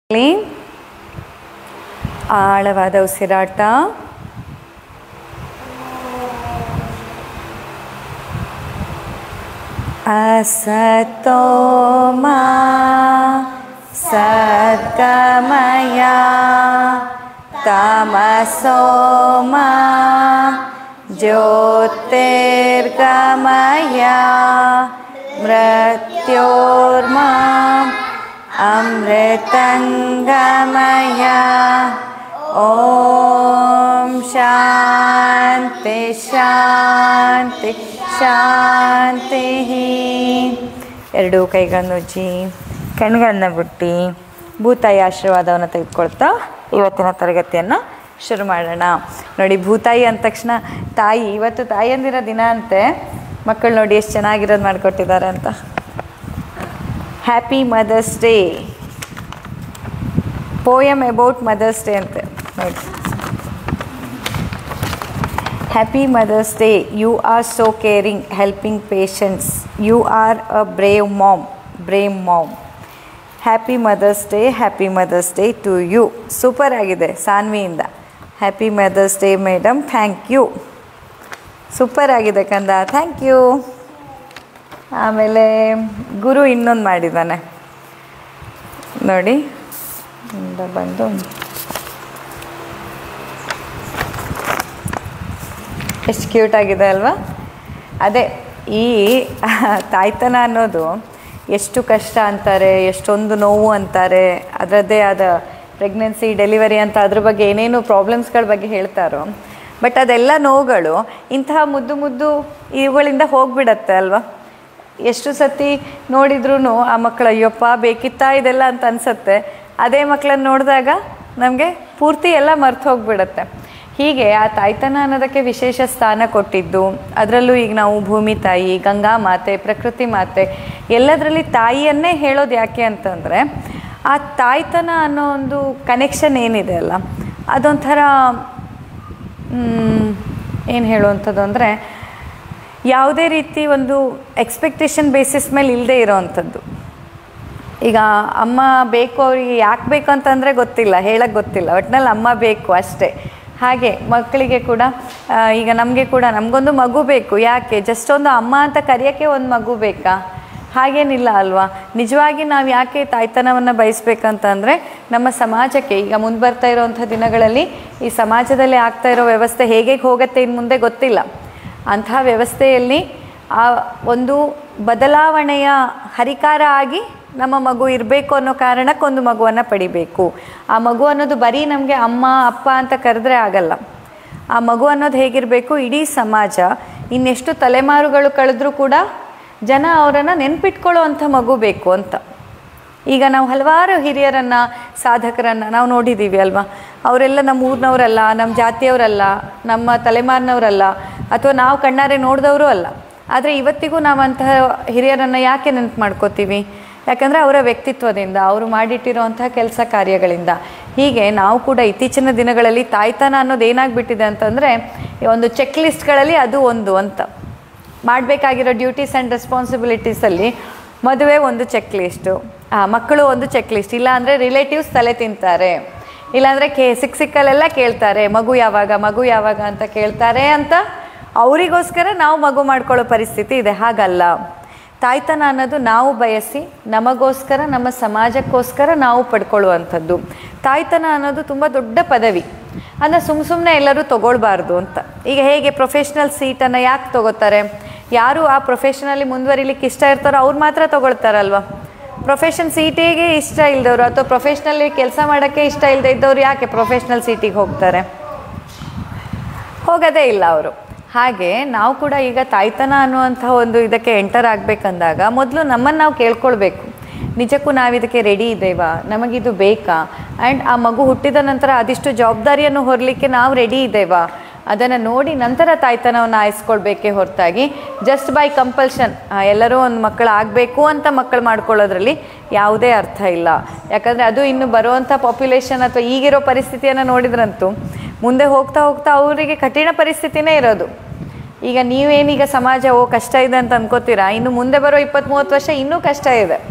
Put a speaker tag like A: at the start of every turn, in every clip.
A: ಇಲ್ಲಿ ಆಳವಾದ ಉಸಿರಾಟ ಅಸತೋ ಮಾ ಸದ್ಗಮಯ ತಮಸೋ ಮಾ ಜ್ಯೋತಿರ್ಗಮಯ ಮೃತ್ಯೋರ್ಮಾ अमृतङ्गमय ॐ ಶಾಂತಿ ಶಾಂತಿ ಶಾಂತಿ ಎರಡೂ ಕೈಗಳನ್ನು ಉಜ್ಜಿ ಕಣ್ಗಳನ್ನ ಬಿಟ್ಟು ಭೂತಾಯಿ ಆಶೀರ್ವಾದವನ್ನು ತೆಗೆದುಕೊಳ್ತಾ ಇವತ್ತಿನ ತರಗತಿಯನ್ನು ಶುರು ಮಾಡೋಣ ನೋಡಿ ಭೂತಾಯಿ ಅಂದ ತಕ್ಷಣ ತಾಯಿ ಇವತ್ತು ತಾಯಿಯಂದಿರ ದಿನ ಅಂತೆ ಮಕ್ಕಳು ನೋಡಿ ಎಷ್ಟು ಚೆನ್ನಾಗಿರೋದು ಮಾಡಿಕೊಟ್ಟಿದ್ದಾರೆ ಅಂತ happy mother's day poem about mother's day ಅಂತೆ ನೋಡಿ happy mother's day you are so caring helping patients you are a brave mom brave mom happy mother's day happy mother's day to you super ಆಗಿದೆ ಸಾನ್ವಿಯಿಂದ happy mother's day madam thank you super ಆಗಿದೆ ಕಂದ thank you ಆಮೇಲೆ ಗುರು ಇನ್ನೊಂದು ಮಾಡಿದ್ದಾನೆ ನೋಡಿ ಇಂದ ಬಂದು ಎಷ್ಟು ಕ್ಯೂಟ್ ಆಗಿದೆ ಅಲ್ವಾ ಅದೇ ಈ ತಾಯ್ತನ ಅನ್ನೋದು ಎಷ್ಟು ಕಷ್ಟ ಅಂತಾರೆ ಎಷ್ಟೊಂದು ನೋವು ಅಂತಾರೆ ಅದರದ್ದೇ ಆದ ಪ್ರೆಗ್ನೆನ್ಸಿ ಡೆಲಿವರಿ ಅಂತ ಅದ್ರ ಬಗ್ಗೆ ಏನೇನು ಪ್ರಾಬ್ಲಮ್ಸ್ಗಳ ಬಗ್ಗೆ ಹೇಳ್ತಾರೋ ಬಟ್ ಅದೆಲ್ಲ ನೋವುಗಳು ಇಂತಹ ಮುದ್ದು ಮುದ್ದು ಇವುಗಳಿಂದ ಹೋಗ್ಬಿಡತ್ತೆ ಅಲ್ವಾ ಎಷ್ಟು ಸತಿ ನೋಡಿದ್ರೂ ಆ ಮಕ್ಕಳು ಅಯ್ಯಪ್ಪ ಬೇಕಿತ್ತಾ ಇದೆಲ್ಲ ಅಂತ ಅನಿಸತ್ತೆ ಅದೇ ಮಕ್ಕಳನ್ನ ನೋಡಿದಾಗ ನಮಗೆ ಪೂರ್ತಿ ಎಲ್ಲ ಮರ್ತು ಹೋಗ್ಬಿಡತ್ತೆ ಹೀಗೆ ಆ ತಾಯ್ತನ ಅನ್ನೋದಕ್ಕೆ ವಿಶೇಷ ಸ್ಥಾನ ಕೊಟ್ಟಿದ್ದು ಅದರಲ್ಲೂ ಈಗ ನಾವು ಭೂಮಿ ತಾಯಿ ಗಂಗಾ ಮಾತೆ ಪ್ರಕೃತಿ ಮಾತೆ ಎಲ್ಲದರಲ್ಲಿ ತಾಯಿಯನ್ನೇ ಹೇಳೋದು ಯಾಕೆ ಅಂತಂದರೆ ಆ ತಾಯ್ತನ ಅನ್ನೋ ಒಂದು ಕನೆಕ್ಷನ್ ಏನಿದೆ ಅಲ್ಲ ಅದೊಂಥರ ಏನು ಹೇಳುವಂಥದ್ದು ಅಂದರೆ ಯಾವುದೇ ರೀತಿ ಒಂದು ಎಕ್ಸ್ಪೆಕ್ಟೇಷನ್ ಬೇಸಿಸ್ ಮೇಲೆ ಇಲ್ಲದೆ ಇರೋವಂಥದ್ದು ಈಗ ಅಮ್ಮ ಬೇಕು ಅವರಿಗೆ ಯಾಕೆ ಬೇಕು ಅಂತಂದರೆ ಗೊತ್ತಿಲ್ಲ ಹೇಳಕ್ಕೆ ಗೊತ್ತಿಲ್ಲ ಒಟ್ಟಿನಲ್ಲಿ ಅಮ್ಮ ಬೇಕು ಅಷ್ಟೇ ಹಾಗೆ ಮಕ್ಕಳಿಗೆ ಕೂಡ ಆ, ಈಗ ನಮಗೆ ಕೂಡ ನಮಗೊಂದು ಮಗು ಬೇಕು ಯಾಕೆ ಜಸ್ಟ್ ಒಂದು ಅಮ್ಮ ಅಂತ ಕರೆಯೋಕ್ಕೆ ಒಂದು ಮಗು ಬೇಕಾ ಹಾಗೇನಿಲ್ಲ ಅಲ್ವಾ ನಿಜವಾಗಿ ನಾವು ಯಾಕೆ ತಾಯ್ತನವನ್ನು ಬಯಸ್ಬೇಕಂತಂದರೆ ನಮ್ಮ ಸಮಾಜಕ್ಕೆ ಈಗ ಮುಂದೆ ಬರ್ತಾ ಇರೋವಂಥ ದಿನಗಳಲ್ಲಿ ಈ ಸಮಾಜದಲ್ಲಿ ಆಗ್ತಾ ಇರೋ ವ್ಯವಸ್ಥೆ ಹೇಗೆ ಹೋಗುತ್ತೆ ಇನ್ನು ಮುಂದೆ ಗೊತ್ತಿಲ್ಲ ಅಂತಹ ವ್ಯವಸ್ಥೆಯಲ್ಲಿ ಆ ಒಂದು ಬದಲಾವಣೆಯ ಹರಿಕಾರ ಆಗಿ ನಮ್ಮ ಮಗು ಇರಬೇಕು ಅನ್ನೋ ಕಾರಣಕ್ಕೊಂದು ಮಗುವನ್ನು ಪಡಿಬೇಕು ಆ ಮಗು ಅನ್ನೋದು ಬರೀ ನಮಗೆ ಅಮ್ಮ ಅಪ್ಪ ಅಂತ ಕರೆದ್ರೆ ಆಗಲ್ಲ ಆ ಮಗು ಅನ್ನೋದು ಹೇಗಿರಬೇಕು ಇಡೀ ಸಮಾಜ ಇನ್ನೆಷ್ಟು ತಲೆಮಾರುಗಳು ಕಳೆದ್ರೂ ಕೂಡ ಜನ ಅವರನ್ನು ನೆನ್ಪಿಟ್ಕೊಳ್ಳೋ ಅಂಥ ಮಗು ಬೇಕು ಅಂತ ಈಗ ನಾವು ಹಲವಾರು ಹಿರಿಯರನ್ನು ಸಾಧಕರನ್ನು ನಾವು ನೋಡಿದ್ದೀವಿ ಅಲ್ವಾ ಅವರೆಲ್ಲ ನಮ್ಮ ಊರಿನವರಲ್ಲ ನಮ್ಮ ಜಾತಿಯವರಲ್ಲ ನಮ್ಮ ತಲೆಮಾರಿನವರಲ್ಲ ಅಥವಾ ನಾವು ಕಣ್ಣಾರೆ ನೋಡಿದವರು ಅಲ್ಲ ಆದರೆ ಇವತ್ತಿಗೂ ನಾವು ಅಂತಹ ಹಿರಿಯರನ್ನು ಯಾಕೆ ನೆನಪು ಮಾಡ್ಕೋತೀವಿ ಯಾಕಂದರೆ ಅವರ ವ್ಯಕ್ತಿತ್ವದಿಂದ ಅವರು ಮಾಡಿಟ್ಟಿರುವಂತಹ ಕೆಲಸ ಕಾರ್ಯಗಳಿಂದ ಹೀಗೆ ನಾವು ಕೂಡ ಇತ್ತೀಚಿನ ದಿನಗಳಲ್ಲಿ ತಾಯ್ತನ ಅನ್ನೋದು ಏನಾಗ್ಬಿಟ್ಟಿದೆ ಅಂತಂದರೆ ಈ ಒಂದು ಚೆಕ್ ಲಿಸ್ಟ್ಗಳಲ್ಲಿ ಅದು ಒಂದು ಅಂತ ಮಾಡಬೇಕಾಗಿರೋ ಡ್ಯೂಟೀಸ್ ಆ್ಯಂಡ್ ರೆಸ್ಪಾನ್ಸಿಬಿಲಿಟೀಸಲ್ಲಿ ಮದುವೆ ಒಂದು ಚೆಕ್ ಲಿಸ್ಟು ಮಕ್ಕಳು ಒಂದು ಚೆಕ್ ಲಿಸ್ಟ್ ಇಲ್ಲಾಂದರೆ ರಿಲೇಟಿವ್ಸ್ ತಲೆ ತಿಂತಾರೆ ಇಲ್ಲಾಂದರೆ ಕೇ ಸಿಕ್ ಸಿಕ್ಕಲ್ಲೆಲ್ಲ ಕೇಳ್ತಾರೆ ಮಗು ಯಾವಾಗ ಮಗು ಯಾವಾಗ ಅಂತ ಕೇಳ್ತಾರೆ ಅಂತ ಅವರಿಗೋಸ್ಕರ ನಾವು ಮಗು ಮಾಡ್ಕೊಳ್ಳೋ ಪರಿಸ್ಥಿತಿ ಇದೆ ಹಾಗಲ್ಲ ತಾಯ್ತನ ಅನ್ನೋದು ನಾವು ಬಯಸಿ ನಮಗೋಸ್ಕರ ನಮ್ಮ ಸಮಾಜಕ್ಕೋಸ್ಕರ ನಾವು ಪಡ್ಕೊಳ್ಳುವಂಥದ್ದು ತಾಯ್ತನ ಅನ್ನೋದು ತುಂಬ ದೊಡ್ಡ ಪದವಿ ಅದನ್ನು ಸುಮ್ಮ ಸುಮ್ಮನೆ ಎಲ್ಲರೂ ತಗೊಳ್ಬಾರ್ದು ಅಂತ ಈಗ ಹೇಗೆ ಪ್ರೊಫೆಷ್ನಲ್ ಸೀಟನ್ನು ಯಾಕೆ ತಗೋತಾರೆ ಯಾರು ಆ ಪ್ರೊಫೆಷನಲ್ಲಿ ಮುಂದುವರಿಲಿಕ್ಕೆ ಇಷ್ಟ ಇರ್ತಾರೋ ಅವ್ರು ಮಾತ್ರ ತಗೊಳ್ತಾರಲ್ವ ಪ್ರೊಫೆಷನ್ ಸೀಟಿಗೆ ಇಷ್ಟ ಇಲ್ದವರು ಅಥವಾ ಪ್ರೊಫೆಷ್ನಲ್ಲಿ ಕೆಲಸ ಮಾಡೋಕ್ಕೆ ಇಷ್ಟ ಇಲ್ಲದೆ ಇದ್ದವ್ರು ಯಾಕೆ ಪ್ರೊಫೆಷ್ನಲ್ ಸೀಟಿಗೆ ಹೋಗ್ತಾರೆ ಹೋಗೋದೇ ಇಲ್ಲ ಅವರು ಹಾಗೆ ನಾವು ಕೂಡ ಈಗ ತಾಯ್ತನ ಅನ್ನುವಂಥ ಒಂದು ಇದಕ್ಕೆ ಎಂಟರ್ ಆಗಬೇಕಂದಾಗ ಮೊದಲು ನಮ್ಮನ್ನು ನಾವು ಕೇಳ್ಕೊಳ್ಬೇಕು ನಿಜಕ್ಕೂ ನಾವು ಇದಕ್ಕೆ ರೆಡಿ ಇದ್ದೇವಾ ನಮಗಿದು ಬೇಕಾ ಆ್ಯಂಡ್ ಆ ಮಗು ಹುಟ್ಟಿದ ನಂತರ ಅದಿಷ್ಟು ಜವಾಬ್ದಾರಿಯನ್ನು ಹೊರಲಿಕ್ಕೆ ನಾವು ರೆಡಿ ಇದ್ದೇವಾ ಅದನ್ನು ನೋಡಿ ನಂತರ ತಾಯ್ತನವನ್ನು ಆಯಿಸ್ಕೊಳ್ಬೇಕೇ ಹೊರತಾಗಿ ಜಸ್ಟ್ ಬೈ ಕಂಪಲ್ಷನ್ ಎಲ್ಲರೂ ಒಂದು ಮಕ್ಕಳು ಆಗಬೇಕು ಅಂತ ಮಕ್ಕಳು ಮಾಡ್ಕೊಳ್ಳೋದ್ರಲ್ಲಿ ಯಾವುದೇ ಅರ್ಥ ಇಲ್ಲ ಯಾಕಂದರೆ ಅದು ಇನ್ನು ಬರುವಂಥ ಪಾಪ್ಯುಲೇಷನ್ ಅಥವಾ ಈಗಿರೋ ಪರಿಸ್ಥಿತಿಯನ್ನು ನೋಡಿದ್ರಂತೂ ಮುಂದೆ ಹೋಗ್ತಾ ಹೋಗ್ತಾ ಅವರಿಗೆ ಕಠಿಣ ಪರಿಸ್ಥಿತಿನೇ ಇರೋದು ಈಗ ನೀವೇನೀಗ ಸಮಾಜ ಓ ಕಷ್ಟ ಇದೆ ಅಂತ ಅನ್ಕೋತೀರಾ ಇನ್ನು ಮುಂದೆ ಬರೋ ಇಪ್ಪತ್ತು ಮೂವತ್ತು ವರ್ಷ ಇನ್ನೂ ಕಷ್ಟ ಇದೆ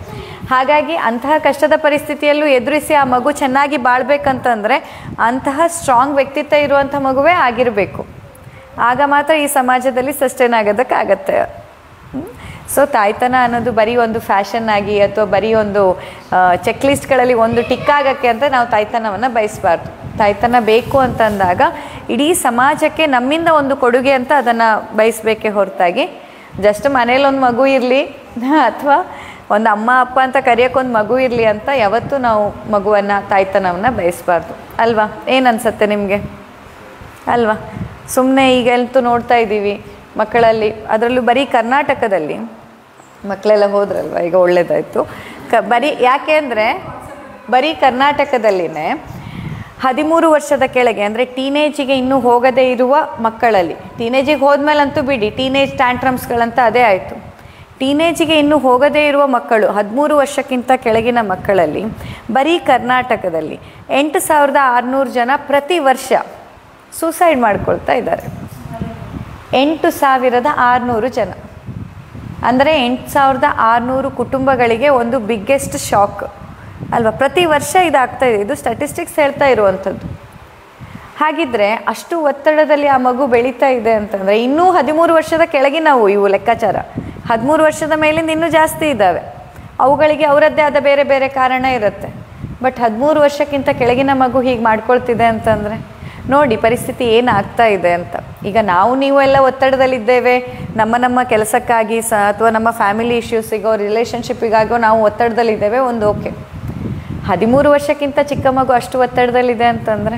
A: ಹಾಗಾಗಿ ಅಂತಹ ಕಷ್ಟದ ಪರಿಸ್ಥಿತಿಯಲ್ಲೂ ಎದುರಿಸಿ ಆ ಮಗು ಚೆನ್ನಾಗಿ ಬಾಳ್ಬೇಕಂತಂದರೆ ಅಂತಹ ಸ್ಟ್ರಾಂಗ್ ವ್ಯಕ್ತಿತ್ವ ಇರುವಂಥ ಮಗುವೇ ಆಗಿರಬೇಕು ಆಗ ಮಾತ್ರ ಈ ಸಮಾಜದಲ್ಲಿ ಸಸ್ಟೈನ್ ಆಗೋದಕ್ಕಾಗತ್ತೆ ಸೊ ತಾಯ್ತನ ಅನ್ನೋದು ಬರೀ ಒಂದು ಫ್ಯಾಷನ್ ಆಗಿ ಅಥವಾ ಬರೀ ಒಂದು ಚೆಕ್ ಲಿಸ್ಟ್ಗಳಲ್ಲಿ ಒಂದು ಟಿಕ್ ಆಗೋಕ್ಕೆ ಅಂತ ನಾವು ತಾಯ್ತನವನ್ನು ಬಯಸಬಾರ್ದು ತಾಯ್ತನ ಬೇಕು ಅಂತಂದಾಗ ಇಡೀ ಸಮಾಜಕ್ಕೆ ನಮ್ಮಿಂದ ಒಂದು ಕೊಡುಗೆ ಅಂತ ಅದನ್ನು ಬಯಸಬೇಕೇ ಹೊರತಾಗಿ ಜಸ್ಟ್ ಮನೇಲಿ ಒಂದು ಮಗು ಇರಲಿ ಅಥವಾ ಒಂದು ಅಮ್ಮ ಅಪ್ಪ ಅಂತ ಕರೆಯೋಕ್ಕೊಂದು ಮಗು ಇರಲಿ ಅಂತ ಯಾವತ್ತೂ ನಾವು ಮಗುವನ್ನು ತಾಯ್ತನವನ್ನು ಬಯಸಬಾರ್ದು ಅಲ್ವಾ ಏನು ಅನ್ಸುತ್ತೆ ನಿಮಗೆ ಅಲ್ವಾ ಸುಮ್ಮನೆ ಈಗಂತೂ ನೋಡ್ತಾ ಇದ್ದೀವಿ ಮಕ್ಕಳಲ್ಲಿ ಅದರಲ್ಲೂ ಬರೀ ಕರ್ನಾಟಕದಲ್ಲಿ ಮಕ್ಕಳೆಲ್ಲ ಹೋದ್ರಲ್ವ ಈಗ ಒಳ್ಳೇದಾಯಿತು ಕ ಬರೀ ಯಾಕೆ ಅಂದರೆ ಬರೀ ಕರ್ನಾಟಕದಲ್ಲಿನೇ ಹದಿಮೂರು ವರ್ಷದ ಕೆಳಗೆ ಅಂದರೆ ಟೀನೇಜಿಗೆ ಇನ್ನೂ ಹೋಗದೇ ಇರುವ ಮಕ್ಕಳಲ್ಲಿ ಟೀನೇಜಿಗೆ ಹೋದ್ಮೇಲಂತೂ ಬಿಡಿ ಟೀನೇಜ್ ಟ್ಯಾಂಟ್ರಮ್ಸ್ಗಳಂತ ಅದೇ ಆಯಿತು ಟೀನೇಜಿಗೆ ಇನ್ನೂ ಹೋಗದೇ ಇರುವ ಮಕ್ಕಳು ಹದಿಮೂರು ವರ್ಷಕ್ಕಿಂತ ಕೆಳಗಿನ ಮಕ್ಕಳಲ್ಲಿ ಬರೀ ಕರ್ನಾಟಕದಲ್ಲಿ ಎಂಟು ಸಾವಿರದ ಆರುನೂರು ಜನ ಪ್ರತಿ ವರ್ಷ ಸೂಸೈಡ್ ಮಾಡ್ಕೊಳ್ತಾ ಇದ್ದಾರೆ ಎಂಟು ಸಾವಿರದ ಆರುನೂರು ಜನ ಅಂದರೆ ಎಂಟು ಸಾವಿರದ ಆರುನೂರು ಕುಟುಂಬಗಳಿಗೆ ಒಂದು ಬಿಗ್ಗೆಸ್ಟ್ ಶಾಕ್ ಅಲ್ವಾ ಪ್ರತಿ ವರ್ಷ ಇದಾಗ್ತಾ ಇದೆ ಇದು ಸ್ಟ್ಯಾಟಿಸ್ಟಿಕ್ಸ್ ಹೇಳ್ತಾ ಇರುವಂಥದ್ದು ಹಾಗಿದ್ರೆ ಅಷ್ಟು ಒತ್ತಡದಲ್ಲಿ ಆ ಮಗು ಬೆಳೀತಾ ಇದೆ ಅಂತಂದರೆ ಇನ್ನೂ ಹದಿಮೂರು ವರ್ಷದ ಕೆಳಗಿನವು ಇವು ಲೆಕ್ಕಾಚಾರ ಹದಿಮೂರು ವರ್ಷದ ಮೇಲಿಂದ ಇನ್ನೂ ಜಾಸ್ತಿ ಇದ್ದಾವೆ ಅವುಗಳಿಗೆ ಅವರದ್ದೇ ಆದ ಬೇರೆ ಬೇರೆ ಕಾರಣ ಇರುತ್ತೆ ಬಟ್ ಹದಿಮೂರು ವರ್ಷಕ್ಕಿಂತ ಕೆಳಗಿನ ಮಗು ಹೀಗೆ ಮಾಡ್ಕೊಳ್ತಿದೆ ಅಂತಂದರೆ ನೋಡಿ ಪರಿಸ್ಥಿತಿ ಏನಾಗ್ತಾ ಇದೆ ಅಂತ ಈಗ ನಾವು ನೀವು ಎಲ್ಲ ಒತ್ತಡದಲ್ಲಿದ್ದೇವೆ ನಮ್ಮ ನಮ್ಮ ಕೆಲಸಕ್ಕಾಗಿ ಸ ಅಥವಾ ನಮ್ಮ ಫ್ಯಾಮಿಲಿ ಇಶ್ಯೂಸಿಗೋ ರಿಲೇಷನ್ಶಿಪ್ಪಿಗಾಗೋ ನಾವು ಒತ್ತಡದಲ್ಲಿದ್ದೇವೆ ಒಂದು ಓಕೆ ಹದಿಮೂರು ವರ್ಷಕ್ಕಿಂತ ಚಿಕ್ಕ ಮಗು ಅಷ್ಟು ಒತ್ತಡದಲ್ಲಿದೆ ಅಂತಂದರೆ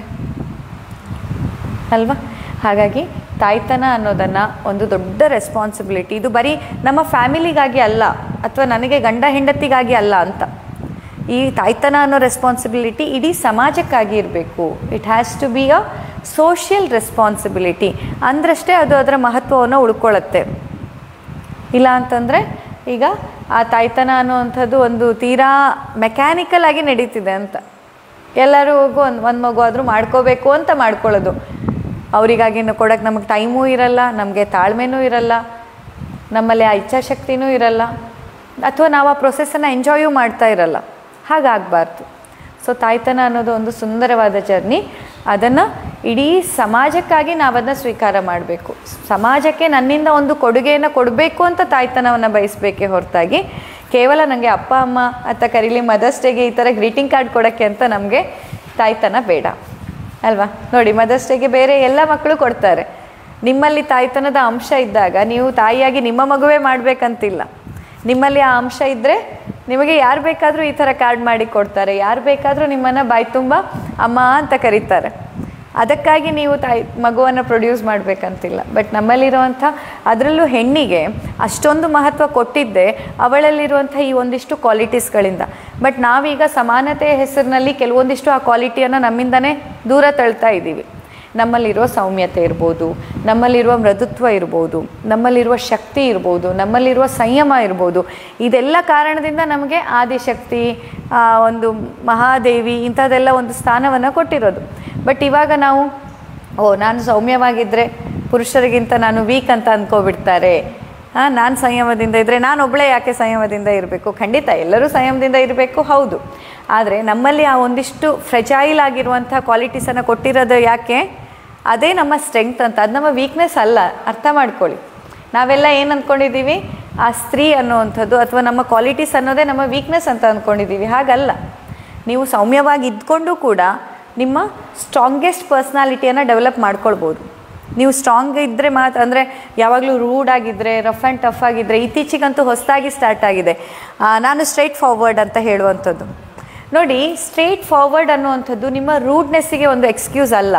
A: ಅಲ್ವಾ ಹಾಗಾಗಿ ತಾಯ್ತನ ಅನ್ನೋದನ್ನು ಒಂದು ದೊಡ್ಡ ರೆಸ್ಪಾನ್ಸಿಬಿಲಿಟಿ ಇದು ಬರೀ ನಮ್ಮ ಫ್ಯಾಮಿಲಿಗಾಗಿ ಅಲ್ಲ ಅಥವಾ ನನಗೆ ಗಂಡ ಹೆಂಡತಿಗಾಗಿ ಅಲ್ಲ ಅಂತ ಈ ತಾಯ್ತನ ಅನ್ನೋ ರೆಸ್ಪಾನ್ಸಿಬಿಲಿಟಿ ಇಡೀ ಸಮಾಜಕ್ಕಾಗಿ ಇರಬೇಕು it has to be a social responsibility ಅಂದ್ರಷ್ಟೇ ಅದು ಅದರ ಮಹತ್ವವನ್ನು ಉಳ್ಕೊಳ್ಳುತ್ತೆ ಇಲ್ಲ ಅಂತಂದರೆ ಈಗ ಆ ತಾಯ್ತನ ಅನ್ನುವಂಥದ್ದು ಒಂದು ತೀರಾ ಮೆಕ್ಯಾನಿಕಲ್ ಆಗಿ ನಡೀತಿದೆ ಅಂತ ಎಲ್ಲರೂ ಹೋಗು ಒಂದು ಒಂದು ಮಗು ಆದರೂ ಮಾಡ್ಕೋಬೇಕು ಅಂತ ಮಾಡ್ಕೊಳ್ಳೋದು ಅವರಿಗಾಗಿ ಕೊಡೋಕ್ಕೆ ನಮಗೆ ಟೈಮೂ ಇರಲ್ಲ ನಮಗೆ ತಾಳ್ಮೆನೂ ಇರಲ್ಲ ನಮ್ಮಲ್ಲಿ ಆ ಇಚ್ಛಾಶಕ್ತಿನೂ ಇರಲ್ಲ ಅಥವಾ ನಾವು ಆ ಪ್ರೊಸೆಸನ್ನು ಎಂಜಾಯೂ ಮಾಡ್ತಾ ಇರಲ್ಲ ಹಾಗಾಗಬಾರ್ದು ಸೊ ತಾಯ್ತನ ಅನ್ನೋದು ಒಂದು ಸುಂದರವಾದ ಜರ್ನಿ ಅದನ್ನು ಇಡೀ ಸಮಾಜಕ್ಕಾಗಿ ನಾವದನ್ನು ಸ್ವೀಕಾರ ಮಾಡಬೇಕು ಸಮಾಜಕ್ಕೆ ನನ್ನಿಂದ ಒಂದು ಕೊಡುಗೆಯನ್ನು ಕೊಡಬೇಕು ಅಂತ ತಾಯ್ತನವನ್ನು ಬಯಸಬೇಕೇ ಹೊರತಾಗಿ ಕೇವಲ ನನಗೆ ಅಪ್ಪ ಅಮ್ಮ ಅಂತ ಕರೀಲಿ ಮದರ್ಸ್ ಡೇಗೆ ಈ ಥರ ಗ್ರೀಟಿಂಗ್ ಕಾರ್ಡ್ ಕೊಡೋಕ್ಕೆ ಅಂತ ನಮಗೆ ತಾಯ್ತನ ಬೇಡ ಅಲ್ವಾ ನೋಡಿ ಮದರ್ಸ್ ಡೇಗೆ ಬೇರೆ ಎಲ್ಲ ಮಕ್ಕಳು ಕೊಡ್ತಾರೆ ನಿಮ್ಮಲ್ಲಿ ತಾಯ್ತನದ ಅಂಶ ಇದ್ದಾಗ ನೀವು ತಾಯಿಯಾಗಿ ನಿಮ್ಮ ಮಗುವೇ ಮಾಡಬೇಕಂತಿಲ್ಲ ನಿಮ್ಮಲ್ಲಿ ಆ ಅಂಶ ಇದ್ದರೆ ನಿಮಗೆ ಯಾರು ಬೇಕಾದರೂ ಈ ಥರ ಕಾರ್ಡ್ ಮಾಡಿ ಕೊಡ್ತಾರೆ ಯಾರು ಬೇಕಾದರೂ ನಿಮ್ಮನ್ನು ಬಾಯಿ ತುಂಬ ಅಮ್ಮ ಅಂತ ಕರೀತಾರೆ ಅದಕ್ಕಾಗಿ ನೀವು ತಾಯಿ ಮಗುವನ್ನು ಪ್ರೊಡ್ಯೂಸ್ ಮಾಡಬೇಕಂತಿಲ್ಲ ಬಟ್ ನಮ್ಮಲ್ಲಿರುವಂಥ ಅದರಲ್ಲೂ ಹೆಣ್ಣಿಗೆ ಅಷ್ಟೊಂದು ಮಹತ್ವ ಕೊಟ್ಟಿದ್ದೆ ಅವಳಲ್ಲಿರುವಂಥ ಈ ಒಂದಿಷ್ಟು ಕ್ವಾಲಿಟೀಸ್ಗಳಿಂದ ಬಟ್ ನಾವೀಗ ಸಮಾನತೆಯ ಹೆಸರಿನಲ್ಲಿ ಕೆಲವೊಂದಿಷ್ಟು ಆ ಕ್ವಾಲಿಟಿಯನ್ನು ನಮ್ಮಿಂದನೇ ದೂರ ತಳ್ತಾ ಇದ್ದೀವಿ ನಮ್ಮಲ್ಲಿರುವ ಸೌಮ್ಯತೆ ಇರ್ಬೋದು ನಮ್ಮಲ್ಲಿರುವ ಮೃದುತ್ವ ಇರ್ಬೋದು ನಮ್ಮಲ್ಲಿರುವ ಶಕ್ತಿ ಇರ್ಬೋದು ನಮ್ಮಲ್ಲಿರುವ ಸಂಯಮ ಇರ್ಬೋದು ಇದೆಲ್ಲ ಕಾರಣದಿಂದ ನಮಗೆ ಆದಿಶಕ್ತಿ ಆ, ಒಂದು ಮಹಾದೇವಿ ಇಂಥದ್ದೆಲ್ಲ ಒಂದು ಸ್ಥಾನವನ್ನು ಕೊಟ್ಟಿರೋದು ಬಟ್ ಇವಾಗ ನಾವು ಓ ನಾನು ಸೌಮ್ಯವಾಗಿದ್ದರೆ ಪುರುಷರಿಗಿಂತ ನಾನು ವೀಕ್ ಅಂತ ಅಂದ್ಕೊಬಿಡ್ತಾರೆ ಹಾಂ ನಾನು ಸಂಯಮದಿಂದ ಇದ್ದರೆ ನಾನು ಒಬ್ಬಳೇ ಯಾಕೆ ಸಂಯಮದಿಂದ ಇರಬೇಕು ಖಂಡಿತ ಎಲ್ಲರೂ ಸಂಯಮದಿಂದ ಇರಬೇಕು ಹೌದು ಆದರೆ ನಮ್ಮಲ್ಲಿ ಆ ಒಂದಿಷ್ಟು ಫ್ರೆಜೈಲ್ ಆಗಿರುವಂಥ ಕ್ವಾಲಿಟೀಸನ್ನು ಕೊಟ್ಟಿರೋದು ಯಾಕೆ ಅದೇ ನಮ್ಮ ಸ್ಟ್ರೆಂಗ್ತ್ ಅಂತ ಅದು ನಮ್ಮ ವೀಕ್ನೆಸ್ ಅಲ್ಲ ಅರ್ಥ ಮಾಡ್ಕೊಳ್ಳಿ ನಾವೆಲ್ಲ ಏನು ಅಂದ್ಕೊಂಡಿದ್ದೀವಿ ಆ ಸ್ತ್ರೀ ಅನ್ನುವಂಥದ್ದು ಅಥವಾ ನಮ್ಮ ಕ್ವಾಲಿಟೀಸ್ ಅನ್ನೋದೇ ನಮ್ಮ ವೀಕ್ನೆಸ್ ಅಂತ ಅಂದ್ಕೊಂಡಿದ್ದೀವಿ ಹಾಗಲ್ಲ ನೀವು ಸೌಮ್ಯವಾಗಿ ಇದ್ಕೊಂಡು ಕೂಡ ನಿಮ್ಮ ಸ್ಟ್ರಾಂಗೆಸ್ಟ್ ಪರ್ಸ್ನಾಲಿಟಿಯನ್ನು ಡೆವಲಪ್ ಮಾಡ್ಕೊಳ್ಬೋದು ನೀವು ಸ್ಟ್ರಾಂಗ್ ಇದ್ದರೆ ಮಾತ್ರ ಅಂದರೆ ಯಾವಾಗಲೂ ರೂಡ್ ಆಗಿದ್ದರೆ ರಫ್ ಆ್ಯಂಡ್ ಟಫ್ ಆಗಿದ್ದರೆ ಇತ್ತೀಚೆಗಂತೂ ಹೊಸದಾಗಿ ಸ್ಟಾರ್ಟ್ ಆಗಿದೆ ಆ, ನಾನು ಸ್ಟ್ರೈಟ್ ಫಾರ್ವರ್ಡ್ ಅಂತ ಹೇಳುವಂಥದ್ದು ನೋಡಿ ಸ್ಟ್ರೇಟ್ ಫಾರ್ವರ್ಡ್ ಅನ್ನುವಂಥದ್ದು ನಿಮ್ಮ ರೂಡ್ನೆಸ್ಸಿಗೆ ಒಂದು ಎಕ್ಸ್ಕ್ಯೂಸ್ ಅಲ್ಲ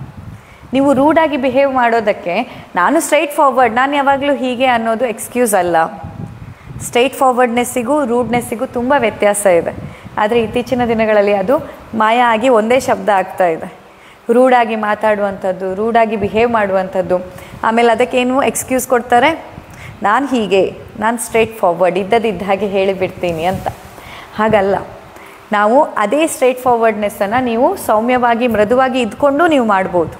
A: ನೀವು ರೂಡಾಗಿ ಬಿಹೇವ್ ಮಾಡೋದಕ್ಕೆ ನಾನು ಸ್ಟ್ರೈಟ್ ಫಾರ್ವರ್ಡ್ ನಾನು ಯಾವಾಗಲೂ ಹೀಗೆ ಅನ್ನೋದು ಎಕ್ಸ್ಕ್ಯೂಸ್ ಅಲ್ಲ ಸ್ಟ್ರೈಟ್ ಫಾರ್ವರ್ಡ್ನೆಸ್ಸಿಗೂ ರೂಡ್ನೆಸ್ಸಿಗೂ ತುಂಬ ವ್ಯತ್ಯಾಸ ಇದೆ ಆದರೆ ಇತ್ತೀಚಿನ ದಿನಗಳಲ್ಲಿ ಅದು ಮಾಯ ಆಗಿ ಒಂದೇ ಶಬ್ದ ಆಗ್ತಾ ಇದೆ ರೂಡಾಗಿ ಮಾತಾಡುವಂಥದ್ದು ರೂಡಾಗಿ ಬಿಹೇವ್ ಮಾಡುವಂಥದ್ದು ಆಮೇಲೆ ಅದಕ್ಕೇನು ಎಕ್ಸ್ಕ್ಯೂಸ್ ಕೊಡ್ತಾರೆ ನಾನು ಹೀಗೆ ನಾನು ಸ್ಟ್ರೈಟ್ ಫಾರ್ವರ್ಡ್ ಇದ್ದದಿದ್ದ ಹಾಗೆ ಹೇಳಿಬಿಡ್ತೀನಿ ಅಂತ ಹಾಗಲ್ಲ ನಾವು ಅದೇ ಸ್ಟ್ರೈಟ್ ಫಾರ್ವರ್ಡ್ನೆಸ್ಸನ್ನು ನೀವು ಸೌಮ್ಯವಾಗಿ ಮೃದುವಾಗಿ ಇದ್ಕೊಂಡು ನೀವು ಮಾಡ್ಬೋದು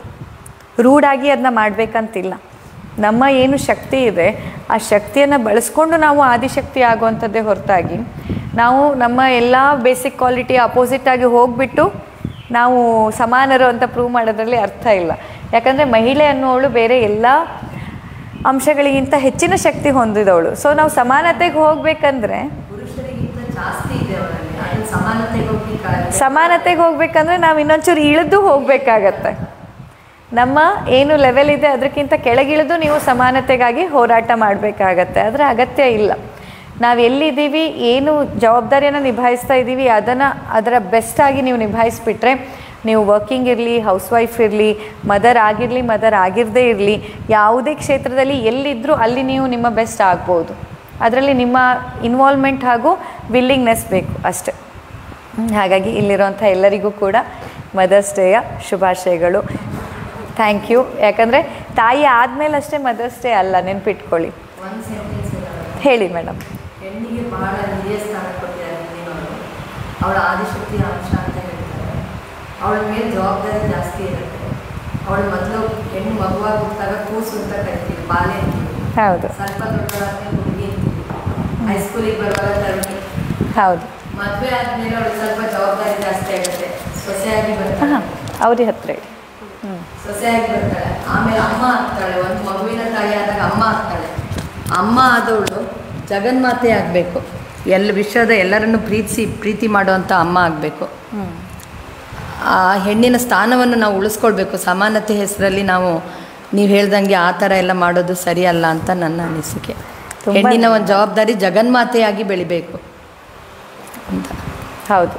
A: ರೂಢಾಗಿ ಅದನ್ನ ಮಾಡಬೇಕಂತಿಲ್ಲ ನಮ್ಮ ಏನು ಶಕ್ತಿ ಇದೆ ಆ ಶಕ್ತಿಯನ್ನು ಬಳಸ್ಕೊಂಡು ನಾವು ಆದಿಶಕ್ತಿ ಆಗುವಂಥದ್ದೇ ಹೊರತಾಗಿ ನಾವು ನಮ್ಮ ಎಲ್ಲ ಬೇಸಿಕ್ ಕ್ವಾಲಿಟಿ ಅಪೋಸಿಟ್ ಆಗಿ ಹೋಗ್ಬಿಟ್ಟು ನಾವು ಸಮಾನರು ಅಂತ ಪ್ರೂವ್ ಮಾಡೋದ್ರಲ್ಲಿ ಅರ್ಥ ಇಲ್ಲ ಯಾಕಂದರೆ ಮಹಿಳೆ ಅನ್ನೋವಳು ಬೇರೆ ಎಲ್ಲ ಅಂಶಗಳಿಗಿಂತ ಹೆಚ್ಚಿನ ಶಕ್ತಿ ಹೊಂದಿದವಳು ಸೊ ನಾವು ಸಮಾನತೆಗೆ ಹೋಗ್ಬೇಕಂದ್ರೆ
B: ಪುರುಷರಿಗಿಂತ ಜಾಸ್ತಿ ಇದೆ ಅವರಲ್ಲಿ ಅದನ್ನ ಸಮಾನತೆಗೆ ಹೋಗ್ಲಿಕ್ಕೆ
A: ಸಮಾನತೆಗೆ ಹೋಗ್ಬೇಕಂದ್ರೆ ನಾವು ಇನ್ನೊಂಚೂರು ಇಳಿದು ಹೋಗಬೇಕಾಗತ್ತೆ ನಮ್ಮ ಏನು ಲೆವೆಲ್ ಇದೆ ಅದಕ್ಕಿಂತ ಕೆಳಗಿಳಿದು ನೀವು ಸಮಾನತೆಗಾಗಿ ಹೋರಾಟ ಮಾಡಬೇಕಾಗತ್ತೆ ಅದರ ಅಗತ್ಯ ಇಲ್ಲ ನಾವು ಎಲ್ಲಿದ್ದೀವಿ ಏನು ಜವಾಬ್ದಾರಿಯನ್ನು ನಿಭಾಯಿಸ್ತಾ ಇದ್ದೀವಿ ಅದನ್ನು ಅದರ ಬೆಸ್ಟಾಗಿ ನೀವು ನಿಭಾಯಿಸ್ಬಿಟ್ರೆ ನೀವು ವರ್ಕಿಂಗ್ ಇರಲಿ ಹೌಸ್ ವೈಫ್ ಇರಲಿ ಮದರ್ ಆಗಿರಲಿ ಮದರ್ ಆಗಿರದೇ ಇರಲಿ ಯಾವುದೇ ಕ್ಷೇತ್ರದಲ್ಲಿ ಎಲ್ಲಿದ್ದರೂ ಅಲ್ಲಿ ನೀವು ನಿಮ್ಮ ಬೆಸ್ಟ್ ಆಗ್ಬೋದು ಅದರಲ್ಲಿ ನಿಮ್ಮ ಇನ್ವಾಲ್ವ್ಮೆಂಟ್ ಹಾಗೂ ವಿಲ್ಲಿಂಗ್ನೆಸ್ ಬೇಕು ಅಷ್ಟೆ ಹ್ಮ್, ಹಾಗಾಗಿ ಇಲ್ಲಿರುವಂಥ ಎಲ್ಲರಿಗೂ ಕೂಡ ಮದರ್ಸ್ ಡೇಯ ಶುಭಾಶಯಗಳು ಥ್ಯಾಂಕ್ ಯು ಯಾಕಂದರೆ ತಾಯಿ ಆದಮೇಲೆ ಅಷ್ಟೇ ಮದರ್ಸ್ ಡೇ ಅಲ್ಲ ನೆನ್ಪಿಟ್ಕೊಳ್ಳಿ
B: ಒಂದು ಸೆಂಟೆನ್ಸ್
A: ಹೇಳಿ ಮೇಡಮ್
B: ಹೆಣ್ಣಿಗೆ ಬಹಳ ಹಿರಿಯ ಸ್ಥಾನ ಕೊಟ್ಟಿದ್ದಾರೆ ಹಿಂದಿನವರು ಅವಳ ಆದಿಶಕ್ತಿಯ ಅಂಶ ಅಂತ ಹೇಳ್ತಾರೆ ಅವಳ ಮೇಲೆ ಜವಾಬ್ದಾರಿ ಜಾಸ್ತಿ ಇರುತ್ತೆ ಅವಳು ಮೊದಲು ಹೆಣ್ಣು ಮಗುವಾಗಿ ಹುಟ್ಟಾಗ ಕೂಸು ಅಂತ ಕರಿತೀವಿ ಬಾಲ್ಯ ಅಂತೀವಿ
A: ಹೌದು
B: ಸ್ವಲ್ಪ ದೊಡ್ಡದಾದ್ಮೇಲೆ ಹುಡುಗಿ ಅಂತೀವಿ ಹೈಸ್ಕೂಲಿಗೆ ಬರುವಾಗ ತರುಣಿ
A: ಹೌದು
B: ಮದುವೆ ಆದ್ಮೇಲೆ ಅವಳು ಸ್ವಲ್ಪ ಜವಾಬ್ದಾರಿ ಜಾಸ್ತಿ ಆಗುತ್ತೆ ಸೊಸೆಯಾಗಿ ಬರ್ತಾಳೆ
A: ಹಾಂ ಅವ್ರಿಗೆ ಹತ್ರ ಹೇಳಿ ಹ್ಞೂ
B: ಸೊಸೆಯಾಗಿ ಬರ್ತಾಳೆ ಆಮೇಲೆ ಅಮ್ಮ ಆಗ್ತಾಳೆ ಒಂದು ಮಗುವಿನ ತಾಯಿ ಆದಾಗ ಅಮ್ಮ ಆಗ್ತಾಳೆ ಅಮ್ಮ ಆದವಳು ಜಗನ್ಮಾತೆ ಆಗಬೇಕು ಎಲ್ಲ ವಿಶ್ವದ ಎಲ್ಲರನ್ನು ಪ್ರೀತಿಸಿ ಪ್ರೀತಿ ಮಾಡುವಂಥ ಅಮ್ಮ ಆಗಬೇಕು
A: ಹ್ಞೂ
B: ಆ ಹೆಣ್ಣಿನ ಸ್ಥಾನವನ್ನು ನಾವು ಉಳಿಸ್ಕೊಳ್ಬೇಕು ಸಮಾನತೆ ಹೆಸರಲ್ಲಿ ನಾವು ನೀವು ಹೇಳ್ದಂಗೆ ಆ ಥರ ಎಲ್ಲ ಮಾಡೋದು ಸರಿಯಲ್ಲ ಅಂತ ನನ್ನ ಅನಿಸಿಕೆ
A: ತುಂಬ
B: ಹೆಣ್ಣಿನ ಒಂದು ಜವಾಬ್ದಾರಿ ಜಗನ್ಮಾತೆಯಾಗಿ ಬೆಳಿಬೇಕು ಅಂತ
A: ಹೌದು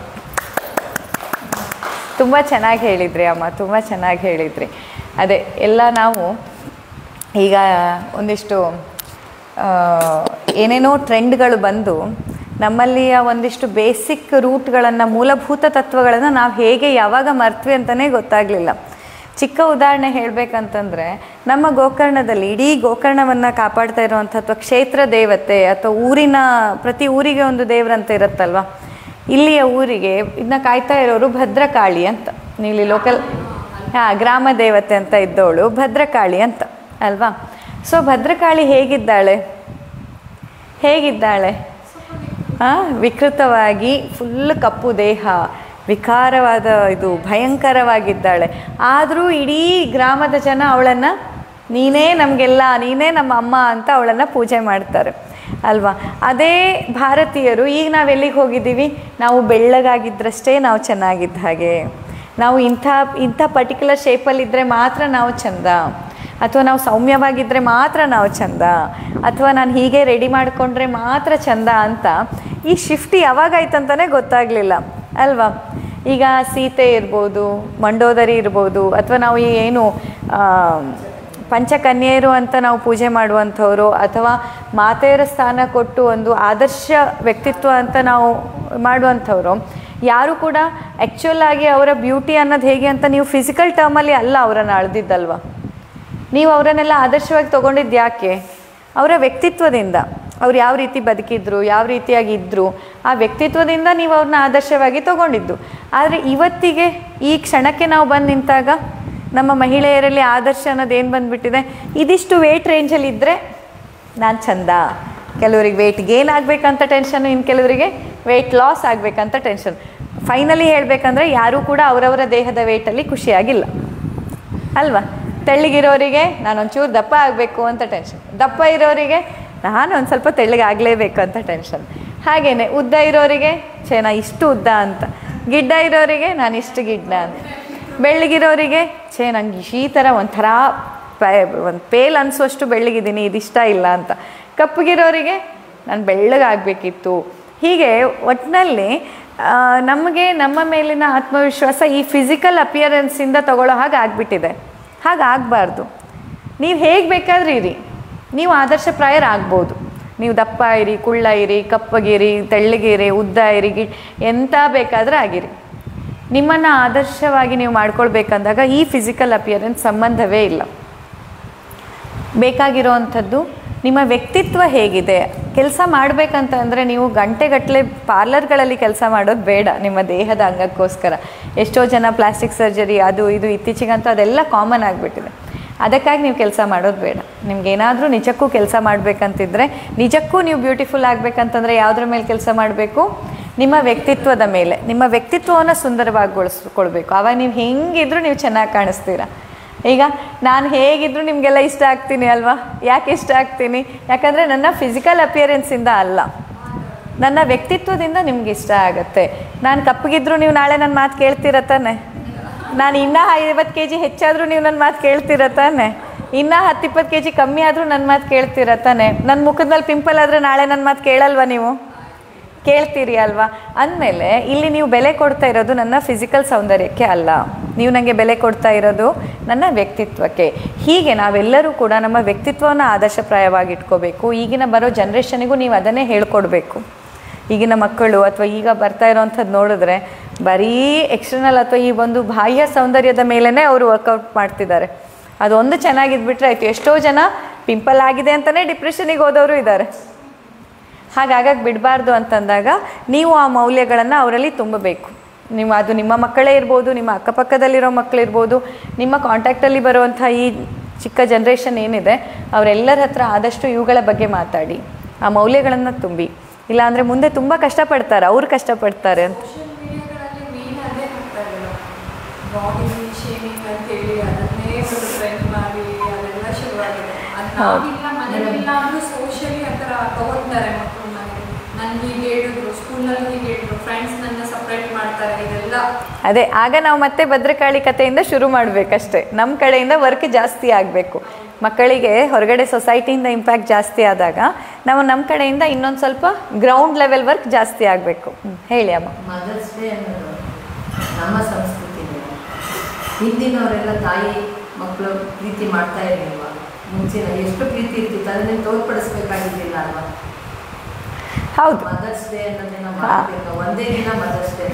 A: ತುಂಬ ಚೆನ್ನಾಗಿ ಹೇಳಿದ್ರಿ ಅಮ್ಮ ತುಂಬ ಚೆನ್ನಾಗಿ ಹೇಳಿದ್ರಿ ಅದೇ ಎಲ್ಲ ನಾವು ಈಗ ಒಂದಿಷ್ಟು ಆ, ಏನೇನೋ ಟ್ರೆಂಡ್ಗಳು ಬಂದು ನಮ್ಮಲ್ಲಿಯ ಒಂದಿಷ್ಟು ಬೇಸಿಕ್ ರೂಟ್ಗಳನ್ನು ಮೂಲಭೂತ ತತ್ವಗಳನ್ನು ನಾವು ಹೇಗೆ ಯಾವಾಗ ಮರ್ತ್ವಿ ಅಂತಲೇ ಗೊತ್ತಾಗಲಿಲ್ಲ ಚಿಕ್ಕ ಉದಾಹರಣೆ ಹೇಳಬೇಕಂತಂದರೆ ನಮ್ಮ ಗೋಕರ್ಣದಲ್ಲಿ ಇಡೀ ಗೋಕರ್ಣವನ್ನು ಕಾಪಾಡ್ತಾ ಇರುವಂಥ ಅಥವಾ ಕ್ಷೇತ್ರ ದೇವತೆ ಅಥವಾ ಊರಿನ ಪ್ರತಿ ಊರಿಗೆ ಒಂದು ದೇವರಂತ ಇರುತ್ತಲ್ವ ಇಲ್ಲಿಯ ಊರಿಗೆ ಇದನ್ನ ಕಾಯ್ತಾ ಇರೋರು ಭದ್ರಕಾಳಿ ಅಂತ ನೀವು ಇಲ್ಲಿ ಲೋಕಲ್ ಹಾಂ ಗ್ರಾಮ ದೇವತೆ ಅಂತ ಇದ್ದವಳು ಭದ್ರಕಾಳಿ ಅಂತ ಅಲ್ವಾ ಸೊ ಭದ್ರಕಾಳಿ ಹೇಗಿದ್ದಾಳೆ ಹೇಗಿದ್ದಾಳೆ ಹಾಂ ವಿಕೃತವಾಗಿ ಫುಲ್ ಕಪ್ಪು ದೇಹ ವಿಕಾರವಾದ ಇದು ಭಯಂಕರವಾಗಿದ್ದಾಳೆ ಆದರೂ ಇಡೀ ಗ್ರಾಮದ ಜನ ಅವಳನ್ನು ನೀನೇ ನಮಗೆಲ್ಲ ನೀನೇ ನಮ್ಮ ಅಮ್ಮ ಅಂತ ಅವಳನ್ನು ಪೂಜೆ ಮಾಡ್ತಾರೆ ಅಲ್ವಾ ಅದೇ ಭಾರತೀಯರು ಈಗ ನಾವು ಎಲ್ಲಿಗೆ ಹೋಗಿದ್ದೀವಿ ನಾವು ಬೆಳ್ಳಗಾಗಿದ್ದರಷ್ಟೇ ನಾವು ಚೆನ್ನಾಗಿದ್ದ ಹಾಗೆ ನಾವು ಇಂಥ ಇಂಥ ಪರ್ಟಿಕ್ಯುಲರ್ ಶೇಪಲ್ಲಿದ್ದರೆ ಮಾತ್ರ ನಾವು ಚಂದ ಅಥವಾ ನಾವು ಸೌಮ್ಯವಾಗಿದ್ದರೆ ಮಾತ್ರ ನಾವು ಚಂದ ಅಥವಾ ನಾನು ಹೀಗೆ ರೆಡಿ ಮಾಡಿಕೊಂಡ್ರೆ ಮಾತ್ರ ಚಂದ ಅಂತ ಈ ಶಿಫ್ಟ್ ಯಾವಾಗಾಯ್ತು ಅಂತಲೇ ಗೊತ್ತಾಗಲಿಲ್ಲ ಅಲ್ವಾ ಈಗ ಸೀತೆ ಇರ್ಬೋದು ಮಂಡೋದರಿ ಇರ್ಬೋದು ಅಥವಾ ನಾವು ಈ ಏನು ಆ, ಪಂಚಕನ್ಯೆಯರು ಅಂತ ನಾವು ಪೂಜೆ ಮಾಡುವಂಥವ್ರು ಅಥವಾ ಮಾತೆಯರ ಸ್ಥಾನ ಕೊಟ್ಟು ಒಂದು ಆದರ್ಶ ವ್ಯಕ್ತಿತ್ವ ಅಂತ ನಾವು ಮಾಡುವಂಥವ್ರು ಯಾರು ಕೂಡ ಆ್ಯಕ್ಚುಲ್ ಆಗಿ ಅವರ ಬ್ಯೂಟಿ ಅನ್ನೋದು ಹೇಗೆ ಅಂತ ನೀವು ಫಿಸಿಕಲ್ ಟರ್ಮಲ್ಲಿ ಅಲ್ಲ ಅವರನ್ನು ಅಳ್ದಿದ್ದಲ್ವ ನೀವು ಅವರನ್ನೆಲ್ಲ ಆದರ್ಶವಾಗಿ ತೊಗೊಂಡಿದ್ದು ಯಾಕೆ ಅವರ ವ್ಯಕ್ತಿತ್ವದಿಂದ ಅವ್ರು ಯಾವ ರೀತಿ ಬದುಕಿದ್ರು ಯಾವ ರೀತಿಯಾಗಿ ಇದ್ದರು ಆ ವ್ಯಕ್ತಿತ್ವದಿಂದ ನೀವು ಅವ್ರನ್ನ ಆದರ್ಶವಾಗಿ ತೊಗೊಂಡಿದ್ದು ಆದರೆ ಇವತ್ತಿಗೆ ಈ ಕ್ಷಣಕ್ಕೆ ನಾವು ಬಂದು ನಿಂತಾಗ ನಮ್ಮ ಮಹಿಳೆಯರಲ್ಲಿ ಆದರ್ಶ ಅನ್ನೋದು ಏನು ಬಂದುಬಿಟ್ಟಿದೆ ಇದಿಷ್ಟು ವೇಟ್ ರೇಂಜಲ್ಲಿ ಇದ್ದರೆ ನಾನು ಚಂದ ಕೆಲವರಿಗೆ ವೆಯ್ಟ್ ಗೇನ್ ಆಗಬೇಕಂತ ಟೆನ್ಷನ್ನು ಇನ್ನು ಕೆಲವರಿಗೆ ವೆಯ್ಟ್ ಲಾಸ್ ಆಗಬೇಕಂತ ಟೆನ್ಷನ್ ಫೈನಲಿ ಹೇಳಬೇಕಂದ್ರೆ ಯಾರೂ ಕೂಡ ಅವರವರ ದೇಹದ ವೆಯ್ಟಲ್ಲಿ ಖುಷಿಯಾಗಿಲ್ಲ ಅಲ್ವಾ ತೆಳ್ಳಗಿರೋರಿಗೆ ನಾನು ಒಂಚೂರು ದಪ್ಪ ಆಗಬೇಕು ಅಂತ ಟೆನ್ಷನ್ ದಪ್ಪ ಇರೋರಿಗೆ ನಾನು ಒಂದು ಸ್ವಲ್ಪ ತೆಳ್ಳಗಾಗಲೇಬೇಕು ಅಂತ ಟೆನ್ಷನ್ ಹಾಗೇನೆ ಉದ್ದ ಇರೋರಿಗೆ ಛೇ ನಾ ಇಷ್ಟು ಉದ್ದ ಅಂತ ಗಿಡ್ಡ ಇರೋರಿಗೆ ನಾನು ಇಷ್ಟು ಗಿಡ್ಡ ಅಂತ ಬೆಳ್ಳಗಿರೋರಿಗೆ ಛೇ ನಂಗೆ ಈ ಥರ ಒಂಥರ ಒಂದು ಪೇಲ್ ಅನಿಸೋಷ್ಟು ಬೆಳ್ಳಗಿದ್ದೀನಿ ಇದಿಷ್ಟ ಇಲ್ಲ ಅಂತ ಕಪ್ಪಗಿರೋರಿಗೆ ನಾನು ಬೆಳ್ಳಗಾಗಬೇಕಿತ್ತು ಹೀಗೆ ಒಟ್ಟಿನಲ್ಲಿ ನಮಗೆ ನಮ್ಮ ಮೇಲಿನ ಆತ್ಮವಿಶ್ವಾಸ ಈ ಫಿಸಿಕಲ್ ಅಪಿಯರೆನ್ಸಿಂದ ತಗೊಳ್ಳೋ ಹಾಗೆ ಆಗಿಬಿಟ್ಟಿದೆ ಹಾಗಾಗಬಾರ್ದು ನೀವು ಹೇಗೆ ಬೇಕಾದ್ರೆ ಇರಿ ನೀವು ಆದರ್ಶಪ್ರಾಯರಾಗ್ಬೋದು ನೀವು ದಪ್ಪ ಇರಿ ಕುಳ್ಳ ಇರಿ ಕಪ್ಪಗಿರಿ ತೆಳ್ಳಗಿರಿ ಉದ್ದ ಇರಿ ಗಿ ಎಂಥ ಬೇಕಾದ್ರೆ ಆಗಿರಿ ನಿಮ್ಮನ್ನು ಆದರ್ಶವಾಗಿ ನೀವು ಮಾಡ್ಕೊಳ್ಬೇಕಂದಾಗ ಈ ಫಿಸಿಕಲ್ ಅಪಿಯರೆನ್ಸ್ ಸಂಬಂಧವೇ ಇಲ್ಲ ಬೇಕಾಗಿರೋವಂಥದ್ದು ನಿಮ್ಮ ವ್ಯಕ್ತಿತ್ವ ಹೇಗಿದೆ ಕೆಲಸ ಮಾಡಬೇಕಂತ ಅಂದರೆ ನೀವು ಗಂಟೆಗಟ್ಟಲೆ ಪಾರ್ಲರ್ಗಳಲ್ಲಿ ಕೆಲಸ ಮಾಡೋದು ಬೇಡ ನಿಮ್ಮ ದೇಹದ ಅಂಗಕ್ಕೋಸ್ಕರ ಎಷ್ಟೋ ಜನ ಪ್ಲಾಸ್ಟಿಕ್ ಸರ್ಜರಿ ಅದು ಇದು ಇತ್ತೀಚೆಗಂತೂ ಅದೆಲ್ಲ ಕಾಮನ್ ಆಗಿಬಿಟ್ಟಿದೆ ಅದಕ್ಕಾಗಿ ನೀವು ಕೆಲಸ ಮಾಡೋದು ಬೇಡ ನಿಮ್ಗೆ ಏನಾದರೂ ನಿಜಕ್ಕೂ ಕೆಲಸ ಮಾಡಬೇಕಂತಿದ್ರೆ ನಿಜಕ್ಕೂ ನೀವು ಬ್ಯೂಟಿಫುಲ್ ಆಗಬೇಕಂತಂದರೆ ಯಾವುದ್ರ ಮೇಲೆ ಕೆಲಸ ಮಾಡಬೇಕು ನಿಮ್ಮ ವ್ಯಕ್ತಿತ್ವದ ಮೇಲೆ ನಿಮ್ಮ ವ್ಯಕ್ತಿತ್ವವನ್ನು ಸುಂದರವಾಗಿಗೊಳಿಸ್ಕೊಳ್ಬೇಕು ಆವಾಗ ನೀವು ಹೆಂಗಿದ್ರೂ ನೀವು ಚೆನ್ನಾಗಿ ಕಾಣಿಸ್ತೀರಾ ಈಗ ನಾನು ಹೇಗಿದ್ದರೂ ನಿಮಗೆಲ್ಲ ಇಷ್ಟ ಆಗ್ತೀನಿ ಅಲ್ವಾ ಯಾಕೆ ಇಷ್ಟ ಆಗ್ತೀನಿ ಯಾಕಂದರೆ ನನ್ನ ಫಿಸಿಕಲ್ ಅಪಿಯರೆನ್ಸಿಂದ ಅಲ್ಲ ನನ್ನ ವ್ಯಕ್ತಿತ್ವದಿಂದ ನಿಮ್ಗೆ ಇಷ್ಟ ಆಗುತ್ತೆ ನಾನು ಕಪ್ಪಗಿದ್ರು ನೀವು ನಾಳೆ ನನ್ನ ಮಾತು ಕೇಳ್ತೀರ ತಾನೆ ನಾನು ಇನ್ನೂ ಐವತ್ತು ಕೆ ಜಿ ಹೆಚ್ಚಾದರೂ ನೀವು ನನ್ನ ಮಾತು ಕೇಳ್ತೀರ ತಾನೆ ಇನ್ನೂ ಹತ್ತು ಇಪ್ಪತ್ತು ಕೆ ಜಿ ಕಮ್ಮಿ ಆದರೂ ನನ್ನ ಮಾತು ಕೇಳ್ತೀರ ತಾನೆ ನನ್ನ ಮುಖದ ಮೇಲೆ ಪಿಂಪಲ್ ಆದರೆ ನಾಳೆ ನನ್ನ ಮಾತು ಕೇಳಲ್ವಾ ನೀವು ಕೇಳ್ತೀರಿ ಅಲ್ವಾ ಅಂದಮೇಲೆ ಇಲ್ಲಿ ನೀವು ಬೆಲೆ ಕೊಡ್ತಾ ಇರೋದು ನನ್ನ ಫಿಸಿಕಲ್ ಸೌಂದರ್ಯಕ್ಕೆ ಅಲ್ಲ ನೀವು ನನಗೆ ಬೆಲೆ ಕೊಡ್ತಾ ಇರೋದು ನನ್ನ ವ್ಯಕ್ತಿತ್ವಕ್ಕೆ ಹೀಗೆ ನಾವೆಲ್ಲರೂ ಕೂಡ ನಮ್ಮ ವ್ಯಕ್ತಿತ್ವವನ್ನು ಆದರ್ಶಪ್ರಾಯವಾಗಿ ಇಟ್ಕೋಬೇಕು ಈಗಿನ ಬರೋ ಜನ್ರೇಷನಿಗೂ ನೀವು ಅದನ್ನೇ ಹೇಳ್ಕೊಡ್ಬೇಕು ಈಗಿನ ಮಕ್ಕಳು ಅಥವಾ ಈಗ ಬರ್ತಾ ಇರೋವಂಥದ್ದು ನೋಡಿದ್ರೆ ಬರೀ ಎಕ್ಸ್ಟರ್ನಲ್ ಅಥವಾ ಈ ಒಂದು ಬಾಹ್ಯ ಸೌಂದರ್ಯದ ಮೇಲೇ ಅವರು ವರ್ಕೌಟ್ ಮಾಡ್ತಿದ್ದಾರೆ ಅದೊಂದು ಚೆನ್ನಾಗಿದ್ಬಿಟ್ರೆ ಆಯಿತು ಎಷ್ಟೋ ಜನ ಪಿಂಪಲ್ ಆಗಿದೆ ಅಂತಲೇ ಡಿಪ್ರೆಷನಿಗೆ ಹೋದವರು ಇದ್ದಾರೆ ಹಾಗಾಗಕ್ಕೆ ಬಿಡಬಾರ್ದು ಅಂತಂದಾಗ ನೀವು ಆ ಮೌಲ್ಯಗಳನ್ನು ಅವರಲ್ಲಿ ತುಂಬಬೇಕು ನೀವು ಅದು ನಿಮ್ಮ ಮಕ್ಕಳೇ ಇರ್ಬೋದು ನಿಮ್ಮ ಅಕ್ಕಪಕ್ಕದಲ್ಲಿರೋ ಮಕ್ಕಳಿರ್ಬೋದು ನಿಮ್ಮ ಕಾಂಟ್ಯಾಕ್ಟಲ್ಲಿ ಬರುವಂಥ ಈ ಚಿಕ್ಕ ಜನ್ರೇಷನ್ ಏನಿದೆ ಅವರೆಲ್ಲರ ಹತ್ರ ಆದಷ್ಟು ಇವುಗಳ ಬಗ್ಗೆ ಮಾತಾಡಿ ಆ ಮೌಲ್ಯಗಳನ್ನು ತುಂಬಿ ಇಲ್ಲಾಂದರೆ ಮುಂದೆ ತುಂಬ ಕಷ್ಟಪಡ್ತಾರೆ ಅವ್ರು ಕಷ್ಟಪಡ್ತಾರೆ ಅಂತ
C: ಸೋಷಿಯಲ್ ಮೀಡಿಯಾಗಳಲ್ಲಿ ಮೇನ್ ಅದೇ ಆಗ್ತಾ ಇರೋದು ಬಾಡಿ ಶೇಮಿಂಗ್ ಅಂತ ಹೇಳಿ ಅದನ್ನೇ ಒಂದು ಟ್ರೆಂಡ್ ಮಾಡಿ ಅದೆಲ್ಲ ಶುರುವಾಗಿದೆ ಅದು ನಾವಿಲ್ಲ ಮನೇಲಿಲ್ಲ ಅಂದ್ರೂ ಸೋಷಿಯಲಿ ಆ ಥರ ತಗೋತಾರೆ ಮಕ್ಕಳು ಮನೆಗೆ ನನ್ಗೆ ಹೀಗೆ ಹೇಳಿದ್ರು ಸ್ಕೂಲ್ನಲ್ಲಿ ಹೀಗೆ ಹೇಳಿದ್ರು ಫ್ರೆಂಡ್ಸ್ ನನ್ನ ಸಪ್ರೇಟ್ ಮಾಡ್ತಾರೆ ಇದೆಲ್ಲ
A: ಅದೇ ಆಗ ನಾವು ಮತ್ತೆ ಭದ್ರಕಾಳಿ ಕಥೆಯಿಂದ ಶುರು ಮಾಡಬೇಕಷ್ಟೇ ನಮ್ಮ ಕಡೆಯಿಂದ ವರ್ಕ್ ಜಾಸ್ತಿ ಆಗಬೇಕು ಮಕ್ಕಳಿಗೆ ಹೊರಗಡೆ ಸೊಸೈಟಿಯಿಂದ ಇಂಪ್ಯಾಕ್ಟ್ ಜಾಸ್ತಿ ಆದಾಗ ನಾವು ನಮ್ಮ ಕಡೆಯಿಂದ ಇನ್ನೊಂದು ಸ್ವಲ್ಪ ಗ್ರೌಂಡ್ ಲೆವೆಲ್ ವರ್ಕ್ ಜಾಸ್ತಿ ಆಗಬೇಕು ಹೇಳಿ ಅಮ್ಮ
B: ಮದರ್ಸ್ ಡೇ ಅನ್ನೋದು ನಮ್ಮ ಸಂಸ್ಕೃತಿನೇ ಹಿಂದಿನವರೆಲ್ಲ ತಾಯಿ ಮಕ್ಕಳು ಪ್ರೀತಿ ಮಾಡ್ತಾ ಇರಲಿಲ್ವಾ ಮುಂಚಿನ ಎಷ್ಟು ಪ್ರೀತಿ ಇರ್ತಿತ್ತು ಅದನ್ನೇ ತೋರ್ಪಡಿಸ್ಬೇಕಾಗಿರ್ಲಿಲ್ಲ ಅಲ್ವಾ
A: ಹೌದು
B: ಮದರ್ಸ್ ಡೇ ಅನ್ನೋದನ್ನ ಮಾಡಬೇಕು ಒಂದೇ ದಿನ ಮದರ್ಸ್ ಡೇ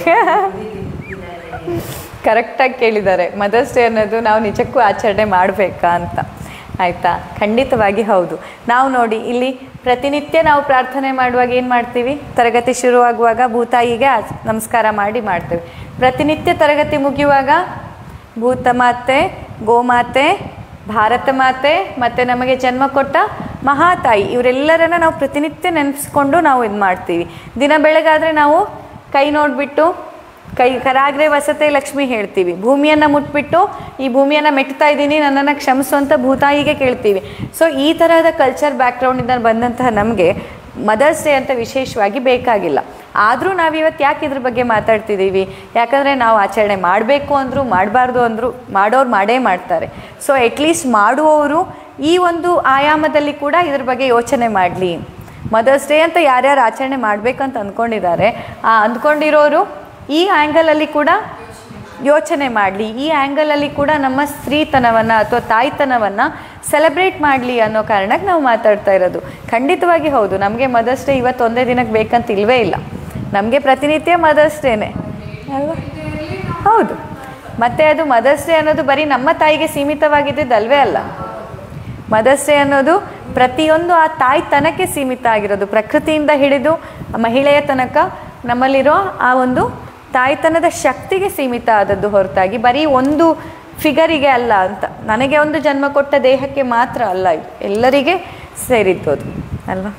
A: ಕರೆಕ್ಟಾಗಿ ಕೇಳಿದ್ದಾರೆ ಮದರ್ಸ್ ಡೇ ಅನ್ನೋದು ನಾವು ನಿಜಕ್ಕೂ ಆಚರಣೆ ಮಾಡಬೇಕಾ ಅಂತ ಆಯಿತಾ ಖಂಡಿತವಾಗಿ ಹೌದು ನಾವು ನೋಡಿ ಇಲ್ಲಿ ಪ್ರತಿನಿತ್ಯ ನಾವು ಪ್ರಾರ್ಥನೆ ಮಾಡುವಾಗ ಏನು ಮಾಡ್ತೀವಿ ತರಗತಿ ಶುರುವಾಗುವಾಗ ಭೂತಾಯಿಗೆ ಆಚ್- ನಮಸ್ಕಾರ ಮಾಡಿ ಮಾಡ್ತೇವೆ ಪ್ರತಿನಿತ್ಯ ತರಗತಿ ಮುಗಿಯುವಾಗ ಭೂತಮಾತೆ ಗೋಮಾತೆ ಭಾರತ ಮಾತೆ ಮತ್ತು ನಮಗೆ ಜನ್ಮ ಕೊಟ್ಟ ಮಹಾತಾಯಿ ಇವರೆಲ್ಲರನ್ನ ನಾವು ಪ್ರತಿನಿತ್ಯ ನೆನೆಸ್ಕೊಂಡು ನಾವು ಇದು ಮಾಡ್ತೀವಿ ದಿನ ಬೆಳಗಾದರೆ ನಾವು ಕೈ ನೋಡಿಬಿಟ್ಟು ಕೈ ಕರಾಗ್ರೆ ವಸತೆ ಲಕ್ಷ್ಮಿ ಹೇಳ್ತೀವಿ ಭೂಮಿಯನ್ನು ಮುಟ್ಬಿಟ್ಟು ಈ ಭೂಮಿಯನ್ನು ಮೆಟ್ತಾ ಇದ್ದೀನಿ ನನ್ನನ್ನು ಕ್ಷಮಿಸು ಅಂತ ಭೂತಾಯಿಗೆ ಕೇಳ್ತೀವಿ ಸೊ ಈ ತರಹದ ಕಲ್ಚರ್ ಬ್ಯಾಕ್ಗ್ರೌಂಡಿಂದ ಬಂದಂತಹ ನಮಗೆ ಮದರ್ಸ್ ಡೇ ಅಂತ ವಿಶೇಷವಾಗಿ ಬೇಕಾಗಿಲ್ಲ ಆದರೂ ನಾವಿವತ್ತು ಯಾಕೆ ಇದ್ರ ಬಗ್ಗೆ ಮಾತಾಡ್ತಿದ್ದೀವಿ ಯಾಕಂದರೆ ನಾವು ಆಚರಣೆ ಮಾಡಬೇಕು ಅಂದರು ಮಾಡಬಾರ್ದು ಅಂದರು ಮಾಡೋರು ಮಾಡೇ ಮಾಡ್ತಾರೆ ಸೊ ಅಟ್ಲೀಸ್ಟ್ ಮಾಡುವವರು ಈ ಒಂದು ಆಯಾಮದಲ್ಲಿ ಕೂಡ ಇದ್ರ ಬಗ್ಗೆ ಯೋಚನೆ ಮಾಡಲಿ ಮದರ್ಸ್ ಡೇ ಅಂತ ಯಾರ್ಯಾರು ಆಚರಣೆ ಮಾಡಬೇಕಂತ ಅಂದ್ಕೊಂಡಿದ್ದಾರೆ ಆ ಅಂದ್ಕೊಂಡಿರೋರು ಈ ಆ್ಯಂಗಲಲ್ಲಿ ಕೂಡ ಯೋಚನೆ ಮಾಡಲಿ ಈ ಆ್ಯಂಗಲಲ್ಲಿ ಕೂಡ ನಮ್ಮ ಸ್ತ್ರೀತನವನ್ನು ಅಥವಾ ತಾಯ್ತನವನ್ನು ಸೆಲೆಬ್ರೇಟ್ ಮಾಡಲಿ ಅನ್ನೋ ಕಾರಣಕ್ಕೆ ನಾವು ಮಾತಾಡ್ತಾ ಇರೋದು ಖಂಡಿತವಾಗಿ ಹೌದು ನಮಗೆ ಮದರ್ಸ್ ಡೇ ಇವತ್ತು ಒಂದೇ ದಿನಕ್ಕೆ ಬೇಕಂತ ಇಲ್ವೇ ಇಲ್ಲ ನಮಗೆ ಪ್ರತಿನಿತ್ಯ ಮದರ್ಸ್ ಡೇನೆ ಅಲ್ವಾ ಹೌದು ಮತ್ತು ಅದು ಮದರ್ಸ್ ಡೇ ಅನ್ನೋದು ಬರೀ ನಮ್ಮ ತಾಯಿಗೆ ಸೀಮಿತವಾಗಿದ್ದಲ್ವೇ ಅಲ್ಲ ಮದರ್ಸ್ ಡೇ ಅನ್ನೋದು ಪ್ರತಿಯೊಂದು ಆ ತಾಯ್ತನಕ್ಕೆ ಸೀಮಿತ ಆಗಿರೋದು ಪ್ರಕೃತಿಯಿಂದ ಹಿಡಿದು ಮಹಿಳೆಯ ತನಕ ನಮ್ಮಲ್ಲಿರೋ ಆ ಒಂದು ತಾಯ್ತನದ ಶಕ್ತಿಗೆ ಸೀಮಿತ ಆದದ್ದು ಹೊರತಾಗಿ ಬರೀ ಒಂದು ಫಿಗರಿಗೆ ಅಲ್ಲ ಅಂತ ನನಗೆ ಒಂದು ಜನ್ಮ ಕೊಟ್ಟ ದೇಹಕ್ಕೆ ಮಾತ್ರ ಅಲ್ಲ ಇದು ಎಲ್ಲರಿಗೆ ಸೇರಿದ್ದು ಅದು ಅಲ್ವಾ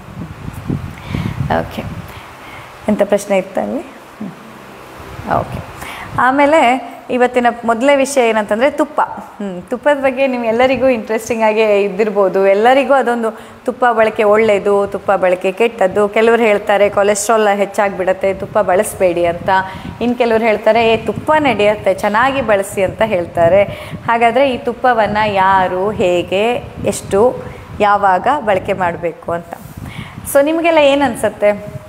A: ಓಕೆ ಎಂಥ ಪ್ರಶ್ನೆ ಇತ್ತ ಅಲ್ಲಿ ಓಕೆ ಆಮೇಲೆ ಇವತ್ತಿನ ಮೊದಲೇ ವಿಷಯ ಏನಂತಂದರೆ ತುಪ್ಪ ಹ್ಮ್, ತುಪ್ಪದ ಬಗ್ಗೆ ನೀವು ಎಲ್ಲರಿಗೂ ಇಂಟ್ರೆಸ್ಟಿಂಗ್ ಆಗಿ ಇದ್ದಿರ್ಬೋದು ಎಲ್ಲರಿಗೂ ಅದೊಂದು ತುಪ್ಪ ಬಳಕೆ ಒಳ್ಳೆಯದು ತುಪ್ಪ ಬಳಕೆ ಕೆಟ್ಟದ್ದು ಕೆಲವರು ಹೇಳ್ತಾರೆ ಕೊಲೆಸ್ಟ್ರಾಲ್ ಹೆಚ್ಚಾಗಿಬಿಡತ್ತೆ ತುಪ್ಪ ಬಳಸಬೇಡಿ ಅಂತ ಇನ್ನು ಕೆಲವರು ಹೇಳ್ತಾರೆ ಏ ತುಪ್ಪ ನಡೆಯುತ್ತೆ ಚೆನ್ನಾಗಿ ಬಳಸಿ ಅಂತ ಹೇಳ್ತಾರೆ ಹಾಗಾದರೆ ಈ ತುಪ್ಪವನ್ನು ಯಾರು ಹೇಗೆ ಎಷ್ಟು ಯಾವಾಗ ಬಳಕೆ ಮಾಡಬೇಕು ಅಂತ ಸೊ ನಿಮಗೆಲ್ಲ ಏನು ಅನಿಸುತ್ತೆ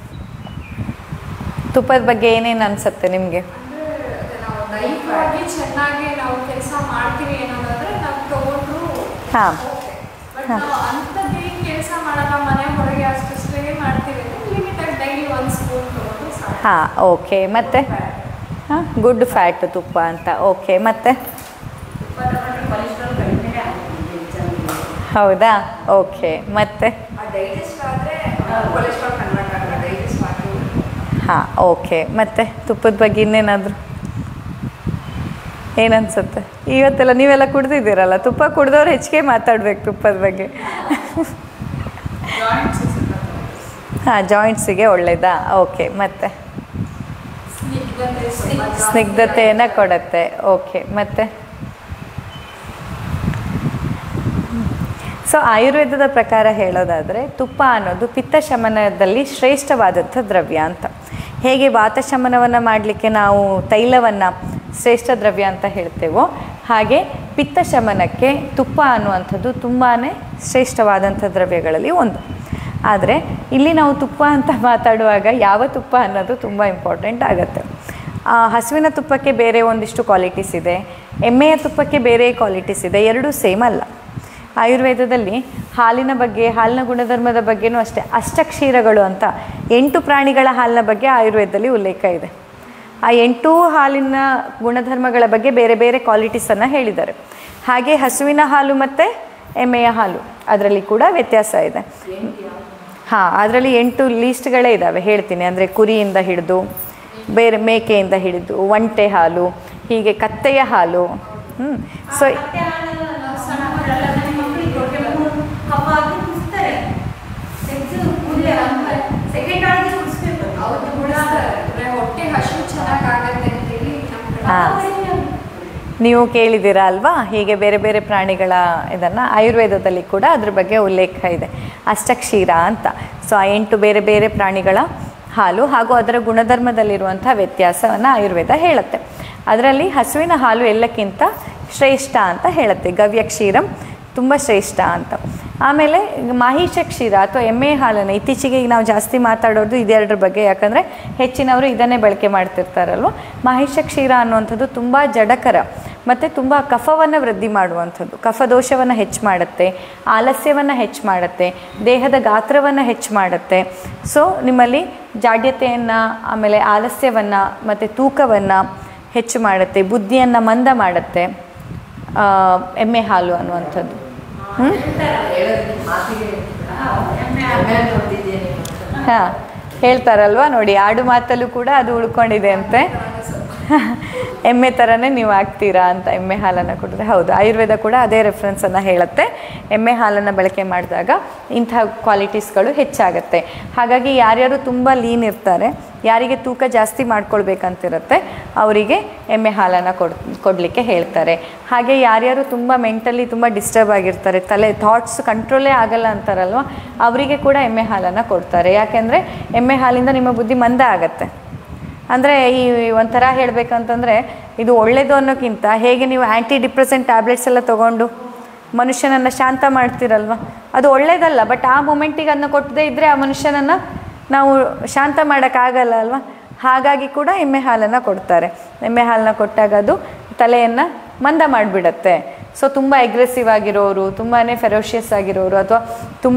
A: ತುಪ್ಪದ ಬಗ್ಗೆ ಏನೇನು ಅನಿಸುತ್ತೆ ನಿಮಗೆ
C: ಅಂದ್ರೆ ಅದೇ ನಾವು ದೈಹಿಕವಾಗಿ ಚೆನ್ನಾಗಿ ನಾವು ಕೆಲಸ ಮಾಡ್ತೀವಿ ಏನಂದ್ರೆ ನಾವು ತಗೊಂಡ್ರು
A: ಹಾಂ
C: ಬಟ್ ನಾವು ಅಂಥದ್ದೇನು ಕೆಲಸ ಮಾಡಲ್ಲ ಮನೆ ಹೊರಗೆ ಅಷ್ಟಷ್ಟೇ ಮಾಡ್ತೀವಿ ಲಿಮಿಟೆಡ್ ಡೈಲಿ ಒಂದು ಸ್ಪೂನ್ ತಗೊಂಡು ಸಾಕು
A: ಹಾಂ ಓಕೆ ಮತ್ತೆ ಹಾಂ ಗುಡ್ ಫ್ಯಾಟ್ ತುಪ್ಪ ಅಂತ ಓಕೆ ಮತ್ತೆ
B: ಕೊಲೆಸ್ಟ್ರಾಲ್ ಕಡಿಮೆ ಆಗ್ತದೆ
A: ಹೌದಾ ಓಕೆ ಮತ್ತೆ
B: ಡೈಜೆಸ್ಟ್ ಆದರೆ ಕೊಲೆಸ್ಟ್ರಾಲ್ ಕನ್ವರ್ಟ್ ಆಗಲ್ಲ ಡೈಜೆಸ್ಟ್ ಮಾಡಿ
A: ಹಾಂ ಓಕೆ ಮತ್ತೆ ತುಪ್ಪದ ಬಗ್ಗೆ ಇನ್ನೇನಾದರೂ ಏನನ್ಸುತ್ತೆ ಇವತ್ತೆಲ್ಲ ನೀವೆಲ್ಲ ಕುಡ್ದಿದ್ದೀರಲ್ಲ ತುಪ್ಪ ಕುಡ್ದವ್ರು ಹೆಚ್ಚಿಗೆ ಮಾತಾಡ್ಬೇಕು ತುಪ್ಪದ ಬಗ್ಗೆ ಹಾಂ ಜಾಯಿಂಟ್ಸಿಗೆ ಒಳ್ಳೇದಾ ಓಕೆ ಮತ್ತೆ
C: ಸ್ನಿಗ್ಧತೆ ಸ್ವಲ್ಪ
A: ಸ್ನಿಗ್ಧತೆಯನ್ನು ಕೊಡುತ್ತೆ ಓಕೆ ಮತ್ತೆ ಸೊ ಆಯುರ್ವೇದದ ಪ್ರಕಾರ ಹೇಳೋದಾದರೆ ತುಪ್ಪ ಅನ್ನೋದು ಪಿತ್ತ ಶಮನದಲ್ಲಿ ಶ್ರೇಷ್ಠವಾದಂಥ ದ್ರವ್ಯ ಅಂತ ಹೇಗೆ ವಾತಶಮನವನ್ನು ಮಾಡಲಿಕ್ಕೆ ನಾವು ತೈಲವನ್ನು ಶ್ರೇಷ್ಠ ದ್ರವ್ಯ ಅಂತ ಹೇಳ್ತೇವೋ ಹಾಗೆ ಪಿತ್ತ ಶಮನಕ್ಕೆ ತುಪ್ಪ ಅನ್ನುವಂಥದ್ದು ತುಂಬಾ ಶ್ರೇಷ್ಠವಾದಂಥ ದ್ರವ್ಯಗಳಲ್ಲಿ ಒಂದು ಆದರೆ ಇಲ್ಲಿ ನಾವು ತುಪ್ಪ ಅಂತ ಮಾತಾಡುವಾಗ ಯಾವ ತುಪ್ಪ ಅನ್ನೋದು ತುಂಬ ಇಂಪಾರ್ಟೆಂಟ್ ಆಗುತ್ತೆ ಆ, ಹಸುವಿನ ತುಪ್ಪಕ್ಕೆ ಬೇರೆ ಒಂದಿಷ್ಟು ಕ್ವಾಲಿಟೀಸ್ ಇದೆ ಎಮ್ಮೆಯ ತುಪ್ಪಕ್ಕೆ ಬೇರೆ ಕ್ವಾಲಿಟೀಸ್ ಇದೆ ಎರಡೂ ಸೇಮ್ ಅಲ್ಲ ಆಯುರ್ವೇದದಲ್ಲಿ ಹಾಲಿನ ಬಗ್ಗೆ ಹಾಲಿನ ಗುಣಧರ್ಮದ ಬಗ್ಗೆನೂ ಅಷ್ಟೇ ಅಷ್ಟಕ್ಷೀರಗಳು ಅಂತ ಎಂಟು ಪ್ರಾಣಿಗಳ ಹಾಲಿನ ಬಗ್ಗೆ ಆಯುರ್ವೇದದಲ್ಲಿ ಉಲ್ಲೇಖ ಇದೆ ಆ ಎಂಟೂ ಹಾಲಿನ ಗುಣಧರ್ಮಗಳ ಬಗ್ಗೆ ಬೇರೆ ಬೇರೆ ಕ್ವಾಲಿಟೀಸನ್ನು ಹೇಳಿದ್ದಾರೆ ಹಾಗೆ ಹಸುವಿನ ಹಾಲು ಮತ್ತು ಎಮ್ಮೆಯ ಹಾಲು ಅದರಲ್ಲಿ ಕೂಡ ವ್ಯತ್ಯಾಸ ಇದೆ ಹಾಂ ಅದರಲ್ಲಿ ಎಂಟು ಲೀಸ್ಟ್ಗಳೇ ಇದ್ದಾವೆ ಹೇಳ್ತೀನಿ ಅಂದರೆ ಕುರಿಯಿಂದ ಹಿಡಿದು ಬೇರೆ ಮೇಕೆಯಿಂದ ಹಿಡಿದು ಒಂಟೆ ಹಾಲು ಹೀಗೆ ಕತ್ತೆಯ ಹಾಲು ಹ್ಞೂ ಸೊ
C: ಅವ್ರು ಕೂಡ ಅಂದ್ರೆ ಹೊಟ್ಟೆ ಹಸು ಚೆನ್ನಾಗಾಗತ್ತೆ ಅಂತೇಳಿ ನಮ್ಮ ಕಡೆ
A: ಹಾ. ನೀವು ಕೇಳಿದ್ದೀರಾ ಅಲ್ವಾ ಹೀಗೆ ಬೇರೆ ಬೇರೆ ಪ್ರಾಣಿಗಳ ಇದನ್ನು ಆಯುರ್ವೇದದಲ್ಲಿ ಕೂಡ ಅದ್ರ ಬಗ್ಗೆ ಉಲ್ಲೇಖ ಇದೆ ಅಷ್ಟಕ್ಷೀರ ಅಂತ ಸೊ ಆ ಎಂಟು ಬೇರೆ ಬೇರೆ ಪ್ರಾಣಿಗಳ ಹಾಲು ಹಾಗೂ ಅದರ ಗುಣಧರ್ಮದಲ್ಲಿರುವಂಥ ವ್ಯತ್ಯಾಸವನ್ನು ಆಯುರ್ವೇದ ಹೇಳುತ್ತೆ ಅದರಲ್ಲಿ ಹಸುವಿನ ಹಾಲು ಎಲ್ಲಕ್ಕಿಂತ ಶ್ರೇಷ್ಠ ಅಂತ ಹೇಳುತ್ತೆ ಗವ್ಯ ಕ್ಷೀರಂ ತುಂಬ ಶ್ರೇಷ್ಠ ಅಂತ ಆಮೇಲೆ ಮಾಹಿಷ ಕ್ಷೀರ ಅಥವಾ ಎಮ್ಮೆ ಹಾಲನ್ನು ಇತ್ತೀಚೆಗೆ ಈಗ ನಾವು ಜಾಸ್ತಿ ಮಾತಾಡೋದು ಇದೆರಡರ ಬಗ್ಗೆ ಯಾಕಂದರೆ ಹೆಚ್ಚಿನವರು ಇದನ್ನೇ ಬಳಕೆ ಮಾಡ್ತಿರ್ತಾರಲ್ವ ಮಾಹಿಷ ಕ್ಷೀರ ಅನ್ನುವಂಥದ್ದು ತುಂಬ ಜಡಕರ ಮತ್ತು ತುಂಬ ಕಫವನ್ನು ವೃದ್ಧಿ ಮಾಡುವಂಥದ್ದು ಕಫದೋಷವನ್ನು ಹೆಚ್ಚು ಮಾಡುತ್ತೆ ಆಲಸ್ಯವನ್ನು ಹೆಚ್ಚು ಮಾಡುತ್ತೆ ದೇಹದ ಗಾತ್ರವನ್ನು ಹೆಚ್ಚು ಮಾಡುತ್ತೆ ಸೊ ನಿಮ್ಮಲ್ಲಿ ಜಾಡ್ಯತೆಯನ್ನು ಆಮೇಲೆ ಆಲಸ್ಯವನ್ನು ಮತ್ತು ತೂಕವನ್ನು ಹೆಚ್ಚು ಮಾಡುತ್ತೆ ಬುದ್ಧಿಯನ್ನು ಮಂದ ಮಾಡುತ್ತೆ ಆ, ಎಮ್ಮೆ ಹಾಲು ಅನ್ನುವಂಥದ್ದು ಹ್ಞೂ
B: ಹೇಳೋದಕ್ಕೆ ಮಾತಿಗೆ ಎಮ್ಮೆ ನೋಡ್ತಿದ್ದೇನೆ
A: ಹಾಂ ಹೇಳ್ತಾರಲ್ವಾ ನೋಡಿ ಆಡು ಮಾತಲ್ಲೂ ಕೂಡ ಅದು ಉಳ್ಕೊಂಡಿದೆ ಅಂತೆ ಎಮ್ಮೆ ಥರನೇ ನೀವು ಆಗ್ತೀರಾ ಅಂತ ಎಮ್ಮೆ ಹಾಲನ್ನು ಕುಡಿದ್ರೆ ಹೌದು ಆಯುರ್ವೇದ ಕೂಡ ಅದೇ ರೆಫರೆನ್ಸನ್ನು ಹೇಳುತ್ತೆ ಎಮ್ಮೆ ಹಾಲನ್ನು ಬಳಕೆ ಮಾಡಿದಾಗ ಇಂಥ ಕ್ವಾಲಿಟೀಸ್ಗಳು ಹೆಚ್ಚಾಗತ್ತೆ ಹಾಗಾಗಿ ಯಾರ್ಯಾರು ತುಂಬ ಲೀನ್ ಇರ್ತಾರೆ ಯಾರಿಗೆ ತೂಕ ಜಾಸ್ತಿ ಮಾಡ್ಕೊಳ್ಬೇಕಂತಿರುತ್ತೆ ಅವರಿಗೆ ಎಮ್ಮೆ ಹಾಲನ್ನು ಕೊಡ್ ಕೊಡಲಿಕ್ಕೆ ಹೇಳ್ತಾರೆ ಹಾಗೆ ಯಾರ್ಯಾರು ತುಂಬ ಮೆಂಟಲಿ ತುಂಬ ಡಿಸ್ಟರ್ಬ್ ಆಗಿರ್ತಾರೆ ತಲೆ ಥಾಟ್ಸ್ ಕಂಟ್ರೋಲೇ ಆಗಲ್ಲ ಅಂತಾರಲ್ವ ಅವರಿಗೆ ಕೂಡ ಎಮ್ಮೆ ಹಾಲನ್ನು ಕೊಡ್ತಾರೆ ಯಾಕೆಂದರೆ ಎಮ್ಮೆ ಹಾಲಿಂದ ನಿಮ್ಮ ಬುದ್ಧಿ ಮಂದ ಆಗತ್ತೆ ಅಂದರೆ ಈ ಒಂಥರ ಹೇಳಬೇಕಂತಂದರೆ ಇದು ಒಳ್ಳೆಯದು ಅನ್ನೋಕ್ಕಿಂತ ಹೇಗೆ ನೀವು ಆ್ಯಂಟಿ ಡಿಪ್ರೆಸೆಂಟ್ ಟ್ಯಾಬ್ಲೆಟ್ಸ್ ಎಲ್ಲ ತೊಗೊಂಡು ಮನುಷ್ಯನನ್ನು ಶಾಂತ ಮಾಡ್ತೀರಲ್ವ ಅದು ಒಳ್ಳೇದಲ್ಲ ಬಟ್ ಆ ಮೊಮೆಂಟಿಗೆ ಅದನ್ನ ಕೊಟ್ಟದೇ ಇದ್ದರೆ ಆ ಮನುಷ್ಯನನ್ನು ನಾವು ಶಾಂತ ಮಾಡೋಕ್ಕಾಗಲ್ಲ ಅಲ್ವಾ ಹಾಗಾಗಿ ಕೂಡ ಎಮ್ಮೆ ಹಾಲನ್ನು ಕೊಡ್ತಾರೆ ಎಮ್ಮೆ ಹಾಲನ್ನ ಕೊಟ್ಟಾಗ ಅದು ತಲೆಯನ್ನು ಮಂದ ಮಾಡಿಬಿಡತ್ತೆ ಸೊ ತುಂಬ ಅಗ್ರೆಸಿವ್ ಆಗಿರೋರು ತುಂಬಾ ಫೆರೋಷಿಯಸ್ ಆಗಿರೋರು ಅಥವಾ ತುಂಬ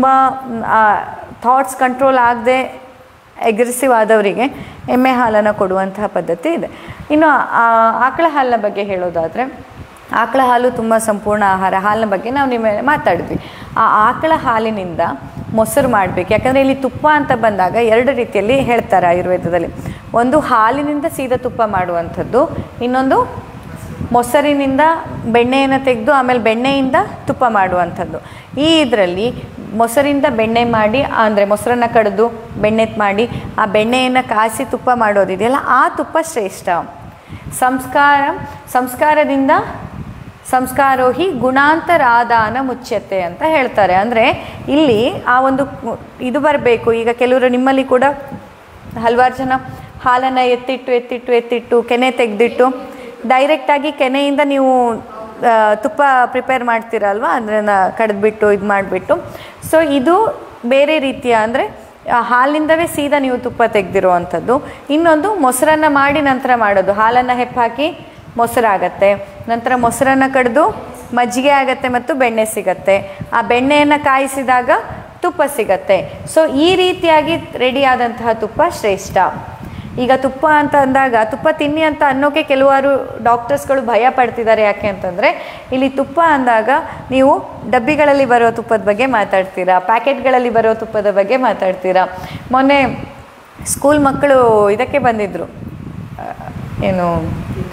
A: ಥಾಟ್ಸ್ ಕಂಟ್ರೋಲ್ ಆಗದೆ ಅಗ್ರೆಸಿವ್ ಆದವರಿಗೆ ಎಮ್ಮೆ ಹಾಲನ್ನು ಕೊಡುವಂತಹ ಪದ್ಧತಿ ಇದೆ ಇನ್ನು ಆ, ಆಕಳ ಹಾಲಿನ ಬಗ್ಗೆ ಹೇಳೋದಾದರೆ ಆಕಳ ಹಾಲು ತುಂಬ ಸಂಪೂರ್ಣ ಆಹಾರ ಹಾಲಿನ ಬಗ್ಗೆ ನಾವು ನಿಮ್ಮ ಮಾತಾಡಿದ್ವಿ ಆ ಆಕಳ ಹಾಲಿನಿಂದ ಮೊಸರು ಮಾಡಬೇಕು ಯಾಕಂದರೆ ಇಲ್ಲಿ ತುಪ್ಪ ಅಂತ ಬಂದಾಗ ಎರಡು ರೀತಿಯಲ್ಲಿ ಹೇಳ್ತಾರೆ ಆಯುರ್ವೇದದಲ್ಲಿ ಒಂದು ಹಾಲಿನಿಂದ ಸೀದಾ ತುಪ್ಪ ಮಾಡುವಂಥದ್ದು ಇನ್ನೊಂದು ಮೊಸರಿನಿಂದ ಬೆಣ್ಣೆಯನ್ನು ತೆಗೆದು ಆಮೇಲೆ ಬೆಣ್ಣೆಯಿಂದ ತುಪ್ಪ ಮಾಡುವಂಥದ್ದು ಈ ಇದರಲ್ಲಿ ಮೊಸರಿಂದ ಬೆಣ್ಣೆ ಮಾಡಿ ಅಂದರೆ ಮೊಸರನ್ನು ಕಡಿದು ಬೆಣ್ಣೆ ಮಾಡಿ ಆ ಬೆಣ್ಣೆಯನ್ನು ಕಾಸಿ ತುಪ್ಪ ಮಾಡೋದಿದೆಯಲ್ಲ ಆ ತುಪ್ಪ ಶ್ರೇಷ್ಠ ಸಂಸ್ಕಾರ ಸಂಸ್ಕಾರದಿಂದ ಸಂಸ್ಕಾರೋಹಿ ಗುಣಾಂತರಾದಾನ ಮುಚ್ಚತೆ ಅಂತ ಹೇಳ್ತಾರೆ ಅಂದರೆ ಇಲ್ಲಿ ಆ ಒಂದು ಇದು ಬರಬೇಕು ಈಗ ಕೆಲವರು ನಿಮ್ಮಲ್ಲಿ ಕೂಡ ಹಲವಾರು ಜನ ಹಾಲನ್ನು ಎತ್ತಿಟ್ಟು ಎತ್ತಿಟ್ಟು ಎತ್ತಿಟ್ಟು ಕೆನೆ ತೆಗೆದಿಟ್ಟು ಡೈರೆಕ್ಟಾಗಿ ಕೆನೆಯಿಂದ ನೀವು ಆ, ತುಪ್ಪ ಪ್ರಿಪೇರ್ ಮಾಡ್ತೀರಲ್ವ ಅದನ್ನು ಕಡಿದ್ಬಿಟ್ಟು ಇದು ಮಾಡಿಬಿಟ್ಟು ಸೊ ಇದು ಬೇರೆ ರೀತಿಯ ಅಂದರೆ ಹಾಲಿಂದವೇ ಸೀದಾ ನೀವು ತುಪ್ಪ ತೆಗೆದಿರುವಂಥದ್ದು ಇನ್ನೊಂದು ಮೊಸರನ್ನು ಮಾಡಿ ನಂತರ ಮಾಡೋದು ಹಾಲನ್ನು ಹೆಪ್ಪಾಕಿ ಮೊಸರಾಗತ್ತೆ ನಂತರ ಮೊಸರನ್ನು ಕಡಿದು ಮಜ್ಜಿಗೆ ಆಗತ್ತೆ ಮತ್ತು ಬೆಣ್ಣೆ ಸಿಗತ್ತೆ ಆ ಬೆಣ್ಣೆಯನ್ನು ಕಾಯಿಸಿದಾಗ ತುಪ್ಪ ಸಿಗತ್ತೆ ಸೊ ಈ ರೀತಿಯಾಗಿ ರೆಡಿ ಆದಂತಹ ತುಪ್ಪ ಶ್ರೇಷ್ಠ ಈಗ ತುಪ್ಪ ಅಂತ ಅಂದಾಗ ತುಪ್ಪ ತಿನ್ನಿ ಅಂತ ಅನ್ನೋಕೆ ಕೆಲವಾರು ಡಾಕ್ಟರ್ಸ್ಗಳು ಭಯ ಪಡ್ತಿದ್ದಾರೆ ಯಾಕೆ ಅಂತಂದರೆ ಇಲ್ಲಿ ತುಪ್ಪ ಅಂದಾಗ ನೀವು ಡಬ್ಬಿಗಳಲ್ಲಿ ಬರೋ ತುಪ್ಪದ ಬಗ್ಗೆ ಮಾತಾಡ್ತೀರಾ ಪ್ಯಾಕೆಟ್ಗಳಲ್ಲಿ ಬರೋ ತುಪ್ಪದ ಬಗ್ಗೆ ಮಾತಾಡ್ತೀರಾ ಮೊನ್ನೆ ಸ್ಕೂಲ್ ಮಕ್ಕಳು ಇದಕ್ಕೆ ಬಂದಿದ್ದರು ಆ, ಏನು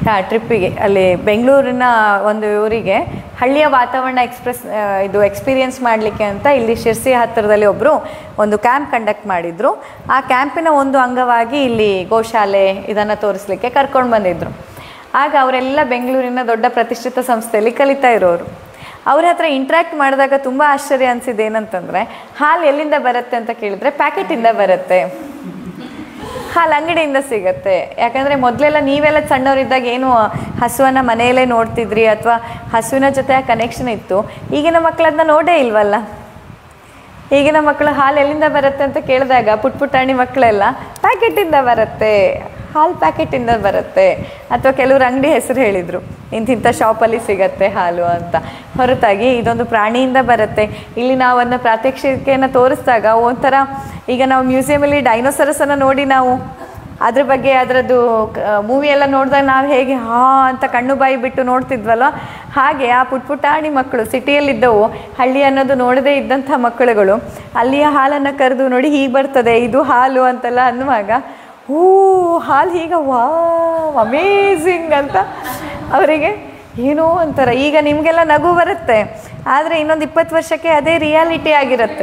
A: ಹಾಂ ಟ್ರಿಪ್ಪಿಗೆ ಅಲ್ಲಿ ಬೆಂಗಳೂರಿನ ಒಂದು ಊರಿಗೆ ಹಳ್ಳಿಯ ವಾತಾವರಣ ಎಕ್ಸ್ಪ್ರೆಸ್ ಆ, ಇದು ಎಕ್ಸ್ಪೀರಿಯನ್ಸ್ ಮಾಡಲಿಕ್ಕೆ ಅಂತ ಇಲ್ಲಿ ಶಿರ್ಸಿ ಹತ್ತಿರದಲ್ಲಿ ಒಬ್ಬರು ಒಂದು ಕ್ಯಾಂಪ್ ಕಂಡಕ್ಟ್ ಮಾಡಿದರು ಆ ಕ್ಯಾಂಪಿನ ಒಂದು ಅಂಗವಾಗಿ ಇಲ್ಲಿ ಗೋಶಾಲೆ ಇದನ್ನು ತೋರಿಸ್ಲಿಕ್ಕೆ ಕರ್ಕೊಂಡು ಬಂದಿದ್ದರು ಆಗ ಅವರೆಲ್ಲ ಬೆಂಗಳೂರಿನ ದೊಡ್ಡ ಪ್ರತಿಷ್ಠಿತ ಸಂಸ್ಥೆಯಲ್ಲಿ ಕಲಿತಾ ಇರೋರು ಅವ್ರ ಹತ್ರ ಇಂಟ್ರ್ಯಾಕ್ಟ್ ಮಾಡಿದಾಗ ತುಂಬ ಆಶ್ಚರ್ಯ ಅನಿಸಿದ್ದು ಏನಂತಂದರೆ ಹಾಲು ಎಲ್ಲಿಂದ ಬರುತ್ತೆ ಅಂತ ಕೇಳಿದ್ರೆ ಪ್ಯಾಕೆಟಿಂದ ಬರುತ್ತೆ ಹಾಲು ಅಂಗಡಿಯಿಂದ ಸಿಗುತ್ತೆ ಯಾಕಂದರೆ ಮೊದಲೆಲ್ಲ ನೀವೆಲ್ಲ ಸಣ್ಣವರಿದ್ದಾಗ ಏನು ಹಸುವನ್ನು ಮನೆಯಲ್ಲೇ ನೋಡ್ತಿದ್ರಿ ಅಥವಾ ಹಸುವಿನ ಜೊತೆ ಆ ಕನೆಕ್ಷನ್ ಇತ್ತು ಈಗಿನ ಮಕ್ಕಳು ಅದನ್ನ ನೋಡೇ ಇಲ್ವಲ್ಲ ಈಗಿನ ಮಕ್ಕಳು ಹಾಲು ಎಲ್ಲಿಂದ ಬರುತ್ತೆ ಅಂತ ಕೇಳಿದಾಗ ಪುಟ್ ಪುಟಾಣಿ ಮಕ್ಕಳೆಲ್ಲ ಪ್ಯಾಕೆಟಿಂದ ಬರುತ್ತೆ ಹಾಲು ಪ್ಯಾಕೆಟಿಂದ ಬರುತ್ತೆ ಅಥವಾ ಕೆಲವರು ಅಂಗಡಿ ಹೆಸರು ಹೇಳಿದರು ಇಂತಿಂಥ ಶಾಪಲ್ಲಿ ಸಿಗತ್ತೆ ಹಾಲು ಅಂತ ಹೊರತಾಗಿ ಇದೊಂದು ಪ್ರಾಣಿಯಿಂದ ಬರುತ್ತೆ ಇಲ್ಲಿ ನಾವು ಅದನ್ನ ಪ್ರಾತ್ಯಕ್ಷಿಕೆಯನ್ನು ತೋರಿಸಿದಾಗ ಒಂಥರ ಈಗ ನಾವು ಮ್ಯೂಸಿಯಮಲ್ಲಿ ಡೈನೋಸರಸನ್ನು ನೋಡಿ ನಾವು ಅದ್ರ ಬಗ್ಗೆ ಅದರದ್ದು ಮೂವಿ ಎಲ್ಲ ನೋಡಿದಾಗ ನಾವು ಹೇಗೆ ಹಾ ಅಂತ ಕಣ್ಣು ಬಾಯಿ ಬಿಟ್ಟು ನೋಡ್ತಿದ್ವಲ್ಲ ಹಾಗೆ ಆ ಪುಟ್ ಪುಟಾಣಿ ಮಕ್ಕಳು ಸಿಟಿಯಲ್ಲಿದ್ದವು ಹಳ್ಳಿ ಅನ್ನೋದು ನೋಡದೇ ಇದ್ದಂಥ ಮಕ್ಕಳುಗಳು ಅಲ್ಲಿಯ ಹಾಲನ್ನು ಕರೆದು ನೋಡಿ ಹೀಗೆ ಬರ್ತದೆ ಇದು ಹಾಲು ಅಂತೆಲ್ಲ ಅನ್ನುವಾಗ ಹೂ ಹಾಲು ಹೀಗ ವಾ ಅಮೇಝಿಂಗ್ ಅಂತ ಅವರಿಗೆ ಏನೋ ಒಂಥರ ಈಗ ನಿಮಗೆಲ್ಲ ನಗು ಬರುತ್ತೆ ಆದರೆ ಇನ್ನೊಂದು ಇಪ್ಪತ್ತು ವರ್ಷಕ್ಕೆ ಅದೇ ರಿಯಾಲಿಟಿ ಆಗಿರುತ್ತೆ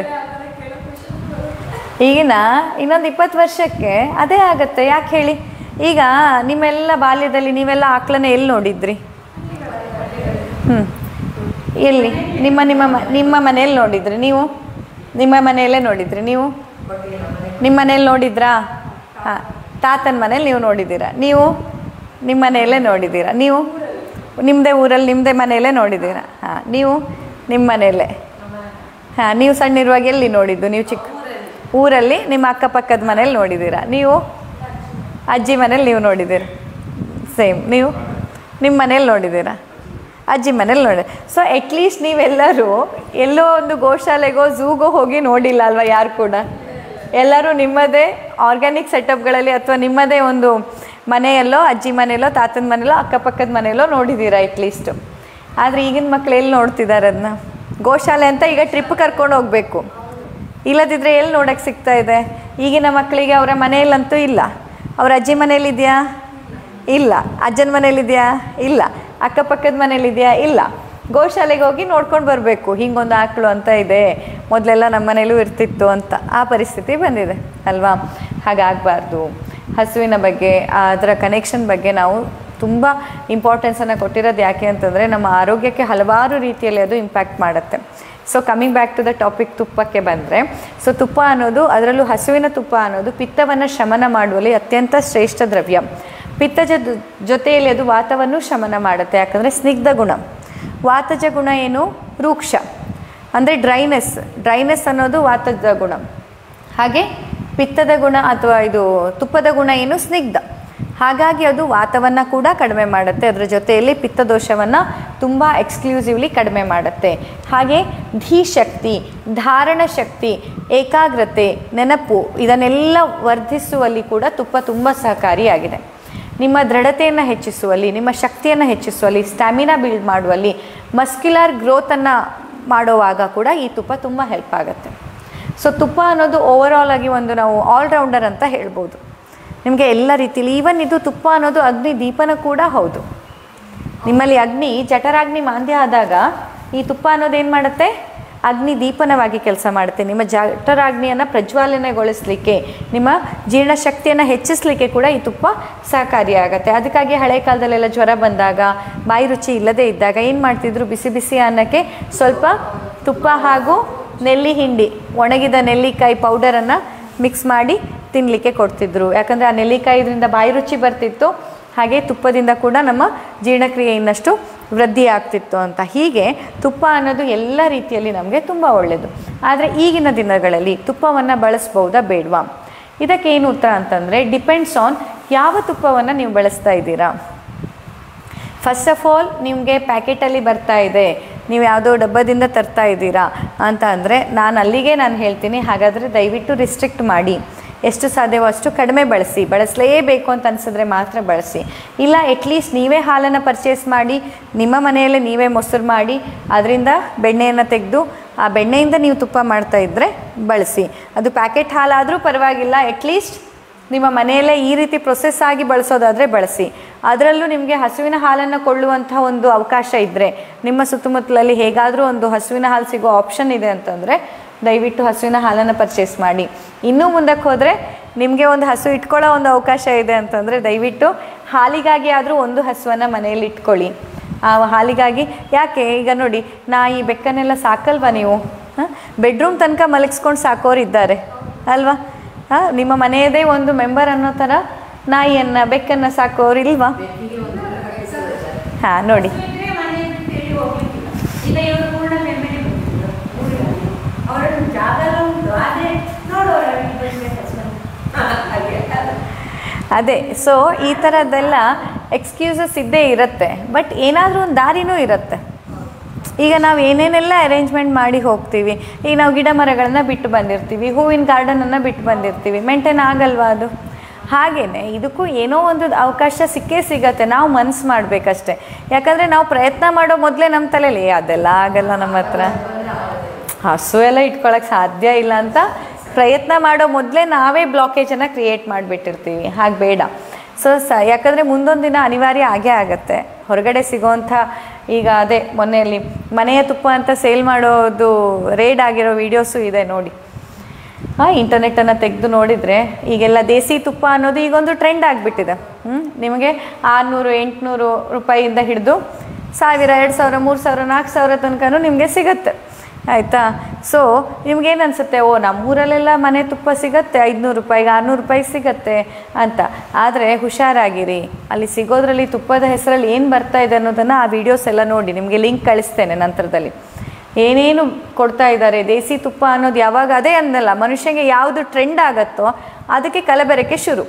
A: ಈಗಿನ ಇನ್ನೊಂದು ಇಪ್ಪತ್ತು ವರ್ಷಕ್ಕೆ ಅದೇ ಆಗತ್ತೆ ಯಾಕೆ ಹೇಳಿ ಈಗ ನಿಮ್ಮೆಲ್ಲ ಬಾಲ್ಯದಲ್ಲಿ ನೀವೆಲ್ಲ ಆಕಳನ್ನ ಎಲ್ಲಿ ನೋಡಿದ್ರಿ ಹ್ಞೂ ಎಲ್ಲಿ ನಿಮ್ಮ ನಿಮ್ಮ ಮ- ನಿಮ್ಮ ಮನೆಯಲ್ಲಿ ನೋಡಿದ್ರಿ ನೀವು ನಿಮ್ಮ ಮನೆಯಲ್ಲೇ ನೋಡಿದ್ರಿ ನೀವು ನಿಮ್ಮ ಮನೇಲಿ ನೋಡಿದ್ರಾ ಹಾಂ ತಾತನ ಮನೇಲಿ ನೀವು ನೋಡಿದ್ದೀರಾ ನೀವು ನಿಮ್ಮ ಮನೆಯಲ್ಲೇ ನೋಡಿದ್ದೀರಾ ನೀವು ನಿಮ್ಮದೇ ಊರಲ್ಲಿ ನಿಮ್ಮದೇ ಮನೆಯಲ್ಲೇ ನೋಡಿದ್ದೀರಾ ಹಾಂ ನೀವು ನಿಮ್ಮ ಮನೆಯಲ್ಲೇ ಹಾಂ ನೀವು ಸಣ್ಣಿರುವಾಗ ಎಲ್ಲಿ ನೋಡಿದ್ದು ನೀವು ಚಿಕ್ಕ ಊರಲ್ಲಿ ನಿಮ್ಮ ಅಕ್ಕಪಕ್ಕದ ಮನೇಲಿ ನೋಡಿದ್ದೀರಾ ನೀವು ಅಜ್ಜಿ ಮನೇಲಿ ನೀವು ನೋಡಿದ್ದೀರಾ ಸೇಮ್ ನೀವು ನಿಮ್ಮ ಮನೇಲಿ ನೋಡಿದ್ದೀರಾ ಅಜ್ಜಿ ಮನೇಲಿ ನೋಡಿ ಸೊ ಅಟ್ಲೀಸ್ಟ್ ನೀವೆಲ್ಲರೂ ಎಲ್ಲೋ ಒಂದು ಗೋಶಾಲೆಗೋ ಝೂಗೋ ಹೋಗಿ ನೋಡಿಲ್ಲ ಅಲ್ವಾ ಯಾರು ಕೂಡ ಎಲ್ಲರೂ ನಿಮ್ಮದೇ ಆರ್ಗ್ಯಾನಿಕ್ ಸೆಟಪ್ಗಳಲ್ಲಿ ಅಥವಾ ನಿಮ್ಮದೇ ಒಂದು ಮನೆಯಲ್ಲೋ ಅಜ್ಜಿ ಮನೆಯಲ್ಲೋ ತಾತನ ಮನೆಯಲ್ಲೋ ಅಕ್ಕಪಕ್ಕದ ಮನೆಯಲ್ಲೋ ನೋಡಿದ್ದೀರಾ ಅಟ್ಲೀಸ್ಟು ಆದರೆ ಈಗಿನ ಮಕ್ಳು ಎಲ್ಲಿ ನೋಡ್ತಿದ್ದಾರೆ ಅದನ್ನ ಗೋಶಾಲೆ ಅಂತ ಈಗ ಟ್ರಿಪ್ ಕರ್ಕೊಂಡು ಹೋಗಬೇಕು ಇಲ್ಲದಿದ್ದರೆ ಎಲ್ಲಿ ನೋಡೋಕ್ಕೆ ಸಿಗ್ತಾ ಇದೆ ಈಗಿನ ಮಕ್ಕಳಿಗೆ ಅವರ ಮನೆಯಲ್ಲಂತೂ ಇಲ್ಲ ಅವ್ರ ಅಜ್ಜಿ ಮನೇಲಿದೆಯಾ ಇಲ್ಲ ಅಜ್ಜನ ಮನೇಲಿದೆಯಾ ಇಲ್ಲ ಅಕ್ಕಪಕ್ಕದ ಮನೇಲಿದೆಯಾ ಇಲ್ಲ ಗೋಶಾಲೆಗೆ ಹೋಗಿ ನೋಡ್ಕೊಂಡು ಬರಬೇಕು ಹಿಂಗೊಂದು ಆಕಳು ಅಂತ ಇದೆ ಮೊದಲೆಲ್ಲ ನಮ್ಮ ಮನೇಲೂ ಇರ್ತಿತ್ತು ಅಂತ ಆ ಪರಿಸ್ಥಿತಿ ಬಂದಿದೆ ಅಲ್ವಾ ಹಾಗಾಗಬಾರ್ದು ಹಸುವಿನ ಬಗ್ಗೆ ಅದರ ಕನೆಕ್ಷನ್ ಬಗ್ಗೆ ನಾವು ತುಂಬ ಇಂಪಾರ್ಟೆನ್ಸನ್ನು ಕೊಟ್ಟಿರೋದು ಯಾಕೆ ಅಂತಂದರೆ ನಮ್ಮ ಆರೋಗ್ಯಕ್ಕೆ ಹಲವಾರು ರೀತಿಯಲ್ಲಿ ಅದು ಇಂಪ್ಯಾಕ್ಟ್ ಮಾಡುತ್ತೆ so coming back to the topic ತುಪ್ಪಕ್ಕೆ ಬಂದರೆ ಸೊ ತುಪ್ಪ ಅನ್ನೋದು ಅದರಲ್ಲೂ ಹಸುವಿನ ತುಪ್ಪ ಅನ್ನೋದು ಪಿತ್ತವನ್ನು ಶಮನ ಮಾಡುವಲ್ಲಿ ಅತ್ಯಂತ ಶ್ರೇಷ್ಠ ದ್ರವ್ಯ ಪಿತ್ತಜ ಜೊತೆಯಲ್ಲಿ ಅದು ವಾತವನ್ನು ಶಮನ ಮಾಡುತ್ತೆ ಯಾಕಂದರೆ ಸ್ನಿಗ್ಧ ಗುಣ ವಾತಜ ಗುಣ ಏನು ರೂಕ್ಷ ಅಂದರೆ ಡ್ರೈನೆಸ್ ಡ್ರೈನೆಸ್ ಅನ್ನೋದು ವಾತದ ಗುಣ ಹಾಗೆ ಪಿತ್ತದ ಗುಣ ಅಥವಾ ಇದು ತುಪ್ಪದ ಗುಣ ಏನು ಸ್ನಿಗ್ಧ ಹಾಗಾಗಿ ಅದು ವಾತವನ್ನು ಕೂಡ ಕಡಿಮೆ ಮಾಡುತ್ತೆ ಅದರ ಜೊತೆಯಲ್ಲಿ ಪಿತ್ತದೋಷವನ್ನು ತುಂಬ ಎಕ್ಸ್ಕ್ಲೂಸಿವ್ಲಿ ಕಡಿಮೆ ಮಾಡುತ್ತೆ ಹಾಗೆ ಧೀಶಕ್ತಿ ಧಾರಣ ಶಕ್ತಿ ಏಕಾಗ್ರತೆ ನೆನಪು ಇದನ್ನೆಲ್ಲ ವರ್ಧಿಸುವಲ್ಲಿ ಕೂಡ ತುಪ್ಪ ತುಂಬ ಸಹಕಾರಿಯಾಗಿದೆ ನಿಮ್ಮ ದೃಢತೆಯನ್ನು ಹೆಚ್ಚಿಸುವಲ್ಲಿ ನಿಮ್ಮ ಶಕ್ತಿಯನ್ನು ಹೆಚ್ಚಿಸುವಲ್ಲಿ ಸ್ಟ್ಯಾಮಿನಾ ಬಿಲ್ಡ್ ಮಾಡುವಲ್ಲಿ ಮಸ್ಕ್ಯುಲರ್ ಗ್ರೋತನ್ನು ಮಾಡುವಾಗ ಕೂಡ ಈ ತುಪ್ಪ ತುಂಬ ಹೆಲ್ಪ್ ಆಗುತ್ತೆ ಸೊ ತುಪ್ಪ ಅನ್ನೋದು ಓವರಾಲ್ ಆಗಿ ಒಂದು ನಾವು ಆಲ್ರೌಂಡರ್ ಅಂತ ಹೇಳ್ಬೋದು ನಿಮಗೆ ಎಲ್ಲ ರೀತಿಯಲ್ಲಿ ಈವನ್ ಇದು ತುಪ್ಪ ಅನ್ನೋದು ಅಗ್ನಿ ದೀಪನ ಕೂಡ ಹೌದು ನಿಮ್ಮಲ್ಲಿ ಅಗ್ನಿ ಜಠರಾಗ್ನಿ ಮಾಂದ್ಯ ಆದಾಗ ಈ ತುಪ್ಪ ಅನ್ನೋದು ಏನು ಮಾಡುತ್ತೆ ಅಗ್ನಿ ದೀಪನವಾಗಿ ಕೆಲಸ ಮಾಡುತ್ತೆ ನಿಮ್ಮ ಜಠರಾಗ್ನಿಯನ್ನು ಪ್ರಜ್ವಾಲನೆಗೊಳಿಸಲಿಕ್ಕೆ ನಿಮ್ಮ ಜೀರ್ಣಶಕ್ತಿಯನ್ನು ಹೆಚ್ಚಿಸಲಿಕ್ಕೆ ಕೂಡ ಈ ತುಪ್ಪ ಸಹಕಾರಿಯಾಗತ್ತೆ ಅದಕ್ಕಾಗಿ ಹಳೆ ಕಾಲದಲ್ಲೆಲ್ಲ ಜ್ವರ ಬಂದಾಗ ಬಾಯಿ ರುಚಿ ಇಲ್ಲದೇ ಇದ್ದಾಗ ಏನು ಮಾಡ್ತಿದ್ರು ಬಿಸಿ ಬಿಸಿ ಅನ್ನಕ್ಕೆ ಸ್ವಲ್ಪ ತುಪ್ಪ ಹಾಗೂ ನೆಲ್ಲಿ ಹಿಂಡಿ ಒಣಗಿದ ನೆಲ್ಲಿಕಾಯಿ ಪೌಡರನ್ನು ಮಿಕ್ಸ್ ಮಾಡಿ ತಿನ್ನಲಿಕ್ಕೆ ಕೊಡ್ತಿದ್ರು ಯಾಕಂದರೆ ಆ ನೆಲ್ಲಿಕಾಯಿ ಇದರಿಂದ ಬಾಯಿ ರುಚಿ ಬರ್ತಿತ್ತು ಹಾಗೆ ತುಪ್ಪದಿಂದ ಕೂಡ ನಮ್ಮ ಜೀರ್ಣಕ್ರಿಯೆ ಇನ್ನಷ್ಟು ವೃದ್ಧಿ ಆಗ್ತಿತ್ತು ಅಂತ ಹೀಗೆ ತುಪ್ಪ ಅನ್ನೋದು ಎಲ್ಲ ರೀತಿಯಲ್ಲಿ ನಮಗೆ ತುಂಬ ಒಳ್ಳೆಯದು ಆದರೆ ಈಗಿನ ದಿನಗಳಲ್ಲಿ ತುಪ್ಪವನ್ನು ಬಳಸ್ಬೋದಾ ಬೇಡವಾ ಇದಕ್ಕೆ ಏನು ಉತ್ತರ ಅಂತಂದರೆ ಡಿಪೆಂಡ್ಸ್ ಆನ್ ಯಾವ ತುಪ್ಪವನ್ನು ನೀವು ಬಳಸ್ತಾ ಇದ್ದೀರಾ ಫಸ್ಟ್ ಆಫ್ ಆಲ್ ನಿಮಗೆ ಪ್ಯಾಕೆಟಲ್ಲಿ ಬರ್ತಾ ಇದೆ ನೀವು ಯಾವುದೋ ಡಬ್ಬದಿಂದ ತರ್ತಾ ಇದ್ದೀರಾ ಅಂತ ಅಂದರೆ ನಾನು ಅಲ್ಲಿಗೆ ನಾನು ಹೇಳ್ತೀನಿ ಹಾಗಾದರೆ ದಯವಿಟ್ಟು ರಿಸ್ಟ್ರಿಕ್ಟ್ ಮಾಡಿ ಎಷ್ಟು ಸಾಧ್ಯವೋ ಅಷ್ಟು ಕಡಿಮೆ ಬಳಸಿ ಬಳಸಲೇಬೇಕು ಅಂತ ಅನಿಸಿದ್ರೆ ಮಾತ್ರ ಬಳಸಿ ಇಲ್ಲ ಅಟ್ಲೀಸ್ಟ್ ನೀವೇ ಹಾಲನ್ನು ಪರ್ಚೇಸ್ ಮಾಡಿ ನಿಮ್ಮ ಮನೆಯಲ್ಲೇ ನೀವೇ ಮೊಸರು ಮಾಡಿ ಅದರಿಂದ ಬೆಣ್ಣೆಯನ್ನು ತೆಗೆದು ಆ ಬೆಣ್ಣೆಯಿಂದ ನೀವು ತುಪ್ಪ ಮಾಡ್ತಾ ಇದ್ದರೆ ಬಳಸಿ ಅದು ಪ್ಯಾಕೆಟ್ ಹಾಲಾದರೂ ಪರವಾಗಿಲ್ಲ ಅಟ್ಲೀಸ್ಟ್ ನಿಮ್ಮ ಮನೆಯಲ್ಲೇ ಈ ರೀತಿ ಪ್ರೊಸೆಸ್ ಆಗಿ ಬಳಸೋದಾದರೆ ಬಳಸಿ ಅದರಲ್ಲೂ ನಿಮಗೆ ಹಸುವಿನ ಹಾಲನ್ನು ಕೊಳ್ಳುವಂಥ ಒಂದು ಅವಕಾಶ ಇದ್ದರೆ ನಿಮ್ಮ ಸುತ್ತಮುತ್ತಲಲ್ಲಿ ಹೇಗಾದರೂ ಒಂದು ಹಸುವಿನ ಹಾಲು ಸಿಗೋ ಆಪ್ಷನ್ ಇದೆ ಅಂತಂದರೆ ದಯವಿಟ್ಟು ಹಸುವಿನ ಹಾಲನ್ನು ಪರ್ಚೇಸ್ ಮಾಡಿ ಇನ್ನೂ ಮುಂದಕ್ಕೆ ಹೋದರೆ ನಿಮಗೆ ಒಂದು ಹಸು ಇಟ್ಕೊಳ್ಳೋ ಒಂದು ಅವಕಾಶ ಇದೆ ಅಂತಂದರೆ ದಯವಿಟ್ಟು ಹಾಲಿಗಾಗಿ ಆದರೂ ಒಂದು ಹಸುವನ್ನು ಮನೆಯಲ್ಲಿ ಇಟ್ಕೊಳ್ಳಿ ಆ ಹಾಲಿಗಾಗಿ ಯಾಕೆ ಈಗ ನೋಡಿ ನಾಯಿ ಬೆಕ್ಕನ್ನೆಲ್ಲ ಸಾಕಲ್ವಾ ನೀವು ಬೆಡ್ರೂಮ್ ತನಕ ಮಲಗಿಸ್ಕೊಂಡು ಸಾಕೋರು ಇದ್ದಾರೆ ಅಲ್ವಾ ಹಾಂ ನಿಮ್ಮ ಮನೆಯದೇ ಒಂದು ಮೆಂಬರ್ ಅನ್ನೋ ಥರ ನಾಯಿಯನ್ನು ಬೆಕ್ಕನ್ನು ಸಾಕೋರು ಇಲ್ವಾ
B: ಬೆಕ್ಕಿಗೆ ಒಂದು ಮನೆ ಕಟ್ಟಿಸಿದ್ದಾರೆ
A: ಹಾಂ ನೋಡಿ
D: ಇದ್ರೆ ಮನೆ ಬಿಟ್ಟು ಎಲ್ಲಿ ಹೋಗ್ಲಿಕ್ಕಿಲ್ಲ. ಈಗ ಇವರು ಪೂರ್ಣ ಫ್ಯಾಮಿಲಿ ಬಂದಿದ್ರು ಊರಿನಲ್ಲಿ. ಅವರನ್ನು ಜಾಗ ಎಲ್ಲ ಉಂಟು ಆದರೆ ನೋಡುವವರು ಅವರಿಗೆ ಬರ್ಬೇಕು ಅಷ್ಟೇ. ಹಾಗೆ ಅಲ್ಲ.
A: ಅದೇ ಸೊ ಈ ಥರದ್ದೆಲ್ಲ ಎಕ್ಸ್ಕ್ಯೂಸಸ್ ಇದ್ದೇ ಇರುತ್ತೆ ಬಟ್ ಏನಾದರೂ ಒಂದು ದಾರಿನೂ ಇರುತ್ತೆ ಈಗ ನಾವು ಏನೇನೆಲ್ಲ ಅರೇಂಜ್ಮೆಂಟ್ ಮಾಡಿ ಹೋಗ್ತೀವಿ ಈಗ ನಾವು ಗಿಡ ಮರಗಳನ್ನ ಬಿಟ್ಟು ಬಂದಿರ್ತೀವಿ ಹೂವಿನ ಗಾರ್ಡನನ್ನು ಬಿಟ್ಟು ಬಂದಿರ್ತೀವಿ ಮೇಂಟೈನ್ ಆಗಲ್ವಾ ಅದು ಹಾಗೆಯೇ ಇದಕ್ಕೂ ಏನೋ ಒಂದು ಅವಕಾಶ ಸಿಕ್ಕೇ ಸಿಗತ್ತೆ ನಾವು ಮನಸ್ಸು ಮಾಡಬೇಕಷ್ಟೆ ಯಾಕಂದರೆ ನಾವು ಪ್ರಯತ್ನ ಮಾಡೋ ಮೊದಲೇ ನಮ್ಮ ತಲೆಯಲ್ಲಿ "ಏ, ಅದೆಲ್ಲ ಆಗಲ್ಲ ನಮ್ಮ ಹತ್ರ ಹಸು ಎಲ್ಲ ಇಟ್ಕೊಳಕ್ಕೆ ಸಾಧ್ಯ ಇಲ್ಲ ಅಂತ ಪ್ರಯತ್ನ ಮಾಡೋ ಮೊದಲೇ ನಾವೇ ಬ್ಲಾಕೇಜನ್ನು ಕ್ರಿಯೇಟ್ ಮಾಡಿಬಿಟ್ಟಿರ್ತೀವಿ ಹಾಗೆ ಬೇಡ ಸೊ ಸ ಯಾಕಂದರೆ ಮುಂದೊಂದು ದಿನ ಅನಿವಾರ್ಯ ಆಗೇ ಆಗುತ್ತೆ ಹೊರಗಡೆ ಸಿಗೋವಂಥ ಈಗ ಅದೇ ಮೊನ್ನೆಯಲ್ಲಿ ಮನೆಯ ತುಪ್ಪ ಅಂತ ಸೇಲ್ ಮಾಡೋದು ರೇಡ್ ಆಗಿರೋ ವೀಡಿಯೋಸು ಇದೆ ನೋಡಿ ಹಾಂ ಇಂಟರ್ನೆಟ್ಟನ್ನು ತೆಗೆದು ನೋಡಿದರೆ ಈಗೆಲ್ಲ ದೇಸಿ ತುಪ್ಪ ಅನ್ನೋದು ಈಗೊಂದು ಟ್ರೆಂಡ್ ಆಗಿಬಿಟ್ಟಿದೆ ಹ್ಞೂ ನಿಮಗೆ ಆರುನೂರು ಎಂಟುನೂರು ರೂಪಾಯಿಯಿಂದ ಹಿಡಿದು ಸಾವಿರ ಎರಡು ಸಾವಿರ ಮೂರು ಸಾವಿರ ನಾಲ್ಕು ಸಾವಿರ ತನಕನೂ ನಿಮಗೆ ಸಿಗುತ್ತೆ ಆಯಿತಾ ಸೊ ನಿಮ್ಗೇನು ಅನಿಸುತ್ತೆ ಓ ನಮ್ಮೂರಲ್ಲೆಲ್ಲ ಮನೆ ತುಪ್ಪ ಸಿಗತ್ತೆ ಐದುನೂರು ರೂಪಾಯಿಗೆ ಆರುನೂರು ರೂಪಾಯಿಗೆ ಸಿಗತ್ತೆ ಅಂತ ಆದರೆ ಹುಷಾರಾಗಿರಿ ಅಲ್ಲಿ ಸಿಗೋದ್ರಲ್ಲಿ ತುಪ್ಪದ ಹೆಸರಲ್ಲಿ ಏನು ಬರ್ತಾ ಇದೆ ಅನ್ನೋದನ್ನು ಆ ವಿಡಿಯೋಸ್ ಎಲ್ಲ ನೋಡಿ ನಿಮಗೆ ಲಿಂಕ್ ಕಳಿಸ್ತೇನೆ ನಂತರದಲ್ಲಿ ಏನೇನು ಕೊಡ್ತಾ ಇದ್ದಾರೆ ದೇಸಿ ತುಪ್ಪ ಅನ್ನೋದು ಯಾವಾಗ ಅದೇ ಅನ್ನಲ್ಲ ಮನುಷ್ಯನಿಗೆ ಯಾವುದು ಟ್ರೆಂಡ್ ಆಗತ್ತೋ ಅದಕ್ಕೆ ಕಲಬೆರಕೆ ಶುರು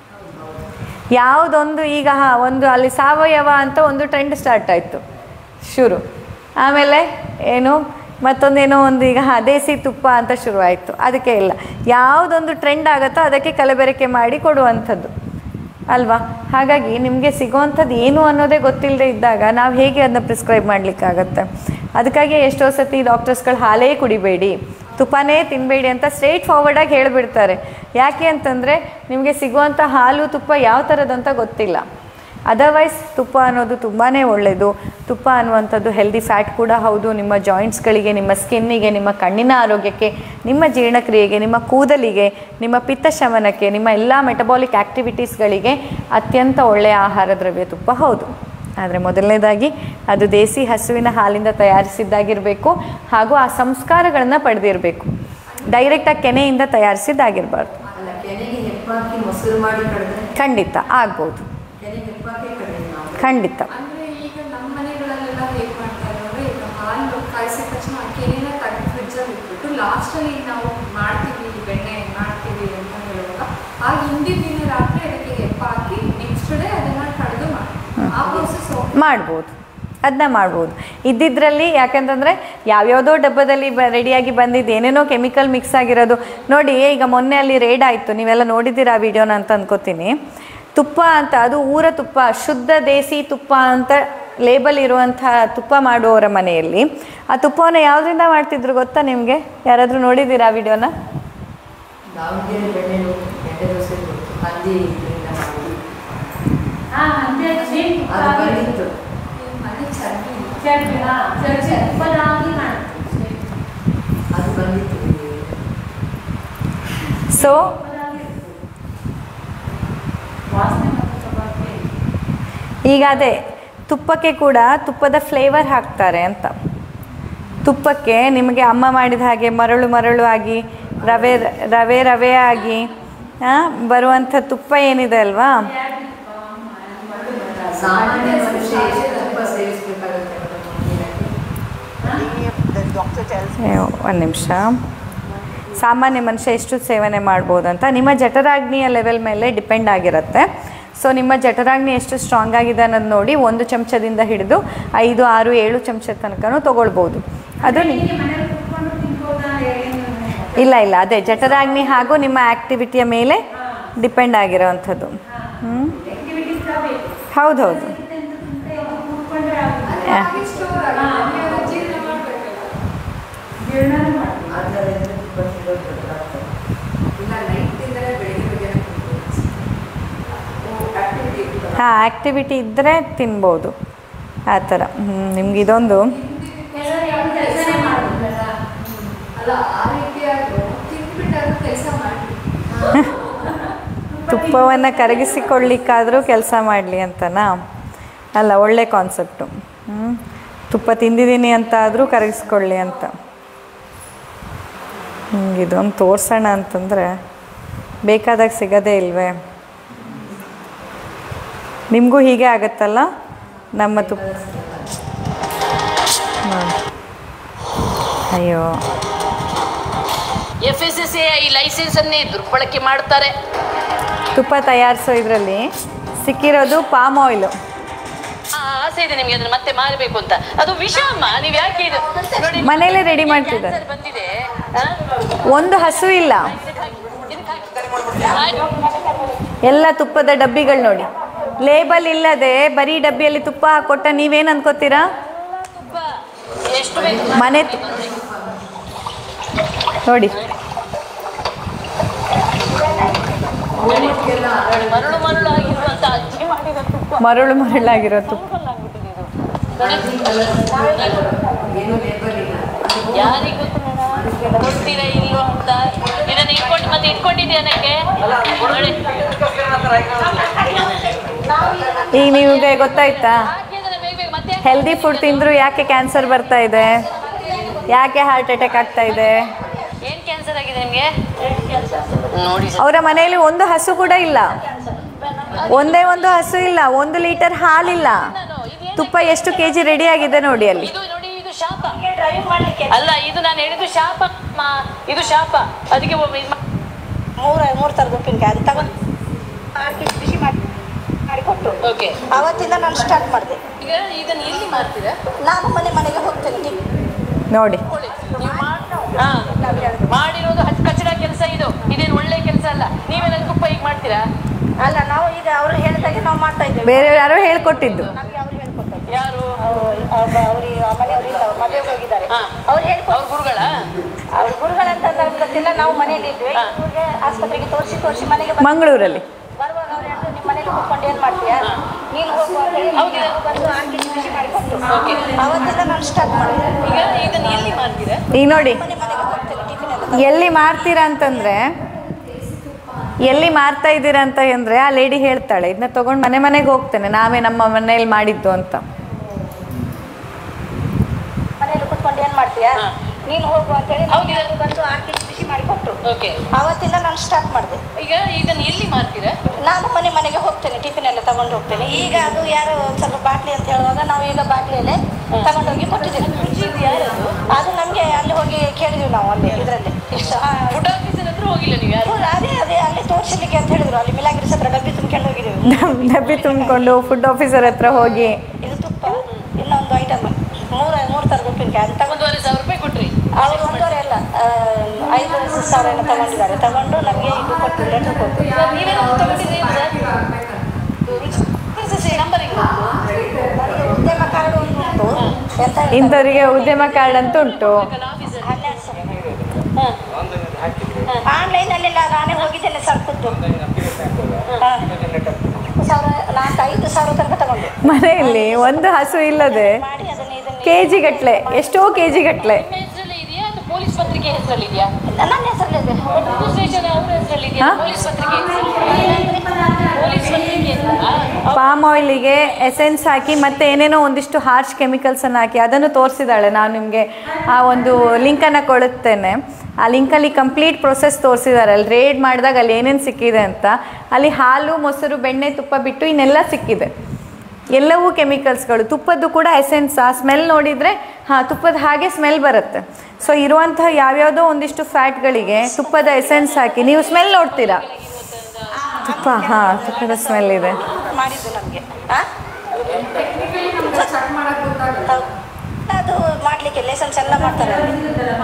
A: ಯಾವುದೊಂದು ಈಗ ಹಾ ಒಂದು ಅಲ್ಲಿ ಸಾವಯವ ಅಂತ ಒಂದು ಟ್ರೆಂಡ್ ಸ್ಟಾರ್ಟ್ ಆಯಿತು ಶುರು ಆಮೇಲೆ ಏನು ಮತ್ತೊಂದೇನೋ ಒಂದು ಈಗ ಹಾ ದೇಸಿ ತುಪ್ಪ ಅಂತ ಶುರುವಾಯಿತು ಅದಕ್ಕೆ ಇಲ್ಲ ಯಾವುದೊಂದು ಟ್ರೆಂಡ್ ಆಗುತ್ತೋ ಅದಕ್ಕೆ ಕಲಬೆರಕೆ ಮಾಡಿ ಕೊಡುವಂಥದ್ದು ಅಲ್ವಾ ಹಾಗಾಗಿ ನಿಮಗೆ ಸಿಗೋವಂಥದ್ದು ಏನು ಅನ್ನೋದೇ ಗೊತ್ತಿಲ್ಲದೆ ಇದ್ದಾಗ ನಾವು ಹೇಗೆ ಅದನ್ನ ಪ್ರಿಸ್ಕ್ರೈಬ್ ಮಾಡಲಿಕ್ಕಾಗತ್ತೆ ಅದಕ್ಕಾಗಿ ಎಷ್ಟೋ ಸತಿ ಡಾಕ್ಟರ್ಸ್ಗಳು ಹಾಲೇ ಕುಡಿಬೇಡಿ ತುಪ್ಪನೇ ತಿನ್ನಬೇಡಿ ಅಂತ ಸ್ಟ್ರೇಟ್ ಫಾರ್ವರ್ಡಾಗಿ ಹೇಳಿಬಿಡ್ತಾರೆ ಯಾಕೆ ಅಂತಂದರೆ ನಿಮಗೆ ಸಿಗುವಂಥ ಹಾಲು ತುಪ್ಪ ಯಾವ ಥರದಂತ ಗೊತ್ತಿಲ್ಲ ಅದರ್ವೈಸ್ ತುಪ್ಪ ಅನ್ನೋದು ತುಂಬಾ ಒಳ್ಳೆಯದು ತುಪ್ಪ ಅನ್ನುವಂಥದ್ದು ಹೆಲ್ದಿ ಫ್ಯಾಟ್ ಕೂಡ ಹೌದು ನಿಮ್ಮ ಜಾಯಿಂಟ್ಸ್ಗಳಿಗೆ ನಿಮ್ಮ ಸ್ಕಿನ್ನಿಗೆ ನಿಮ್ಮ ಕಣ್ಣಿನ ಆರೋಗ್ಯಕ್ಕೆ ನಿಮ್ಮ ಜೀರ್ಣಕ್ರಿಯೆಗೆ ನಿಮ್ಮ ಕೂದಲಿಗೆ ನಿಮ್ಮ ಪಿತ್ತ ಶಮನಕ್ಕೆ ನಿಮ್ಮ ಎಲ್ಲ ಮೆಟಬಾಲಿಕ್ ಆ್ಯಕ್ಟಿವಿಟೀಸ್ಗಳಿಗೆ ಅತ್ಯಂತ ಒಳ್ಳೆಯ ಆಹಾರ ದ್ರವ್ಯ ತುಪ್ಪ ಹೌದು ಆದರೆ ಮೊದಲನೇದಾಗಿ ಅದು ದೇಸಿ ಹಸುವಿನ ಹಾಲಿಂದ ತಯಾರಿಸಿದ್ದಾಗಿರಬೇಕು ಹಾಗೂ ಆ ಸಂಸ್ಕಾರಗಳನ್ನು ಪಡೆದಿರಬೇಕು ಡೈರೆಕ್ಟಾಗಿ ಕೆನೆಯಿಂದ ತಯಾರಿಸಿದ್ದಾಗಿರಬಾರ್ದು
B: ಅಲ್ಲ ಕೆನೆಗೆ ಹೆಪ್ಪಾಕಿ ಮೊಸರು ಮಾಡಿ ಕಡಿದ್ರೆ
A: ಖಂಡಿತ ಆಗ್ಬೋದು
B: ಕೆನೆಗೆ ಹೆಪ್ಪಾಕಿ ಕಡಿದ್ವಿ ನಾವು
A: ಖಂಡಿತ
C: ಅಂದ್ರೆ ಈಗ ನಮ್ಮ ಮನೆಗಳಲ್ಲೆಲ್ಲ ಹೇಗೆ ಮಾಡ್ತಾರೆ ಅಂದ್ರೆ ಈಗ ಹಾಲು ಕಾಯಿಸಿದ ತಕ್ಷಣ ಕೆನೆನ ತೆಗೆದು ಫ್ರಿಜ್ಜಲ್ಲಿ ಇಟ್ಬಿಟ್ಟು ಲಾಸ್ಟಲ್ಲಿ ನಾವು ಮಾಡ್ತೀವಿ ಬೆಣ್ಣೆ ಮಾಡ್ತೀವಿ ಅಂತ ಹೇಳುವಾಗ ಆ ಹಿಂದಿನ ದಿನ ರಾತ್ರಿ ಅದಕ್ಕೆ ಹೆಪ್ಪ ಹಾಕಿ ನೆಕ್ಸ್ಟ್ ಡೇ ಅದನ್ನ ಕಳೆದು ಮಾಡಿ ಆ ಪ್ರೋಸೆಸ್
A: ಮಾಡ್ಬೋದು ಅದನ್ನ ಮಾಡ್ಬೋದು ಇದ್ದಿದ್ರಲ್ಲಿ ಯಾಕಂತಂದರೆ ಯಾವ್ಯಾವುದೋ ಡಬ್ಬದಲ್ಲಿ ಬ ರೆಡಿಯಾಗಿ ಬಂದಿದ್ದು ಏನೇನೋ ಕೆಮಿಕಲ್ ಮಿಕ್ಸ್ ಆಗಿರೋದು ನೋಡಿ ಈಗ ಮೊನ್ನೆ ಅಲ್ಲಿ ರೇಡ್ ಆಯಿತು ನೀವೆಲ್ಲ ನೋಡಿದ್ದೀರಾ ಆ ವಿಡಿಯೋನ ಅಂತ ಅನ್ಕೋತೀನಿ ತುಪ್ಪ ಅಂತ ಅದು ಊರ ತುಪ್ಪ ಶುದ್ಧ ದೇಸಿ ತುಪ್ಪ ಅಂತ ಲೇಬಲ್ ಇರುವಂಥ ತುಪ್ಪ ಮಾಡುವವರ ಮನೆಯಲ್ಲಿ ಆ ತುಪ್ಪವನ್ನು ಯಾವುದರಿಂದ ಮಾಡ್ತಿದ್ರು ಗೊತ್ತಾ ನಿಮಗೆ ಯಾರಾದರೂ ನೋಡಿದ್ದೀರಾ ಆ ವಿಡಿಯೋನ
B: ದಾವಣಗೆರೆ ಬೆಣ್ಣೆ ಎಣ್ಣೆ ದೋಸೆ ಕೊಟ್ಟು ಹಂದಿ ಇದರಿಂದ ಮಾಡಿ
D: ಆ, ಅಂದ್ರೆ ಜೇನು ತುಪ್ಪ
B: ಅದು
D: ಹಾಕಿ-
B: ಬಂದಿತ್ತು
C: ಮನೆ ಚರ್ಬಿ
D: ಚರ್ಬಿ, ಆ, ಚರ್ಬಿ ತುಪ್ಪದ ಹಾಕಿ ಮಾಡ್ತೀವಿ.
B: ಅದು ಬಂದಿತ್ತು ಇಲ್ಲಿ.
A: ಸೊ
D: ತುಪ್ಪದ ಹಾಕಿ ಇರ್ತದೆ. ವಾಸನೆ ಮಾತ್ರ ಸ್ವಲ್ಪ ಬೇರೆ.
A: ಈಗ ಅದೇ ತುಪ್ಪಕ್ಕೆ ಕೂಡ ತುಪ್ಪದ ಫ್ಲೇವರ್ ಹಾಕ್ತಾರೆ ಅಂತ ತುಪ್ಪಕ್ಕೆ ನಿಮಗೆ ಅಮ್ಮ ಮಾಡಿದ ಹಾಗೆ ಮರಳು ಮರಳು ಆಗಿ ರವೆ ರವೆ ರವೆ ಆಗಿ ಆ, ಬರುವಂಥ ತುಪ್ಪ ಏನಿದೆ ಅಲ್ವಾ
B: ಸಾಮಾನ್ಯ ಮನುಷ್ಯ ಎಷ್ಟು ತುಪ್ಪ ಸೇವಿಸಬೇಕಾಗುತ್ತೆ
A: ಒಂದು ನಿಮಿಷ ಸಾಮಾನ್ಯ ಮನುಷ್ಯ ಎಷ್ಟು ಸೇವನೆ ಮಾಡ್ಬೋದು ಅಂತ ನಿಮ್ಮ ಜಠರಾಗ್ನಿಯ ಲೆವೆಲ್ ಮೇಲೆ ಡಿಪೆಂಡ್ ಆಗಿರುತ್ತೆ ಸೊ ನಿಮ್ಮ ಜಠರಾಗ್ನಿ ಎಷ್ಟು ಸ್ಟ್ರಾಂಗ್ ಆಗಿದೆ ಅನ್ನೋದು ನೋಡಿ ಒಂದು ಚಮಚದಿಂದ ಹಿಡಿದು ಐದು ಆರು ಏಳು ಚಮಚ ತನಕನೂ ತೊಗೊಳ್ಬೋದು ಅದು ನಿ-
D: ಹೀಗೆ ಮನೇಲಿ ಕುತ್ಕೊಂಡು ತಿನ್ಬೋದಾ ಏನು?
A: ಇಲ್ಲ ಇಲ್ಲ ಅದೇ ಜಠರಾಗ್ನಿ ಹಾಗೂ ನಿಮ್ಮ ಆ್ಯಕ್ಟಿವಿಟಿಯ ಮೇಲೆ ಡಿಪೆಂಡ್ ಆಗಿರೋವಂಥದ್ದು ಹ್ಞೂ
D: Activities ಬೇಕು.
A: ಹೌದು ಹೌದು
D: ಕೂತ್ಕೊಂಡ್ರೆ ಆಗುತ್ತೆ.
C: ಹಾಗೆ ಸ್ಟೋರ್ ಆಗಿದೆ ನೀವು ಅದನ್ನ ಜೀರ್ಣ ಮಾಡಬೇಕಲ್ಲ
D: ಜೀರ್ಣನೂ ಮಾಡ್ಬೋದು.
B: ಆದ್ದರಿಂದ ತುಪ್ಪ ತಿನ್ನೋದು ಗೊತ್ತಾಗ್ತದೆ
C: ಇಲ್ಲ ನೈಟ್ ತಿಂದರೆ ಬೆಳಿಗ್ಗೆ ಬೆಳಿಗ್ಗೆ
A: ಹಾಂ ಆ್ಯಕ್ಟಿವಿಟಿ ಇದ್ದರೆ ತಿನ್ಬೋದು ಆ ಥರ ನಿಮ್ಗೆ ಇದೊಂದು
D: ಕೆಲವರು ಯಾವ ಕೆಲಸನೇ ಮಾಡೋದಿಲ್ಲ
C: ಅಲ್ಲ ಆ ರೀತಿಯಾದ್ರು ತಿಂದ್ಬಿಟ್ಟಾದ್ರೂ ಕೆಲಸ ಮಾಡಿ
A: ತುಪ್ಪವನ್ನು ಕರಗಿಸಿಕೊಳ್ಳಿಕ್ಕಾದರೂ ಕೆಲಸ ಮಾಡಲಿ ಅಂತನಾ ಅಲ್ಲ ಒಳ್ಳೆ ಕಾನ್ಸೆಪ್ಟು ಹ್ಞೂ ತುಪ್ಪ ತಿಂದಿದ್ದೀನಿ ಅಂತ ಆದರೂ ಕರಗಿಸ್ಕೊಳ್ಳಿ ಅಂತ ಹಿಂಗೆ ಇದೊಂದು ತೋರಿಸೋಣ ಅಂತಂದರೆ ಬೇಕಾದಾಗ ಸಿಗೋದೇ ಇಲ್ವೇ ನಿಮಗೂ ಹೀಗೆ ಆಗತ್ತಲ್ಲ ನಮ್ಮ ತುಪ್ಪ ನೋಡಿ. ಅಯ್ಯೋ
E: ಎಫ್ ಎಸ್ ಎಸ್ ಈ ಲೈಸೆನ್ಸ್ ಅನ್ನೇ ದುರ್ಬಳಕೆ ಮಾಡ್ತಾರೆ
A: ತುಪ್ಪ ತಯಾರಿಸೋ ಇದರಲ್ಲಿ ಸಿಕ್ಕಿರೋದು ಪಾಮ್ ಆಯಿಲು
E: ಆ ಆಸೆ ಇದೆ ನಿಮ್ಗೆ ಅದನ್ನ ಮತ್ತೆ ಮಾರಬೇಕು ಅಂತ ಅದು ವಿಷ ಅಮ್ಮ ನೀವ್ ಯಾಕೆ ಇದು ನೋಡಿ
A: ಮನೇಲೇ ರೆಡಿ ಮಾಡ್ತಿದ್ದಾರೆ
E: ಕ್ಯಾನ್ಸರ್ ಬಂದಿದೆ ಆ?
A: ಒಂದು ಹಸು ಇಲ್ಲ
E: ಇದಕ್ಕೆ ಹಾಕಿ.
A: ಎಲ್ಲ ತುಪ್ಪದ ಡಬ್ಬಿಗಳು ನೋಡಿ ಲೇಬಲ್ ಇಲ್ಲದೆ ಬರೀ ಡಬ್ಬಿಯಲ್ಲಿ ತುಪ್ಪ ಹಾಕೊಟ್ಟ ನೀವೇನು ಅನ್ಕೋತೀರಾ
E: ತುಪ್ಪ ಎಷ್ಟು ಬೇಕು
A: ಮನೆ ತು- ನೋಡಿ
E: ಮರಳು ಮರಳು ಆಗಿರುವಂತ ಅಜ್ಜಿ ಮಾಡಿದ ತುಪ್ಪ
A: ಮರಳು ಮರಳಾಗಿರೋ ತುಪ್ಪ
E: ಆಗ್ಬಿಟ್ಟಿದೆ ಇದು. ನೋಡಿ.
B: ಏನೂ ಲೇಬಲ್ ಇಲ್ಲ
E: ಯಾರಿಗೂ ಗೊತ್ತಿರ ಇಲ್ವೋ ಅಂತ ಇದನ್ನ ಇಟ್ಕೊಂಡು ಮತ್ತೆ ಇಟ್ಕೊಂಡಿದ್ಯಾ ನನಗೆ ನೋಡಿ.
A: ಈಗ ನಿಮಗೆ ಗೊತ್ತಾಯ್ತಾ
E: ಹಾಕಿ ಅದನ್ನ ಬೇಗ ಬೇಗ ಮತ್ತೆ
A: ಹೆಲ್ದಿ ಫುಡ್ ತಿಂದ್ರು ಯಾಕೆ ಕ್ಯಾನ್ಸರ್ ಬರ್ತಾ ಇದೆ ಯಾಕೆ ಹಾರ್ಟ್ ಅಟ್ಯಾಕ್ ಆಗ್ತಾ ಇದೆ
E: ಏನ್ ಕ್ಯಾನ್ಸರ್ ಆಗಿದೆ ನಿಮ್ಗೆ ನೋಡಿ ಸರ್.
A: ಅವರ ಮನೆಯಲ್ಲಿ ಒಂದು ಹಸು ಕೂಡ ಇಲ್ಲ ಒಂದೇ ಒಂದು ಹಸು ಇಲ್ಲ ಒಂದು ಲೀಟರ್ ಹಾಲಿಲ್ಲ
E: ನಾನು ಇದೇನ್-
A: ತುಪ್ಪ ಎಷ್ಟು ಕೆ ಜಿ ರೆಡಿ ಆಗಿದೆ ನೋಡಿ ಅಲ್ಲಿ
E: ಇದು ನೋಡಿ ಇದು ಶಾಪ ಅಲ್ಲ ಇದು ನಾನು ಹೇಳಿದ್ದು ಶಾಪ ಅಮ್ಮ. ಇದು ಶಾಪ ಅದಕ್ಕೆ ಒಬ್ಬ ಇದ್ ಮಾ-
F: ಮೂರ ಮೂರು ಥರದ ಉಪ್ಪಿನಕಾಯಿ ಅದು ತಗೊಂಡು ಆರು ಕೆ ಜಿ ಬಿಸಿ ಮಾಡಿ ಮಾಡಿಕೊಟ್ಟು
E: ಓಕೆ
F: ಆವತ್ತಿಂದ ನಾನು ಸ್ಟಾರ್ಟ್ ಮಾಡಿದೆ
E: ಈಗ ಇದನ್ನ ಎಲ್ಲಿ ಮಾಡ್ತೀರಾ
F: ನಾನು ಮನೆ ಮನೆಗೆ ಹೋಗ್ತೇನೆ ಟಿ-
A: ನೋಡಿ
E: ಕೊಳ್ಳಿ. ನೀವು ಮಾಡ್- ಹಾ. ಮಾಡಿರೋದು ಹಚ್ಚ ಕಚ್ಚಡ ಕೆಲಸ ಇದು ಇದೇನು ಒಳ್ಳೆ ಕೆಲಸ ಅಲ್ಲ ನೀವೇನ ತುಪ್ಪ ಈಗ ಮಾಡ್ತೀರಾ
F: ಅಲ್ಲ ನಾವು ಈಗ ಅವರು ಹೇಳಿದಾಗೆ ನಾವು ಮಾಡ್ತಾ ಇದ್ದೇವೆ
A: ಬೇರೆ ಯಾರೋ ಹೇಳ್ಕೊಟ್ಟಿದ್ದು
F: ನಮಗೆ ಅವ್ರು ಹೇಳ್ಕೊಡ್ತಾರೆ
E: ಯಾರು
F: ಅವ್ರಿಗೆ ಮನೆಯವರು ಇಲ್ಲ ಅವ್ರು ಮದುವೆಗೆ ಹೋಗಿದ್ದಾರೆ
E: ಹಾ.
F: ಅವ್ರು ಹೇಳ್ಕೊಡ್ತಾರೆ
E: ಅವ್ರ ಗುರುಗಳ
F: ಅವ್ರ ಗುರುಗಳಂತ ನಮ್ಗೆ ಗೊತ್ತಿಲ್ಲ ನಾವು ಮನೆಯಲ್ಲಿ ಇದ್ವಿ
E: ಹಾ.
F: ಇವ್ರಿಗೆ ಆಸ್ಪತ್ರೆಗೆ ತೋರಿಸಿ ತೋರಿಸಿ ಮನೆಗೆ ಬಂದು
A: ಮಂಗಳೂರಲ್ಲಿ
F: ಬರುವಾಗ ಅವ್ರು ಹೇಳಿದ್ರು ನಿಮ್ಮ ಮನೇಲಿ ಕೂತ್ಕೊಂಡು ಏನು ಮಾಡ್ತೀಯಾ ನೀನು ಹೋಗು ಅಂತ ಹೇಳಿ
E: ಹೌದು.
F: ನಾನು ಬಂದು ಆರು ಕೆ ಜಿ ಬಿಸಿ ಮಾಡಿಕೊಟ್ಟು
E: ಓಕೆ.
F: ಆವತ್ತಿಂದ ನಾನು ಸ್ಟಾರ್ಟ್ ಮಾಡಿದೆ
E: ಈಗ ಇದನ್ನ ಎಲ್ಲಿ ಮಾಡ್ತೀರಾ
A: ಈಗ ನೋಡಿ
F: ಮನೆ ಮನೆಗೆ ಹೋಗ್ತೇನೆ ಟಿಫಿನ್ ಎಲ್ಲ
A: ಎಲ್ಲಿ ಮಾರ್ತೀರಾ ಅಂತಂದ್ರೆ ಎಲ್ಲಿ ಮಾರ್ತಾ ಇದ್ದೀರಾ ಅಂತ ಅಂದ್ರೆ ಆ ಲೇಡಿ ಹೇಳ್ತಾಳೆ ಇದನ್ನ ತಗೊಂಡು ಮನೆ ಮನೆಗೆ ಹೋಗ್ತೇನೆ ನಾವೇ ನಮ್ಮ ಮನೆಯಲ್ಲಿ ಮಾಡಿದ್ದು ಅಂತ
F: ಮನೆಯಲ್ಲಿ ಕುತ್ಕೊಂಡು ಏನ್ ಮಾಡ್ತೀಯಾ
E: ಹಾ.
F: ನೀನು ಹೋಗು ಅಂತ ಹೇಳಿ
E: ಹೌದು.
F: ನಾನು ಬಂದು ಆರು ಕೆ ಜಿ ಬಿಸಿ ಮಾಡಿಕೊಟ್ಟು
E: ಓಕೆ
F: ಆವತ್ತಿಂದ ನಾನು ಸ್ಟಾರ್ಟ್ ಮಾಡಿದೆ
E: ಈಗ ಇದನ್ನ ಎಲ್ಲಿ ಮಾಡ್ತೀರಾ
F: ನಾನು ಮನೆ ಮನೆಗೆ ಹೋಗ್ತೇನೆ ಟಿಫಿನ್ ಎಲ್ಲ ತಗೊಂಡು ಹೋಗ್ತೇನೆ ಈಗ ಅದು ಯಾರು ಒಂದ್ ಸ್ವಲ್ಪ ಬಾಟ್ಲಿ ಅಂತ ಹೇಳುವಾಗ ನಾವು ಈಗ ಬಾಟ್ಲಿಯಲ್ಲೇ ತಗೊಂಡೋಗಿ ಕೊಟ್ಟಿದ್ದೇವೆ
E: ಇದು ಯಾರದು
F: ಅದು ನಮಗೆ ಅಲ್ಲಿ ಹೋಗಿ ಕೇಳಿದ್ವಿ ನಾವು ಅಲ್ಲಿ ಇದರಲ್ಲಿ
E: ಫುಡ್ ಆಫೀಸರ್ ಹತ್ರ ಹೋಗಿಲ್ಲ ನೀವು ಯಾರು
F: ಅದೇ ಅದೇ ಅಲ್ಲಿ ತೋರಿಸಲಿಕ್ಕೆ ಅಂತ ಹೇಳಿದ್ರು ಅಲ್ಲಿ ಮಿಲಾಗಿರಿಸ್ ಹತ್ರ ಡಬ್ಬಿ ತುಂಬ್ಕೊಂಡು ಹೋಗಿದ್ದೇವೆ
A: ಡಬ್ಬಿ ತುಂಬಿಕೊಂಡು ಫುಡ್ ಆಫೀಸರ್ ಹತ್ರ ಹೋಗಿ
F: ಇದು ತುಪ್ಪ ಇನ್ನೊಂದು ಐಟಮ್ ಮೂರು ಮೂರು ಥರದ ಉಪ್ಪಿನಕಾಯಿ ಅದು ತಗೊಂಡು
E: ಒಂದೂವರೆ ಸಾವಿರ ರೂಪಾಯಿ ಕೊಟ್ರಿ
F: ಅವರು ಒಂದೂವರೆ ಅಲ್ಲ ಆ, ಐದು ಸಾವಿರ ಏನೋ ತಗೊಂಡಿದ್ದಾರೆ ತಗೊಂಡು ನಮಗೆ ಇದು ಕೊಟ್ಟು ಲೆಟರ್ ಕೊಟ್ಟು
E: ನೀವೇನಾದ್ರು ತಗೊಂಡಿದ್ದೀರಿ ನಂಬರ್ ಇಲ್ಲ
F: ನನಗೆ ಉದ್ಯಮ ಕಾರ್ಡ್ ಒಂದು ಉಂಟು ಎಂತ ಹೇಳ್ತಾರೆ?
A: ಇಂಥವರಿಗೆ ಉದ್ಯಮ ಕಾರ್ಡ್ ಅಂತ ಉಂಟು
E: ಆಫೀಸರ್
F: ಹನ್ನೆರಡು ಸಾವಿರ ಆನ್ಲೈನಲ್ಲಿ ನಾನೇ ಹೋಗಿದ್ದೇನೆ ಸರ್ಕದ್ದು ಸಾವಿರ ನಾಲ್ಕು ಐದು ಸಾವಿರ ತನಕ ತಗೊಂಡು
A: ಮನೆಯಲ್ಲಿ ಒಂದು ಹಸು ಇಲ್ಲದೆ
F: ಮಾಡಿ ಅದನ್ನ ಇದನ್ನ
A: ಕೆ ಜಿ ಗಟ್ಲೆ ಎಷ್ಟೋ ಕೆ ಜಿ ಗಟ್ಲೆ
E: ನಿಮ್ಮ ಹೆಸರಲ್ಲಿ ಇದೆಯಾ ಅಥವಾ ಪೊಲೀಸ್ ಪತ್ರಿಕೆ ಹೆಸರಲ್ಲಿ ಇದೆಯಾ
F: ನನ್ನ ಹೆಸರಲ್ಲಿದೆ
E: ರಿಜಿಸ್ಟ್ರೇಷನ್ ಅವ್ರ ಹೆಸರಲ್ಲಿ ಇದೆಯಾ
A: ಹಾ?
E: ಪೊಲೀಸ್ ಪತ್ರಿಕೆ ಪೊಲೀಸ್ ಪತ್ರಿಕೆ ಆ,
A: ಪಾಮ್ ಆಯಿಲಿಗೆ ಎಸೆನ್ಸ್ ಹಾಕಿ ಮತ್ತೆ ಏನೇನೋ ಒಂದಿಷ್ಟು ಹಾರ್ಶ್ ಕೆಮಿಕಲ್ಸನ್ನು ಹಾಕಿ ಅದನ್ನು ತೋರಿಸಿದ್ದಾಳೆ ನಾನು ನಿಮಗೆ ಆ ಒಂದು ಲಿಂಕನ್ನು ಕೊಡುತ್ತೇನೆ ಆ ಲಿಂಕಲ್ಲಿ ಕಂಪ್ಲೀಟ್ ಪ್ರೊಸೆಸ್ ತೋರಿಸಿದ್ದಾರೆ ಅಲ್ಲಿ ರೇಡ್ ಮಾಡಿದಾಗ ಅಲ್ಲಿ ಏನೇನು ಸಿಕ್ಕಿದೆ ಅಂತ ಅಲ್ಲಿ ಹಾಲು ಮೊಸರು ಬೆಣ್ಣೆ ತುಪ್ಪ ಬಿಟ್ಟು ಇನ್ನೆಲ್ಲ ಸಿಕ್ಕಿದೆ ಎಲ್ಲವೂ ಕೆಮಿಕಲ್ಸ್ಗಳು ತುಪ್ಪದ್ದು ಕೂಡ ಎಸೆನ್ಸ್ ಆ ಸ್ಮೆಲ್ ನೋಡಿದರೆ ಹಾಂ ತುಪ್ಪದ ಹಾಗೆ ಸ್ಮೆಲ್ ಬರುತ್ತೆ ಸೊ ಇರುವಂತಹ ಯಾವ್ಯಾವುದೋ ಒಂದಿಷ್ಟು ಫ್ಯಾಟ್ಗಳಿಗೆ ತುಪ್ಪದ ಎಸೆನ್ಸ್ ಹಾಕಿ ನೀವು ಸ್ಮೆಲ್ ನೋಡ್ತೀರಾ ತುಪ್ಪ ಹಾಂ ತುಪ್ಪದ ಸ್ಮೆಲ್ ಇದೆ
F: ಮಾಡಿದ್ದು ನಮಗೆ
C: ಟೆಕ್ನಿಕಲಿ ನಮ್ಗೆ ಚೆಕ್ ಮಾಡಕ್ ಗೊತ್ತಾಗಲ್ಲ
F: ಅದು ಮಾಡ್ಲಿಕ್ಕೆ ಲೆಸನ್ಸ್ ಎಲ್ಲ ಮಾಡ್ತಾರೆ ಅಲ್ಲಿ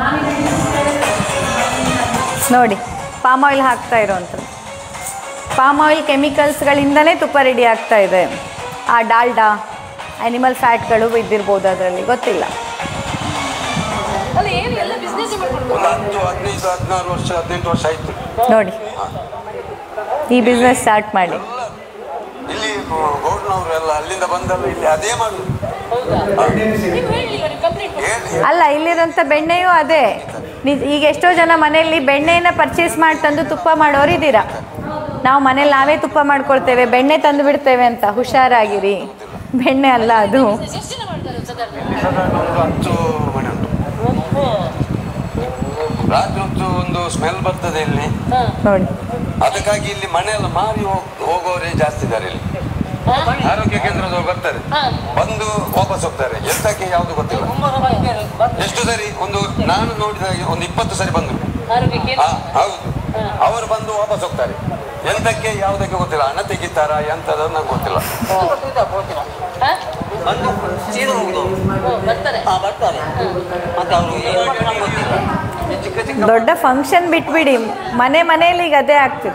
A: ನೋಡಿ ಪಾಮ್ ಆಯಿಲ್ ಹಾಕ್ತಾ ಇರೋವಂಥದ್ದು ಪಾಮ್ ಆಯಿಲ್ ಕೆಮಿಕಲ್ಸ್ಗಳಿಂದನೇ ತುಪ್ಪ ರೆಡಿ ಆಗ್ತಾ ಇದೆ ಆ ಡಾಲ್ಡಾ ಆ್ಯನಿಮಲ್ ಫ್ಯಾಟ್ಗಳು ಇದ್ದಿರ್ಬೋದು ಅದರಲ್ಲಿ ಗೊತ್ತಿಲ್ಲ
E: ಅಲ್ಲ ಏನು ಎಲ್ಲ ಬಿಸ್ನೆಸ್ ಮಾಡ್ಕೊಂಡು
G: ಒಂದು ಹತ್ತು ಹದಿನೈದು ಹದಿನಾರು ವರ್ಷ ಹದಿನೆಂಟು ವರ್ಷ ಆಯ್ತು
A: ನೋಡಿ ಈ ಬಿಸ್ನೆಸ್ ಸ್ಟಾರ್ಟ್ ಮಾಡಿ
G: ಇಲ್ಲಿ ಗೌಡ್ನವರು ಎಲ್ಲ ಅಲ್ಲಿಂದ ಬಂದಲ್ಲ ಇಲ್ಲಿ ಅದೇ ಮಾಡುದು
E: ಹೌದಾ ನೀವು ಹೇಳಿ ಕಂಪ್ಲೇಂಟ್
G: ಹೇಳಿ
A: ಅಲ್ಲ ಇಲ್ಲಿರೋಂಥ ಬೆಣ್ಣೆಯೂ ಅದೇ ನಿ- ಈಗ ಎಷ್ಟೋ ಜನ ಮನೆಯಲ್ಲಿ ಬೆಣ್ಣೆನ ಪರ್ಚೇಸ್ ಮಾಡಿ ತಂದು ತುಪ್ಪ ಮಾಡೋರು ಇದ್ದೀರಾ ನಾವು ಮನೇಲಿ ನಾವೇ ತುಪ್ಪ ಮಾಡ್ಕೊಳ್ತೇವೆ ಬೆಣ್ಣೆ ತಂದು ಬಿಡ್ತೇವೆ ಅಂತ ಹುಷಾರಾಗಿರಿ ಬೆಣ್ಣೆ ಅಲ್ಲ ಅದು
E: ಎಷ್ಟು ಜನ ಮಾಡ್ತಾರೆ ಸಾಧಾರಣ
G: ಒಂದು ಹತ್ತು ಮನೆ ಉಂಟು
E: ಒಬ್ಬ
G: ರಾತ್ರಿ ಹೊತ್ತು ಒಂದು ಸ್ಮೆಲ್ ಬರ್ತದೆ ಇಲ್ಲಿ
E: ಹಾ
A: ನೋಡಿ
G: ಅದಕ್ಕಾಗಿ ಇಲ್ಲಿ ಮನೆಯೆಲ್ಲ ಮಾರಿ ಹೋಗ್- ಹೋಗೋರೇ ಜಾಸ್ತಿ ಇದ್ದಾರೆ ಇಲ್ಲಿ
E: ಹಾ
G: ಆರೋಗ್ಯ ಕೇಂದ್ರದವ್ರು ಬರ್ತಾರೆ
E: ಹಾ
G: ಬಂದು ವಾಪಸ್ ಹೋಗ್ತಾರೆ ಎಂತಕ್ಕೆ ಯಾವುದು ಗೊತ್ತಿಲ್ಲ ಎಷ್ಟು ಸರಿ ಒಂದು ನಾನು ನೋಡಿದ ಹಾಗೆ ಒಂದು ಇಪ್ಪತ್ತು ಸರಿ ಬಂದರು
E: ಆರೋಗ್ಯ ಕೇಂದ್ರ
G: ಆ, ಹೌದು ಅವರು ಬಂದು ವಾಪಸ್ ಹೋಗ್ತಾರೆ ಎಂತಕ್ಕೆ ಯಾವುದಕ್ಕೆ ಗೊತ್ತಿಲ್ಲ ಹಣ ತೆಗಿತಾರ ಎಂತದ ನಂಗೆ ಗೊತ್ತಿಲ್ಲ
E: ಹಾ?
H: ಬಂದು ಸೀದಾ ಹೋಗುದು
E: ಓ, ಬರ್ತಾರೆ
H: ಹಾ ಬರ್ತಾರೆ ಮತ್ತೆ ಅವರು ಏನ್ ಮಾಡ್ತಾರೆ ನಮ್ಗೆ ಗೊತ್ತಿಲ್ಲ ಈ ಚಿಕ್ಕ ಚಿಕ್ಕ
A: ದೊಡ್ಡ ಫಂಕ್ಷನ್ ಬಿಟ್ಬಿಡಿ ಮನೆ ಮನೆಯಲ್ಲಿ ಈಗ ಅದೇ ಆಗ್ತಿದೆ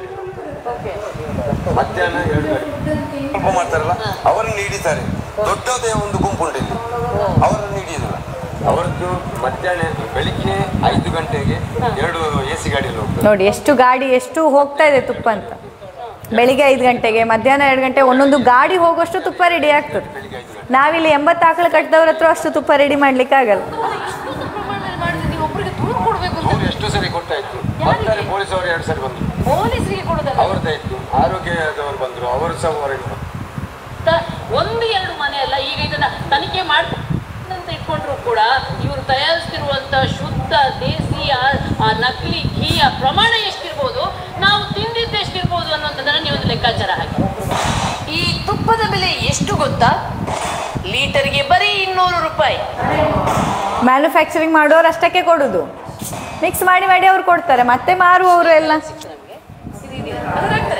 G: ಮಧ್ಯಾಹ್ನ ಎರಡು ಗಂಟೆ ಗುಂಪು ಮಾಡ್ತಾರಲ್ಲ ಅವರನ್ನು ಹಿಡಿತಾರೆ ದೊಡ್ಡದೇ ಒಂದು ಗುಂಪು ಉಂಟು ಇಲ್ಲಿ ಅವರನ್ನು ಹಿಡಿಯುದಿಲ್ಲ ಅವರದ್ದು ಮಧ್ಯಾಹ್ನ ಬೆಳಿಗ್ಗೆ ಐದು ಗಂಟೆಗೆ ಎರಡು ಎ ಸಿ ಗಾಡಿಯಲ್ಲಿ ಹೋಗ್ತಾರೆ
A: ನೋಡಿ ಎಷ್ಟು ಗಾಡಿ ಎಷ್ಟು ಹೋಗ್ತಾ ಇದೆ ತುಪ್ಪ ಅಂತ ಬೆಳಿಗ್ಗೆ ಐದು ಗಂಟೆಗೆ ಮಧ್ಯಾಹ್ನ ಎರಡು ಗಂಟೆ ಒಂದೊಂದು ಗಾಡಿ ಹೋಗೋಷ್ಟು ತುಪ್ಪ ರೆಡಿ ಆಗ್ತದೆ ನಾವಿಲ್ಲಿ ಎಂಬತ್ತು ಆಕಳು ಕಟ್ಟಿದವ್ರ ಹತ್ರ ಅಷ್ಟು ತುಪ್ಪ ರೆಡಿ ಮಾಡ್ಲಿಕ್ಕೆ ಆಗಲ್ಲ
E: ಇಷ್ಟೊಂದು ಪ್ರಮಾಣದಲ್ಲಿ ಮಾಡಿದ್ರೆ ನೀವು ಒಬ್ಬರಿಗೆ ದೂರು ಕೊಡಬೇಕು ಅಂತ
G: ಅವ್ರು ಎಷ್ಟು ಸರಿ ಕೊಟ್ಟಾಯ್ತು ಬರ್ತಾರೆ ಪೊಲೀಸ್ ಅವರು ಎರಡು ಸರಿ ಬಂದರು
E: ಪೊಲೀಸರಿಗೆ ಕೊಡೋದಲ್ಲ
G: ಅವ್ರದ್ದೇ ಇತ್ತು ಆರೋಗ್ಯದವರು ಬಂದರು ಅವರು ಸಹ ಹೊರಗೆ ಬಂದ್ರು.
E: ತ- ಒಂದು ಎರಡು ಮನೆ ಅಲ್ಲ ಈಗ ಇದನ್ನ ತನಿಖೆ ಮಾಡ್ ಅಂತ ಇಟ್ಕೊಂಡ್ರು ಕೂಡ ಇವರು ತಯಾರಿಸ್ತಿರುವಂತ ಶುದ್ಧ ದೇಸಿ ಆ- ಆ ನಕಲಿ ಘೀಯ ಪ್ರಮಾಣ ಎಷ್ಟಿರ್ಬೋದು ನಾವು ತಿಂದಿದ್ದು ಎಷ್ಟಿರ್ಬೋದು ಅನ್ನೋಂಥದ್ದನ್ನ ನೀವು ಒಂದು ಲೆಕ್ಕಾಚಾರ ಹಾಕಿ ಈ ತುಪ್ಪದ ಬೆಲೆ ಎಷ್ಟು ಗೊತ್ತಾ ಲೀಟರ್ಗೆ ಬರೀ ಇನ್ನೂರು ರೂಪಾಯಿ
A: ಮ್ಯಾನುಫ್ಯಾಕ್ಚರಿಂಗ್ ಮಾಡೋರು ಅಷ್ಟಕ್ಕೆ ಕೊಡೋದು ಮಿಕ್ಸ್ ಮಾಡಿ ಮಾಡಿ ಅವ್ರು ಕೊಡ್ತಾರೆ ಮತ್ತೆ ಮಾರುವವರು ಎಲ್ಲ
E: ನಮ್ಗೆ ಇದು ಇದೆಯಲ್ಲ, ಅದ್ರಲ್ಲಿ ಹಾಕ್ತಾರೆ.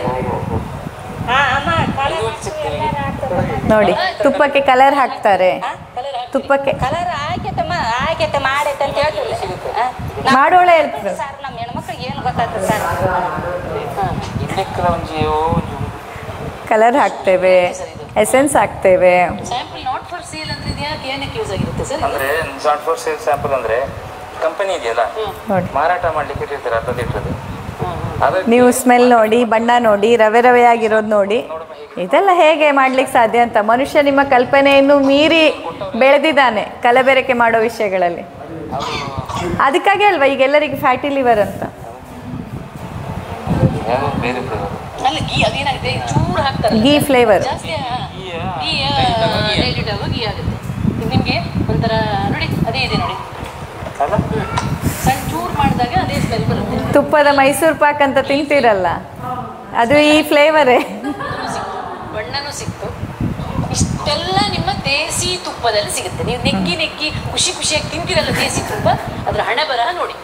A: ನೋಡಿ ತುಪ್ಪಕ್ಕೆ ಕಲರ್ ಹಾಕ್ತಾರೆ
E: ಕಲರ್ ಹಾಕಿ
A: ತುಪ್ಪಕ್ಕೆ
F: ಕಲರ್ ಆಯ್ಕೆತಮ್ಮ ಆಯ್ಕೆತೆ ಮಾಡೈತೆ ಅಂತ ಹೇಳ್ತಿಲ್ಲ ಆ, ನಾ-
A: ಮಾಡೋಳೆ ಇರ್ತದೆ
F: ಸರ್ ನಮ್ಮ ಹೆಣ್ಮಕ್ಳಿಗೆ ಏನು ಗೊತ್ತಾಗ್ತದೆ ಸರ್
H: ಇಡ್ಲಿಕ್ಕೆ ಒಂಜಿ ಒಂಜಿ
A: ಕಲರ್ ಹಾಕ್ತೇವೆ ಎಸೆನ್ಸ್ ಹಾಕ್ತೇವೆ
E: ಸ್ಯಾಂಪಲ್ ನಾಟ್ ಫಾರ್ ಸೇಲ್ ಅಂದ್ರೆ ಇದು ಯಾಕೆ ಏನಕ್ಕೆ ಯೂಸ್ ಆಗಿರುತ್ತೆ ಸರ್
I: ಅಂದ್ರೆ ಶಾರ್ಟ್ ಫೋರ್ ಸೇಲ್ ಸ್ಯಾಂಪಲ್ ಅಂದ್ರೆ ಕಂಪನಿ ಇದೆಯಲ್ಲ
A: ನೋಡಿ
I: ಮಾರಾಟ ಮಾಡ್ಲಿಕ್ಕೆ ಇಟ್ಟಿರ್ತಾರೆ ಅರ್ಧ ಲೀಟ್ರದ್ದು ಅದಕ್ಕೆ
A: ನೀವು ಸ್ಮೆಲ್ ನೋಡಿ ಬಣ್ಣ ನೋಡಿ ರವೆ ರವೆ ಆಗಿರೋದು ನೋಡಿ ಇದೆಲ್ಲ ಹೇಗೆ ಮಾಡ್ಲಿಕ್ಕೆ ಸಾಧ್ಯ ಅಂತ ಮನುಷ್ಯ ನಿಮ್ಮ ಕಲ್ಪನೆಯನ್ನು ಮೀರಿ ಬೆಳೆದಿದ್ದಾನೆ ಕಲಬೆರಕೆ ಮಾಡೋ ವಿಷಯಗಳಲ್ಲಿ ಅದಕ್ಕಾಗಿ ಅಲ್ವಾ ಈಗ ಎಲ್ಲರಿಗೆ ಫ್ಯಾಟಿ ಲಿವರ್ ಅಂತ
I: ಯಾವ್ದೋ ಬೇರೆ flavour.
E: ಅಲ್ಲ ಗೀ ಅದೇನಾಗಿದೆ ಚೂರು ಹಾಕ್ತಾರೆ
A: ಗೀ ಫ್ಲೇವರ್
E: ಜಾಸ್ತಿ ಆ, ಗೀ ಡೈಲ್ಯೂಟ್ ಆಗುವ ಗೀ ಆಗುತ್ತೆ ಇದು ನಿಮಗೆ ಒಂಥರ ನೋಡಿ ಅದೇ ಇದೆ ನೋಡಿ
I: ಅಲ್ಲ
E: ಸಣ್ಣ ಚೂರು ಮಾಡಿದಾಗ ಅದೇ ಸ್ಮೆಲ್ ಬರುತ್ತೆ
A: ತುಪ್ಪದ ಮೈಸೂರು ಪಾಕ್ ಅಂತ ತಿಂತೀರಲ್ಲ ಅದು ಈ ಫ್ಲೇವರೇ
E: ಬಣ್ಣನೂ ಸಿಕ್ತು ಇಷ್ಟೆಲ್ಲ ನಿಮ್ಮ ದೇಸಿ ತುಪ್ಪದಲ್ಲಿ ಸಿಗುತ್ತೆ ನೀವು ನೆಕ್ಕಿ ನೆಕ್ಕಿ ಖುಷಿ ಖುಷಿಯಾಗಿ ತಿಂತೀರಲ್ಲ ದೇಸಿ ತುಪ್ಪ ಅದ್ರ ಹಣೆ ಬರಹ ನೋಡಿ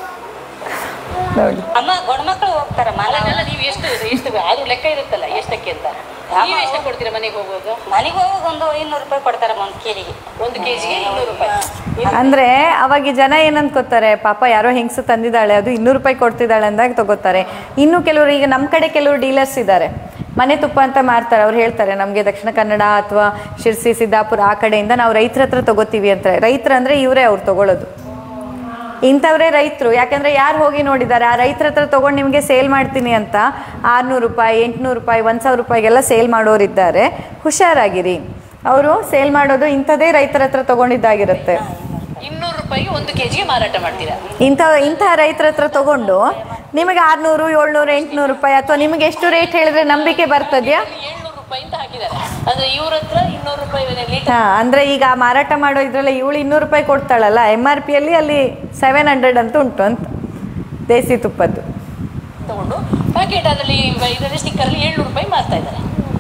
A: ನೋಡಿ
F: ಅಮ್ಮ ಗಂಡ್ಮಕ್ಳು ಹೋಗ್ತಾರಮ್ಮ ನಾವು
E: ಅದನ್ನೆಲ್ಲ ನೀವು ಎಷ್ಟು ಎಷ್ಟು ಅದು ಲೆಕ್ಕ ಇರುತ್ತಲ್ಲ ಎಷ್ಟಕ್ಕೆ ಅಂತ ನೀವು ಎಷ್ಟು ಕೊಡ್ತೀರಾ ಮನೆಗೆ ಹೋಗುವಾಗ
F: ಮನೆಗೆ ಹೋಗೋದು ಒಂದು ಇನ್ನೂರು ರೂಪಾಯಿ ಕೊಡ್ತಾರಮ್ಮ ಒಂದು ಕೆಜಿಗೆ
E: ಒಂದು ಕೆಜಿಗೆ ಇನ್ನೂರು ರೂಪಾಯಿ
A: ಅಂದ್ರೆ ಅವಾಗ ಈ ಜನ ಏನ್ ಅನ್ಕೋತಾರೆ ಪಾಪ ಯಾರೋ ಹೆಂಗಸು ತಂದಿದ್ದಾಳೆ ಅದು ಇನ್ನೂರು ರೂಪಾಯಿ ಕೊಡ್ತಿದ್ದಾಳೆ ಅಂದಾಗ ತಗೋತಾರೆ ಇನ್ನು ಕೆಲವರು ಈಗ ನಮ್ಮ ಕಡೆ ಕೆಲವರು ಡೀಲರ್ಸ್ ಇದ್ದಾರೆ ಮನೆ ತುಪ್ಪ ಅಂತ ಮಾರ್ತಾರೆ ಅವ್ರು ಹೇಳ್ತಾರೆ ನಮಗೆ ದಕ್ಷಿಣ ಕನ್ನಡ ಅಥವಾ ಶಿರ್ಸಿ ಸಿದ್ದಾಪುರ ಆ ಕಡೆಯಿಂದ ನಾವು ರೈತರ ಹತ್ರ ತಗೋತೀವಿ ಅಂತಾರೆ ರೈತರು ಅಂದ್ರೆ ಇವರೇ ಅವ್ರು ತಗೊಳ್ಳೋದು ಇಂಥವ್ರೇ ರೈತರು ಯಾಕಂದ್ರೆ ಯಾರು ಹೋಗಿ ನೋಡಿದ್ದಾರೆ ಆ ರೈತರ ಹತ್ರ ತಗೊಂಡು ನಿಮಗೆ ಸೇಲ್ ಮಾಡ್ತೀನಿ ಅಂತ ಆರುನೂರು ರೂಪಾಯಿ ಎಂಟುನೂರು ರೂಪಾಯಿ ಒಂದು ಸಾವಿರ ರೂಪಾಯಿಗೆಲ್ಲ ಸೇಲ್ ಮಾಡೋರಿದ್ದಾರೆ ಹುಷಾರಾಗಿರಿ ಅವರು ಸೇಲ್ ಮಾಡೋದು ಇಂಥದೇ ರೈತರ ಹತ್ರ ತಗೊಂಡಿದ್ದಾಗಿರುತ್ತೆ
E: ಇನ್ನೂರು ರೂಪಾಯಿಗೆ ಒಂದು ಕೆಜಿಗೆ ಮಾರಾಟ ಮಾಡ್ತೀರಾ
A: ಇಂಥ ಇಂಥ ರೈತರ ಹತ್ರ ತಗೊಂಡು ನಿಮಗೆ ಆರುನೂರು ಏಳ್ನೂರು ಎಂಟುನೂರು ರೂಪಾಯಿ ಅಥವಾ ನಿಮಗೆ ಎಷ್ಟು ರೇಟ್ ಹೇಳಿದ್ರೆ ನಂಬಿಕೆ ಬರ್ತದ್ಯಾ
E: ಏಳ್ನೂರು ರೂಪಾಯಿ ಅಂತ ಹಾಕಿದ್ದಾರೆ ಅಂದ್ರೆ ಇವ್ರ ಹತ್ರ ಇನ್ನೂರು ರೂಪಾಯಿ ಲೀಟರ್
A: ಹಾ ಅಂದ್ರೆ ಈಗ ಆ ಮಾರಾಟ ಮಾಡೋ ಇದ್ರಲ್ಲಿ ಇವಳು ಇನ್ನೂರು ರೂಪಾಯಿ ಕೊಡ್ತಾಳಲ್ಲ ಎಮ್ ಆರ್ ಪಿಯಲ್ಲಿ ಅಲ್ಲಿ ಸೆವೆನ್ ಹಂಡ್ರೆಡ್ ಅಂತ ಉಂಟು ಅಂತ ದೇಸಿ ತುಪ್ಪದ್ದು
E: ತಗೊಂಡು ಪ್ಯಾಕೆಟ್ ಅದರಲ್ಲಿ ಇದರಲ್ಲಿ ಸ್ಟಿಕ್ಕರ್ ಅಲ್ಲಿ ಏಳ್ನೂರು ರೂಪಾಯಿ ಮಾರ್ತಾ ಇದ್ದಾರೆ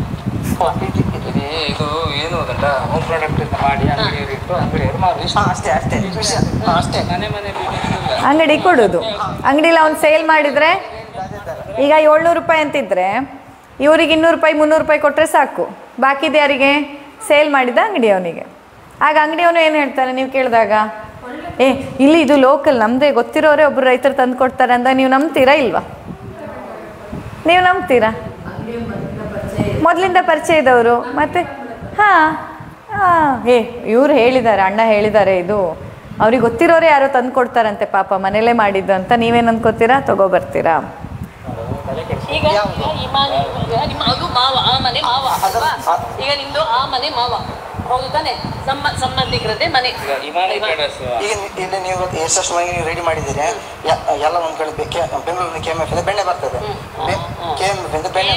I: ಇಲ್ಲಿ ಇದು ಏನು ಗೊತ್ತುಂಟಾ ಹೋಮ್ ಪ್ರಾಡಕ್ಟ್ ಅಂತ ಮಾಡಿ ಅಂಗಡಿಯವರು ಇಟ್ಟು ಅಂಗಡಿಯವರು ಮಾರು ಇಷ್ಟು
H: ಹಾ, ಅಷ್ಟೇ ಅಷ್ಟೇ ವಿಷಯ. ಹಾ, ಅಷ್ಟೇ
I: ಮನೆ ಮನೆಯಲ್ಲಿ ಏನಿಲ್ಲ.
A: ಅಂಗಡಿ ಕೊಡೋದು ಅಂಗಡಿಲಿ ಅವ್ನು ಸೇಲ್ ಮಾಡಿದ್ರೆ ಈಗ ಏಳ್ನೂರು ರೂಪಾಯಿ ಅಂತಿದ್ರೆ ಇವ್ರಿಗೆ ಇನ್ನೂರು ರೂಪಾಯಿ ಮುನ್ನೂರು ರೂಪಾಯಿ ಕೊಟ್ಟರೆ ಸಾಕು ಬಾಕಿದು ಯಾರಿಗೆ ಸೇಲ್ ಮಾಡಿದ ಅಂಗಡಿ ಅವನಿಗೆ ಆಗ ಅಂಗಡಿಯವನು ಏನು ಹೇಳ್ತಾನೆ ನೀವು ಕೇಳಿದಾಗ ಏ ಇಲ್ಲಿ ಇದು ಲೋಕಲ್ ನಮ್ಮದೇ ಗೊತ್ತಿರೋರೇ ಒಬ್ರು ರೈತರು ತಂದು ಕೊಡ್ತಾರೆ ಅಂದಾಗ ನೀವು ನಂಬ್ತೀರಾ ಇಲ್ವಾ ನೀವು ನಂಬ್ತೀರಾ ಮೊದಲಿಂದ ಪರಿಚಯ ಇದ್ದವರು ಮತ್ತೆ ಹಾಂ ಹಾಂ ಏ ಇವ್ರು ಹೇಳಿದ್ದಾರೆ ಅಣ್ಣ ಹೇಳಿದ್ದಾರೆ ಇದು ಅವ್ರಿಗೆ ಗೊತ್ತಿರೋರೇ ಯಾರೋ ತಂದು ಕೊಡ್ತಾರಂತೆ ಪಾಪ ಮನೇಲೇ ಮಾಡಿದ್ದು ಅಂತ ನೀವೇನು ಅನ್ಕೋತೀರಾ ತಗೋಬರ್ತೀರಾ
E: ಈಗ ಈಗ ಈಗ ಇಮಾನಿ ಈಗ ನಿಮ್ಮ ಅದು ಮಾವ ಆ ಮನೆ ಮಾವ
H: ಅದರ-
E: ಅಲ್ವಾ? ಈಗ ನಿಮ್ದು ಆ ಮನೆ ಮಾವ ಹೌದು ತಾನೆ ಸಂಬ ಸಂಬಂಧಿಕರದ್ದೇ ಮನೆ
I: ಈಗ ಇಮಾನಿ ಟ್ರೇಡರ್ಸ್
H: ಈಗ ನಿ- ಇಲ್ಲಿ ನೀವು ಎಷ್ಟೆಷ್ಟು ಮಂದಿ ನೀವು ರೆಡಿ ಮಾಡಿದ್ದೀರಿ ಯ- ಎಲ್ಲ ಒಂದ್ ಕಡೆ ಬೆ- ಕೆ- ಬೆಂಗಳೂರಿನ ಕೆ ಎಮ್ ಎಫ್ ಇಂದ ಬೆಣ್ಣೆ ಬರ್ತದೆ ಕೆ ಎಮ್ ಎಫ್ ಇಂದ ಬೆಣ್ಣೆ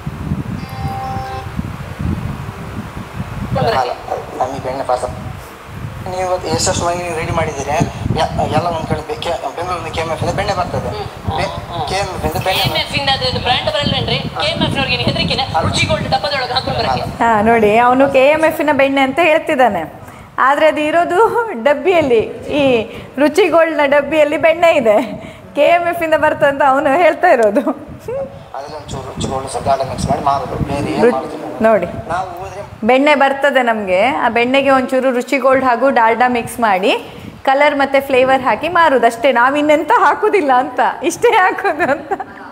H: ಅಲ್ಲ, ನಮಗೆ ಬೆಣ್ಣೆ ಪಾರ್ಸಲ್ ನೀವು ಎಷ್ಟೆಷ್ಟು ಮಂದಿ ನೀವು ರೆಡಿ ಮಾಡಿದ್ದೀರಿ ಯ- ಎಲ್ಲ ಒಂದ್ ಕಡೆ ಬೆ- ಕೆ- ಬೆಂಗಳೂರಿನ ಕೆ ಎಮ್ ಎಫ್ ಇಂದ ಬೆಣ್ಣೆ ಬರ್ತದೆ ಕೆ ಎಮ್ ಎಫ್ ಇಂದ ಬೆಣ್ಣೆ
E: ಕೆಎಂಎಫ್ ಇಂದ ಅದು ಬ್ರ್ಯಾಂಡ್ ಬರಲ್ವೇನ್ರಿ ಕೆಎಂಎಫ್ ನವ್ರಿಗೆ ಹೆದರಿಕೆನೆ ರುಚಿಗೋಲ್ಡ್ ಡಬ್ಬದೊಳಗೆ ಹಾಕೊಂಡು ಬರಕ್ಕೆ
A: ಹಾಂ ನೋಡಿ ಅವನು ಕೆ ಎಮ್ ಎಫಿನ ಬೆಣ್ಣೆ ಅಂತ ಹೇಳ್ತಿದ್ದಾನೆ ಆದರೆ ಅದು ಇರೋದು ಡಬ್ಬಿಯಲ್ಲಿ ಈ ರುಚಿಗೋಲ್ಡ್ನ ಡಬ್ಬಿಯಲ್ಲಿ ಬೆಣ್ಣೆ ಇದೆ ಕೆ ಎಮ್ ಎಫಿಂದ ಬರ್ತಂತ ಅವನು ಹೇಳ್ತಾ ಇರೋದು
H: ಅದ್ರಲ್ಲಿ ಒಂಚೂರು ರುಚಿಗಳು ಸ್ವಲ್ಪ ಗಾಢ ಮಿಕ್ಸ್ ಮಾಡಿ ಮಾರೋದು ಬೇರೆ ಏನು
A: ರು-
H: ಮಾಡೋದಿಲ್ಲ
A: ನೋಡಿ
H: ನಾವು ಹೋದ್ರೆ
A: ಬೆಣ್ಣೆ ಬರ್ತದೆ ನಮಗೆ ಆ ಬೆಣ್ಣೆಗೆ ಒಂಚೂರು ರುಚಿಗೋಲ್ಡ್ ಹಾಗೂ ಡಾಲ್ಡಾ ಮಿಕ್ಸ್ ಮಾಡಿ ಕಲರ್ ಮತ್ತು ಫ್ಲೇವರ್ ಹಾಕಿ ಮಾರುದು ಅಷ್ಟೇ ನಾವು ಇನ್ನೆಂತ ಹಾಕುದಿಲ್ಲ ಅಂತ ಇಷ್ಟೇ ಹಾಕೋದು ಅಂತ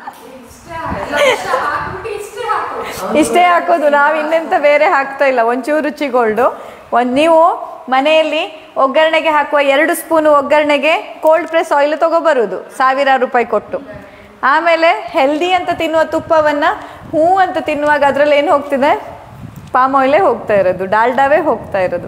C: ಹಾಕ್ಬಿಟ್ಟು ಇಷ್ಟೇ ಹಾಕೋದು
A: ಇಷ್ಟೇ ಹಾಕೋದು ನಾವು ಇನ್ನೆಂತ ಬೇರೆ ಹಾಕ್ತಾ ಇಲ್ಲ ಒಂಚೂರು ರುಚಿಗೋಲ್ಡು ಒಂದು ನೀವು ಮನೆಯಲ್ಲಿ ಒಗ್ಗರಣೆಗೆ ಹಾಕುವ ಎರಡು ಸ್ಪೂನು ಒಗ್ಗರಣೆಗೆ ಕೋಲ್ಡ್ ಪ್ರೆಸ್ ಆಯಿಲ್ ತೊಗೊಬರುದು ಸಾವಿರಾರು ರೂಪಾಯಿ ಕೊಟ್ಟು ಆಮೇಲೆ ಹೆಲ್ದಿ ಅಂತ ತಿನ್ನುವ ತುಪ್ಪವನ್ನು ಹೂ ಅಂತ ತಿನ್ನುವಾಗ ಅದರಲ್ಲಿ ಏನು ಹೋಗ್ತಿದೆ ಪಾಮ್ ಆಯಿಲೇ ಹೋಗ್ತಾ ಇರೋದು ಡಾಲ್ಡಾವೇ ಹೋಗ್ತಾ ಇರೋದು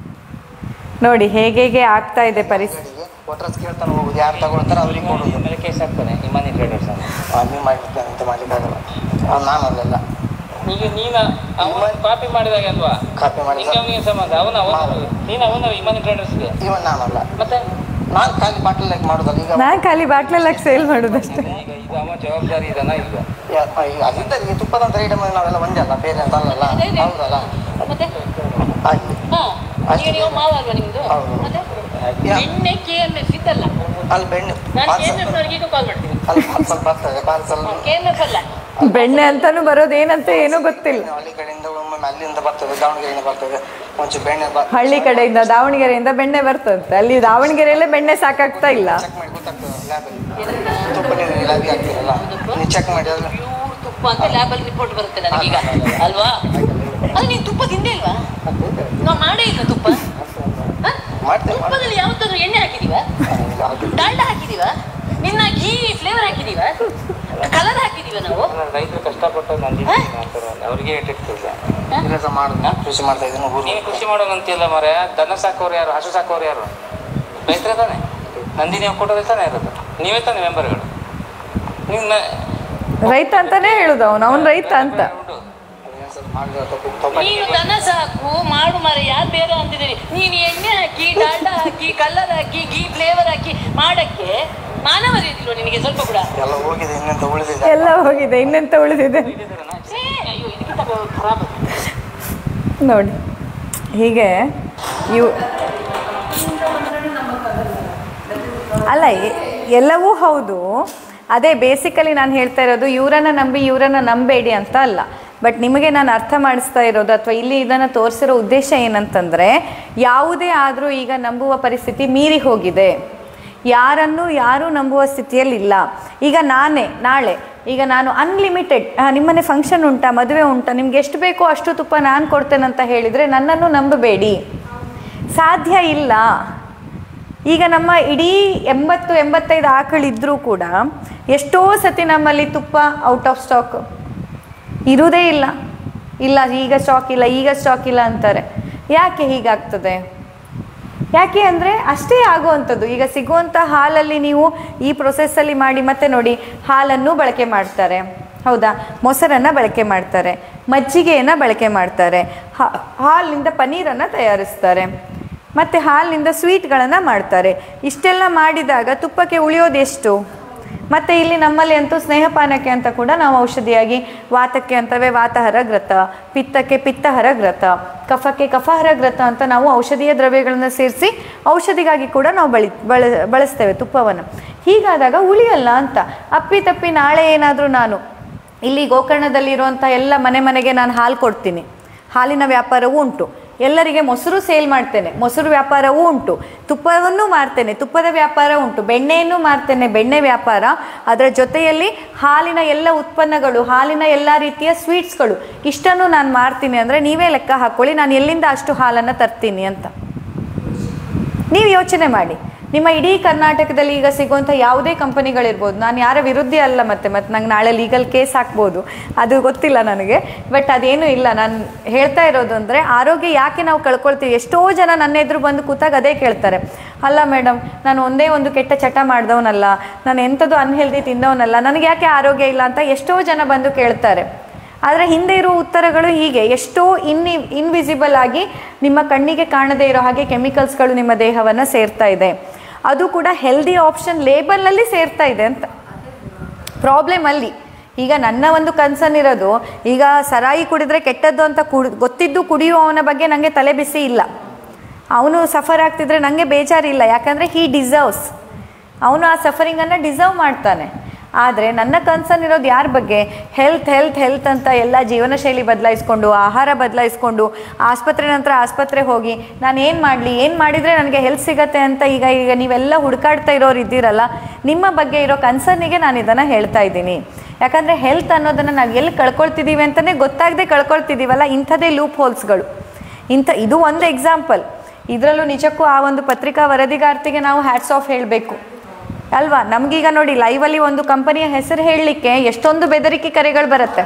A: ನೋಡಿ ಹೇಗೆ ಹೇಗೆ ಆಗ್ತಾ ಇದೆ ಪರಿಸ್ಥಿತಿ
H: ಅಂಗಡಿಗೆ ಒಟ್ರಸ್ ಕೇಳ್ತಾನೆ ಹೋಗುದು ಯಾರು ತಗೊಳ್ತಾರೆ ಅವ್ರಿಗೆ ಕೊಡೋದು
I: ಮೇಲೆ ಕೇಸ್ ಹಾಕ್ತಾನೆ ಇಮಾನಿ ಟ್ರೇಡರ್ಸ್ ಅಂತ
H: ನೀವು ಮಾಡಿರ್ತಾನೆ ಅಂತ ಮಾಡ್ಲಿಕ್ಕಾಗಲ್ಲ ಅವ್ನು ನಾನು ಅಲ್ಲೆಲ್ಲ
I: ಈಗ ನೀನ ಅವನ ಕಾಪಿ ಮಾಡಿದಾಗ ಅಲ್ವಾ
H: ಕಾಪಿ ಮಾಡಿ
I: ನಿಂಗೆ ಅವನಿಗೆ ಸಂಬಂಧ ಅವನ ಅವನ ನೀನು ಅವನ ಇಮಾನಿ ಟ್ರೇಡರ್ಸ್ಗೆ
H: ಇವನ್ ನಾನಲ್ಲ
I: ಮತ್ತೆ
H: ನಾನು ಖಾಲಿ ಬಾಟಲ್ ಮಾಡೋದಲ್ಲ ಈಗ
A: ನಾ ಖಾಲಿ ಬಾಟ್ಲೆಲ್ಲ ಸೇಲ್ ಮಾಡೋದಷ್ಟೇ
I: ಈಗ ಇದು ಅವ ಜವಾಬ್ದಾರಿ ಇದನ್ನ ಈಗ
H: ಯಾ- ಈಗ ಅದಿದ್ದ ಈ ತುಪ್ಪದಂತ ಐಟಮ್ ನಾವೆಲ್ಲ ಒಂದೇ ಅಲ್ಲ ಬೇರೆ ಅಂತ ಅಲ್ಲಲ್ಲ
E: ಅದೇ ಅದೇ.
H: ಹೌದಲ್ಲ
E: ಮತ್ತೆ
H: ಆಯ್ತು
E: ಹಾ ಈಗ ನೀವು ಮಾವ ಅಲ್ವಾ ನಿಮ್ದು
H: ಹೌದು.
E: ಮತ್ತೆ
H: ಯಾ-
E: ಬೆಣ್ಣೆ ಕೆಎಂಎಫ್ ಇದ್ದಲ್ಲ
H: ಅಲ್ಲಿ ಬೆಣ್ಣೆ
E: ನಾನು
H: ಪಾರ್ಸಲ್
E: ಕೆಎಂಎಫ್ ನವರಿಗೆ ಈಗ ಕಾಲ್ ಮಾಡ್ತೀನಿ
H: ಅಲ್ಲಿ ಪಾರ್ಸಲ್ ಬರ್ತದೆ ಪಾರ್ಸಲ್
E: ಕೆಎಂಎಫ್ ಅಲ್ಲ
A: ಬೆಣ್ಣೆ ಅಂತಾನು ಬರೋದು ಏನಂತ ಏನೂ ಗೊತ್ತಿಲ್ಲ
H: ಹಳ್ಳಿ ಕಡೆಯಿಂದ ಒಮ್ಮೊಮ್ಮೆ ಅಲ್ಲಿಂದ ಬರ್ತದೆ ದಾವಣಗೆರೆಯಿಂದ ಬರ್ತದೆ ಒಂಚೂರು ಬೆಣ್ಣೆ ಬ
A: ಹಳ್ಳಿ ಕಡೆಯಿಂದ ದಾವಣಗೆರೆಯಿಂದ ಬೆಣ್ಣೆ ಬರ್ತಂತೆ ಅಲ್ಲಿ ದಾವಣಗೆರೆಯಲ್ಲೇ ಬೆಣ್ಣೆ ಸಾಕಾಗ್ತಾ ಇಲ್ಲ
H: ಚೆಕ್ ಮಾಡಿ ಗೊತ್ತಾಗ್ತದೆ ಲ್ಯಾಬಲ್ಲಿ ತುಪ್ಪ ನೀವು ಲ್ಯಾಬಿಗೆ ಹಾಕ್ತೀರಲ್ಲ ನೀವು ಚೆಕ್ ಮಾಡಿ ಅದ್ರ
E: ಪ್ಯೂರ್ ತುಪ್ಪ ಅಂತ ಲ್ಯಾಬಲ್ಲಿ ರಿಪೋರ್ಟ್ ಬರುತ್ತೆ ನನಗೀಗ ಅಲ್ವಾ ಅದು ನೀನು ತುಪ್ಪ ತಿಂದೇ ಇಲ್ವಾ ನಾವು ಮಾಡೇ ಇಲ್ಲ ತುಪ್ಪ ಹ?
H: ಮಾಡ್ತೇವೆ
E: ತುಪ್ಪದಲ್ಲಿ ಯಾವತ್ತಾದ್ರೂ ಎಣ್ಣೆ ಹಾಕಿದೀವ ಡಾಲ್ಡ ಹಾಕಿದೀವ ನಿನ್ನ ಘೀ ಫ್ಲೇವರ್ ಹಾಕಿದೀವ ಕಲರ್ ಹಾಕಿದೀವ ನಾವು
I: ರೈತರು ಕಷ್ಟಪಟ್ಟು ನಂದಿನಿ ಮಾಡ್ತಾರೆ ಅವ್ರಿಗೆ ಇಟ್ಟಿರ್ತಿಲ್ಲ
H: ಕೆಲಸ ಮಾಡುದು ಕೃಷಿ ಮಾಡ್ತಾ ಇದ್ದೀನಿ ಊರು
I: ನೀನು ಕೃಷಿ ಮಾಡೋನು ಅಂತಿಲ್ಲ ಮರೆ ದನ ಸಾಕೋರು ಯಾರು ಹಸು ಸಾಕೋರು ಯಾರು ರೈತರೇ ತಾನೆ ನಂದಿನಿ ಒಕ್ಕೂಟದಲ್ಲಿ ತಾನೇ ಇರೋದು ನೀವೇ ತಾನೆ ಮೆಂಬರ್ಗಳು ನೀವು
A: ರೈತ ಅಂತಾನೆ ಹೇಳುದು ಅವನು ಅವನು ರೈತ ಅಂತ
I: ಉಂಟು
H: ಮಾಡಿದ ತಪ್ಪು ತಪ್ಪಾಗಿ
E: ನೀನು ದನ ಸಾಕು ಮಾಡು ಮರ ಯಾರು ಬೇರೆ ಅಂತಿದ್ದೀರಿ ನೀನು ಎಣ್ಣೆ ಹಾಕಿ ಡಾಲ್ಡ ಹಾಕಿ ಕಲರ್ ಹಾಕಿ ಘೀ ಫ್ಲೇವರ್ ಹಾಕಿ ಮಾಡಕ್ಕೆ ಮಾನವರಿ ಇದಿಲ್ವ ನಿನಗೆ ಸ್ವಲ್ಪ ಕೂಡ
H: ಎಲ್ಲ ಹೋಗಿದೆ ಇನ್ನೆಂತ ಉಳಿದಿದೆ
A: ಎಲ್ಲ ಹೋಗಿದೆ ಇನ್ನೆಂತ ಉಳಿದಿದೆ
E: ಛೇ, ಅಯ್ಯೋ ಇದಕ್ಕಿಂತ ಖರಾಬ್
A: ನೋಡಿ ಹೀಗೆ ಇವು ಅಲ್ಲ ಎ- ಎಲ್ಲವೂ ಹೌದು ಅದೇ ಬೇಸಿಕಲಿ ನಾನು ಹೇಳ್ತಾ ಇರೋದು ಇವರನ್ನ ನಂಬಿ ಇವರನ್ನ ನಂಬೇಡಿ ಅಂತ ಅಲ್ಲ ಬಟ್ ನಿಮಗೆ ನಾನು ಅರ್ಥ ಮಾಡಿಸ್ತಾ ಇರೋದು ಅಥವಾ ಇಲ್ಲಿ ಇದನ್ನು ತೋರಿಸಿರೋ ಉದ್ದೇಶ ಏನಂತಂದರೆ ಯಾವುದೇ ಆದರೂ ಈಗ ನಂಬುವ ಪರಿಸ್ಥಿತಿ ಮೀರಿ ಹೋಗಿದೆ ಯಾರನ್ನು ಯಾರೂ ನಂಬುವ ಸ್ಥಿತಿಯಲ್ಲಿ ಇಲ್ಲ ಈಗ ನಾನೇ ನಾಳೆ ಈಗ ನಾನು ಅನ್ಲಿಮಿಟೆಡ್ ನಿಮ್ಮನೆ ಫಂಕ್ಷನ್ ಉಂಟಾ ಮದುವೆ ಉಂಟಾ ನಿಮ್ಗೆ ಎಷ್ಟು ಬೇಕೋ ಅಷ್ಟು ತುಪ್ಪ ನಾನು ಕೊಡ್ತೇನಂತ ಹೇಳಿದರೆ ನನ್ನನ್ನು ನಂಬಬೇಡಿ ಸಾಧ್ಯ ಇಲ್ಲ ಈಗ ನಮ್ಮ ಇಡೀ ಎಂಬತ್ತು ಎಂಬತ್ತೈದು ಆಕಳಿದ್ರೂ ಕೂಡ ಎಷ್ಟೋ ಸತಿ ನಮ್ಮಲ್ಲಿ ತುಪ್ಪ ಔಟ್ ಆಫ್ ಸ್ಟಾಕ್ ಇರುವುದೇ ಇಲ್ಲ ಇಲ್ಲ ಈಗ ಸ್ಟಾಕ್ ಇಲ್ಲ ಈಗ ಸ್ಟಾಕ್ ಇಲ್ಲ ಅಂತಾರೆ ಯಾಕೆ ಹೀಗಾಗ್ತದೆ ಯಾಕೆ ಅಂದರೆ ಅಷ್ಟೇ ಆಗುವಂಥದ್ದು ಈಗ ಸಿಗುವಂಥ ಹಾಲಲ್ಲಿ ನೀವು ಈ ಪ್ರೊಸೆಸ್ಸಲ್ಲಿ ಮಾಡಿ ಮತ್ತೆ ನೋಡಿ ಹಾಲನ್ನು ಬಳಕೆ ಮಾಡ್ತಾರೆ ಹೌದಾ ಮೊಸರನ್ನು ಬಳಕೆ ಮಾಡ್ತಾರೆ ಮಜ್ಜಿಗೆಯನ್ನು ಬಳಕೆ ಮಾಡ್ತಾರೆ ಹಾ- ಹಾಲಿನಿಂದ ಪನ್ನೀರನ್ನು ತಯಾರಿಸ್ತಾರೆ ಮತ್ತು ಹಾಲಿನಿಂದ ಸ್ವೀಟ್ಗಳನ್ನು ಮಾಡ್ತಾರೆ ಇಷ್ಟೆಲ್ಲ ಮಾಡಿದಾಗ ತುಪ್ಪಕ್ಕೆ ಉಳಿಯೋದು ಎಷ್ಟು ಮತ್ತು ಇಲ್ಲಿ ನಮ್ಮಲ್ಲಿ ಅಂತೂ ಸ್ನೇಹಪಾನಕ್ಕೆ ಅಂತ ಕೂಡ ನಾವು ಔಷಧಿಯಾಗಿ ವಾತಕ್ಕೆ ಅಂತವೇ ವಾತಹರ ಗ್ರತ ಪಿತ್ತಕ್ಕೆ ಪಿತ್ತಹರ ಗ್ರತ ಕಫಕ್ಕೆ ಕಫಹರ ಗ್ರತ ಅಂತ ನಾವು ಔಷಧೀಯ ದ್ರವ್ಯಗಳನ್ನು ಸೇರಿಸಿ ಔಷಧಿಗಾಗಿ ಕೂಡ ನಾವು ಬಳಿ ಬಳ ಬಳಸ್ತೇವೆ ತುಪ್ಪವನ್ನು ಹೀಗಾದಾಗ ಉಳಿಯಲ್ಲ ಅಂತ ಅಪ್ಪಿ ತಪ್ಪಿ ನಾಳೆ ಏನಾದರೂ ನಾನು ಇಲ್ಲಿ ಗೋಕರ್ಣದಲ್ಲಿರುವಂಥ ಎಲ್ಲ ಮನೆ ಮನೆಗೆ ನಾನು ಹಾಲು ಕೊಡ್ತೀನಿ ಹಾಲಿನ ವ್ಯಾಪಾರವೂ ಉಂಟು ಎಲ್ಲರಿಗೆ ಮೊಸರು ಸೇಲ್ ಮಾಡ್ತೇನೆ ಮೊಸರು ವ್ಯಾಪಾರವೂ ಉಂಟು ತುಪ್ಪವನ್ನು ಮಾರ್ತೇನೆ ತುಪ್ಪದ ವ್ಯಾಪಾರ ಉಂಟು ಬೆಣ್ಣೆಯನ್ನು ಮಾರ್ತೇನೆ ಬೆಣ್ಣೆ ವ್ಯಾಪಾರ ಅದರ ಜೊತೆಯಲ್ಲಿ ಹಾಲಿನ ಎಲ್ಲ ಉತ್ಪನ್ನಗಳು ಹಾಲಿನ ಎಲ್ಲ ರೀತಿಯ ಸ್ವೀಟ್ಸ್ಗಳು ಇಷ್ಟನ್ನು ನಾನು ಮಾರ್ತೀನಿ ಅಂದರೆ ನೀವೇ ಲೆಕ್ಕ ಹಾಕ್ಕೊಳ್ಳಿ ನಾನು ಎಲ್ಲಿಂದ ಅಷ್ಟು ಹಾಲನ್ನು ತರ್ತೀನಿ ಅಂತ ನೀವು ಯೋಚನೆ ಮಾಡಿ ನಿಮ್ಮ ಇಡೀ ಕರ್ನಾಟಕದಲ್ಲಿ ಈಗ ಸಿಗುವಂಥ ಯಾವುದೇ ಕಂಪನಿಗಳಿರ್ಬೋದು ನಾನು ಯಾರ ವಿರುದ್ಧ ಅಲ್ಲ ಮತ್ತೆ ಮತ್ತೆ ನಂಗೆ ನಾಳೆ ಲೀಗಲ್ ಕೇಸ್ ಹಾಕ್ಬೋದು ಅದು ಗೊತ್ತಿಲ್ಲ ನನಗೆ ಬಟ್ ಅದೇನೂ ಇಲ್ಲ ನಾನು ಹೇಳ್ತಾ ಇರೋದು ಅಂದರೆ ಆರೋಗ್ಯ ಯಾಕೆ ನಾವು ಕಳ್ಕೊಳ್ತೀವಿ ಎಷ್ಟೋ ಜನ ನನ್ನ ಎದುರು ಬಂದು ಕೂತಾಗ ಅದೇ ಕೇಳ್ತಾರೆ ಅಲ್ಲ ಮೇಡಮ್ ನಾನು ಒಂದೇ ಒಂದು ಕೆಟ್ಟ ಚಟ ಮಾಡಿದವನಲ್ಲ ನಾನು ಎಂಥದ್ದು ಅನ್ಹೆಲ್ದಿ ತಿಂದವನಲ್ಲ ನನಗೆ ಯಾಕೆ ಆರೋಗ್ಯ ಇಲ್ಲ ಅಂತ ಎಷ್ಟೋ ಜನ ಬಂದು ಕೇಳ್ತಾರೆ ಆದರೆ ಹಿಂದೆ ಇರೋ ಉತ್ತರಗಳು ಹೀಗೆ ಎಷ್ಟೋ ಇನ್ನಿ ಇನ್ವಿಸಿಬಲ್ ಆಗಿ ನಿಮ್ಮ ಕಣ್ಣಿಗೆ ಕಾಣದೇ ಇರೋ ಹಾಗೆ ಕೆಮಿಕಲ್ಸ್ಗಳು ನಿಮ್ಮ ದೇಹವನ್ನು ಸೇರ್ತಾ ಇದೆ ಅದು ಕೂಡ ಹೆಲ್ದಿ ಆಪ್ಷನ್ ಲೇಬಲ್ನಲ್ಲಿ ಸೇರ್ತಾ ಇದೆ ಅಂತ ಪ್ರಾಬ್ಲಮ್ ಅಲ್ಲಿ ಈಗ ನನ್ನ ಒಂದು ಕನ್ಸರ್ನ್ ಇರೋದು ಈಗ ಸರಾಯಿ ಕುಡಿದ್ರೆ ಕೆಟ್ಟದ್ದು ಅಂತ ಕುಡ್ ಗೊತ್ತಿದ್ದು ಕುಡಿಯುವವನ ಬಗ್ಗೆ ನನಗೆ ತಲೆ ಬಿಸಿ ಇಲ್ಲ ಅವನು ಸಫರ್ ಆಗ್ತಿದ್ರೆ ನನಗೆ ಬೇಜಾರಿಲ್ಲ ಯಾಕಂದರೆ ಹೀ ಡಿಸರ್ವ್ಸ್ ಅವನು ಆ ಸಫರಿಂಗನ್ನು ಡಿಸರ್ವ್ ಮಾಡ್ತಾನೆ ಆದರೆ ನನ್ನ ಕನ್ಸರ್ನ್ ಇರೋದು ಯಾರ ಬಗ್ಗೆ ಹೆಲ್ತ್ ಹೆಲ್ತ್ ಹೆಲ್ತ್ ಅಂತ ಎಲ್ಲ ಜೀವನ ಶೈಲಿ ಬದಲಾಯಿಸ್ಕೊಂಡು ಆಹಾರ ಬದಲಾಯಿಸ್ಕೊಂಡು ಆಸ್ಪತ್ರೆ ನಂತರ ಆಸ್ಪತ್ರೆ ಹೋಗಿ ನಾನು ಏನು ಮಾಡಲಿ ಏನು ಮಾಡಿದರೆ ನನಗೆ ಹೆಲ್ತ್ ಸಿಗತ್ತೆ ಅಂತ ಈಗ ಈಗ ನೀವೆಲ್ಲ ಹುಡುಕಾಡ್ತಾ ಇರೋರು ಇದ್ದೀರಲ್ಲ ನಿಮ್ಮ ಬಗ್ಗೆ ಇರೋ ಕನ್ಸರ್ನಿಗೆ ನಾನು ಇದನ್ನು ಹೇಳ್ತಾ ಇದ್ದೀನಿ ಯಾಕಂದರೆ ಹೆಲ್ತ್ ಅನ್ನೋದನ್ನು ನಾವು ಎಲ್ಲಿ ಕಳ್ಕೊಳ್ತಿದ್ದೀವಿ ಅಂತಲೇ ಗೊತ್ತಾಗದೆ ಕಳ್ಕೊಳ್ತಿದ್ದೀವಲ್ಲ ಇಂಥದೇ ಲೂಪ್ ಹೋಲ್ಸ್ಗಳು ಇಂಥ ಇದು ಒಂದು ಎಕ್ಸಾಂಪಲ್ ಇದರಲ್ಲೂ ನಿಜಕ್ಕೂ ಆ ಒಂದು ಪತ್ರಿಕಾ ವರದಿಗಾರ್ತಿಗೆ ನಾವು ಹ್ಯಾಟ್ಸ್ ಆಫ್ ಹೇಳಬೇಕು ಅಲ್ವಾ ನಮಗೀಗ ನೋಡಿ ಲೈವಲ್ಲಿ ಒಂದು ಕಂಪನಿಯ ಹೆಸರು ಹೇಳಲಿಕ್ಕೆ ಎಷ್ಟೊಂದು ಬೆದರಿಕೆ ಕರೆಗಳು ಬರುತ್ತೆ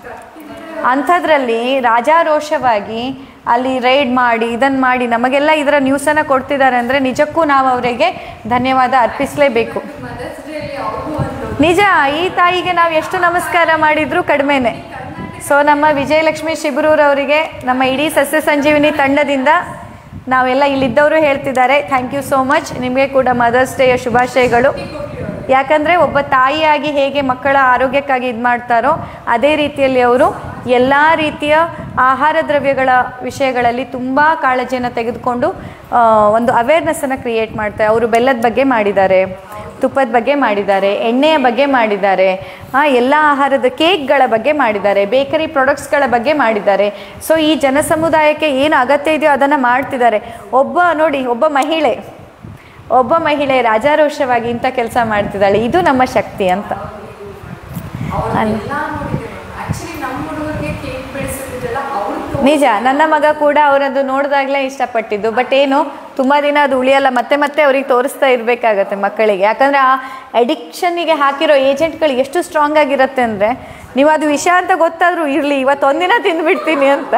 A: ಅಂಥದ್ರಲ್ಲಿ ರಾಜಾರೋಷವಾಗಿ ಅಲ್ಲಿ ರೈಡ್ ಮಾಡಿ ಇದನ್ನು ಮಾಡಿ ನಮಗೆಲ್ಲ ಇದರ ನ್ಯೂಸನ್ನು ಕೊಡ್ತಿದ್ದಾರೆ ಅಂದರೆ ನಿಜಕ್ಕೂ ನಾವು ಅವರಿಗೆ ಧನ್ಯವಾದ ಅರ್ಪಿಸಲೇಬೇಕು
C: ಮದರ್ಸ್ ಡೇಲಿ ಅವ್ರಿಗೂ ಒಂದು
A: ನಿಜ ಈ ತಾಯಿಗೆ ನಾವು ಎಷ್ಟು ನಮಸ್ಕಾರ ಮಾಡಿದರೂ ಕಡಿಮೆನೆ ಸೊ ನಮ್ಮ ವಿಜಯಲಕ್ಷ್ಮಿ ಶಿಬರೂರವರಿಗೆ ನಮ್ಮ ಇಡೀ ಸಸ್ಯ ಸಂಜೀವಿನಿ ತಂಡದಿಂದ ನಾವೆಲ್ಲ ಇಲ್ಲಿದ್ದವರು ಹೇಳ್ತಿದ್ದಾರೆ ಥ್ಯಾಂಕ್ ಯು ಸೋ ಮಚ್ ನಿಮಗೆ ಕೂಡ ಮದರ್ಸ್ ಡೇಯ ಶುಭಾಶಯಗಳು ಯಾಕಂದರೆ ಒಬ್ಬ ತಾಯಿಯಾಗಿ ಹೇಗೆ ಮಕ್ಕಳ ಆರೋಗ್ಯಕ್ಕಾಗಿ ಇದು ಮಾಡ್ತಾರೋ ಅದೇ ರೀತಿಯಲ್ಲಿ ಅವರು ಎಲ್ಲ ರೀತಿಯ ಆಹಾರ ದ್ರವ್ಯಗಳ ವಿಷಯಗಳಲ್ಲಿ ತುಂಬ ಕಾಳಜಿಯನ್ನು ತೆಗೆದುಕೊಂಡು ಆ, ಒಂದು ಅವೇರ್ನೆಸ್ಸನ್ನು ಕ್ರಿಯೇಟ್ ಮಾಡ್ತಾರೆ ಅವರು ಬೆಲ್ಲದ ಬಗ್ಗೆ ಮಾಡಿದ್ದಾರೆ ತುಪ್ಪದ ಬಗ್ಗೆ ಮಾಡಿದ್ದಾರೆ ಎಣ್ಣೆಯ ಬಗ್ಗೆ ಮಾಡಿದ್ದಾರೆ ಆ, ಎಲ್ಲ ಆಹಾರದ ಕೇಕ್ಗಳ ಬಗ್ಗೆ ಮಾಡಿದ್ದಾರೆ ಬೇಕರಿ ಪ್ರಾಡಕ್ಟ್ಸ್ಗಳ ಬಗ್ಗೆ ಮಾಡಿದ್ದಾರೆ ಸೊ ಈ ಜನ ಸಮುದಾಯಕ್ಕೆ ಏನು ಅಗತ್ಯ ಇದೆಯೋ ಅದನ್ನು ಮಾಡ್ತಿದ್ದಾರೆ ಒಬ್ಬ ನೋಡಿ ಒಬ್ಬ ಮಹಿಳೆ ಒಬ್ಬ ಮಹಿಳೆ ರಾಜಾರೋಷವಾಗಿ ಇಂಥ ಕೆಲಸ ಮಾಡ್ತಿದ್ದಾಳೆ ಇದು ನಮ್ಮ ಶಕ್ತಿ ಅಂತ ಅಲ್ಲ.
C: ಎಲ್ಲ ನೋಡಿದ್ದೇವೆ ಆಕ್ಚುಲಿ ನಮ್ಮ ಹುಡುಗರಿಗೆ ಕೇಕ್ ಬೆಳೆಸೋದಿದೆಲ್ಲ ಅವ್ರು
A: ನಿಜ ನನ್ನ ಮಗ ಕೂಡ ಅವರದ್ದು ನೋಡಿದಾಗಲೇ ಇಷ್ಟಪಟ್ಟಿದ್ದು ಬಟ್ ಏನು ತುಂಬ ದಿನ ಅದು ಉಳಿಯಲ್ಲ ಮತ್ತೆ ಮತ್ತೆ ಅವ್ರಿಗೆ ತೋರಿಸ್ತಾ ಇರಬೇಕಾಗತ್ತೆ ಮಕ್ಕಳಿಗೆ ಯಾಕಂದರೆ ಆ ಅಡಿಕ್ಷನ್ನಿಗೆ ಹಾಕಿರೋ ಏಜೆಂಟ್ಗಳು ಎಷ್ಟು ಸ್ಟ್ರಾಂಗ್ ಆಗಿರುತ್ತೆ ಅಂದರೆ ನೀವು ಅದು ವಿಷ ಅಂತ ಗೊತ್ತಾದರೂ ಇರಲಿ ಇವತ್ತು ಒಂದಿನ ತಿಂದುಬಿಡ್ತೀನಿ ಅಂತ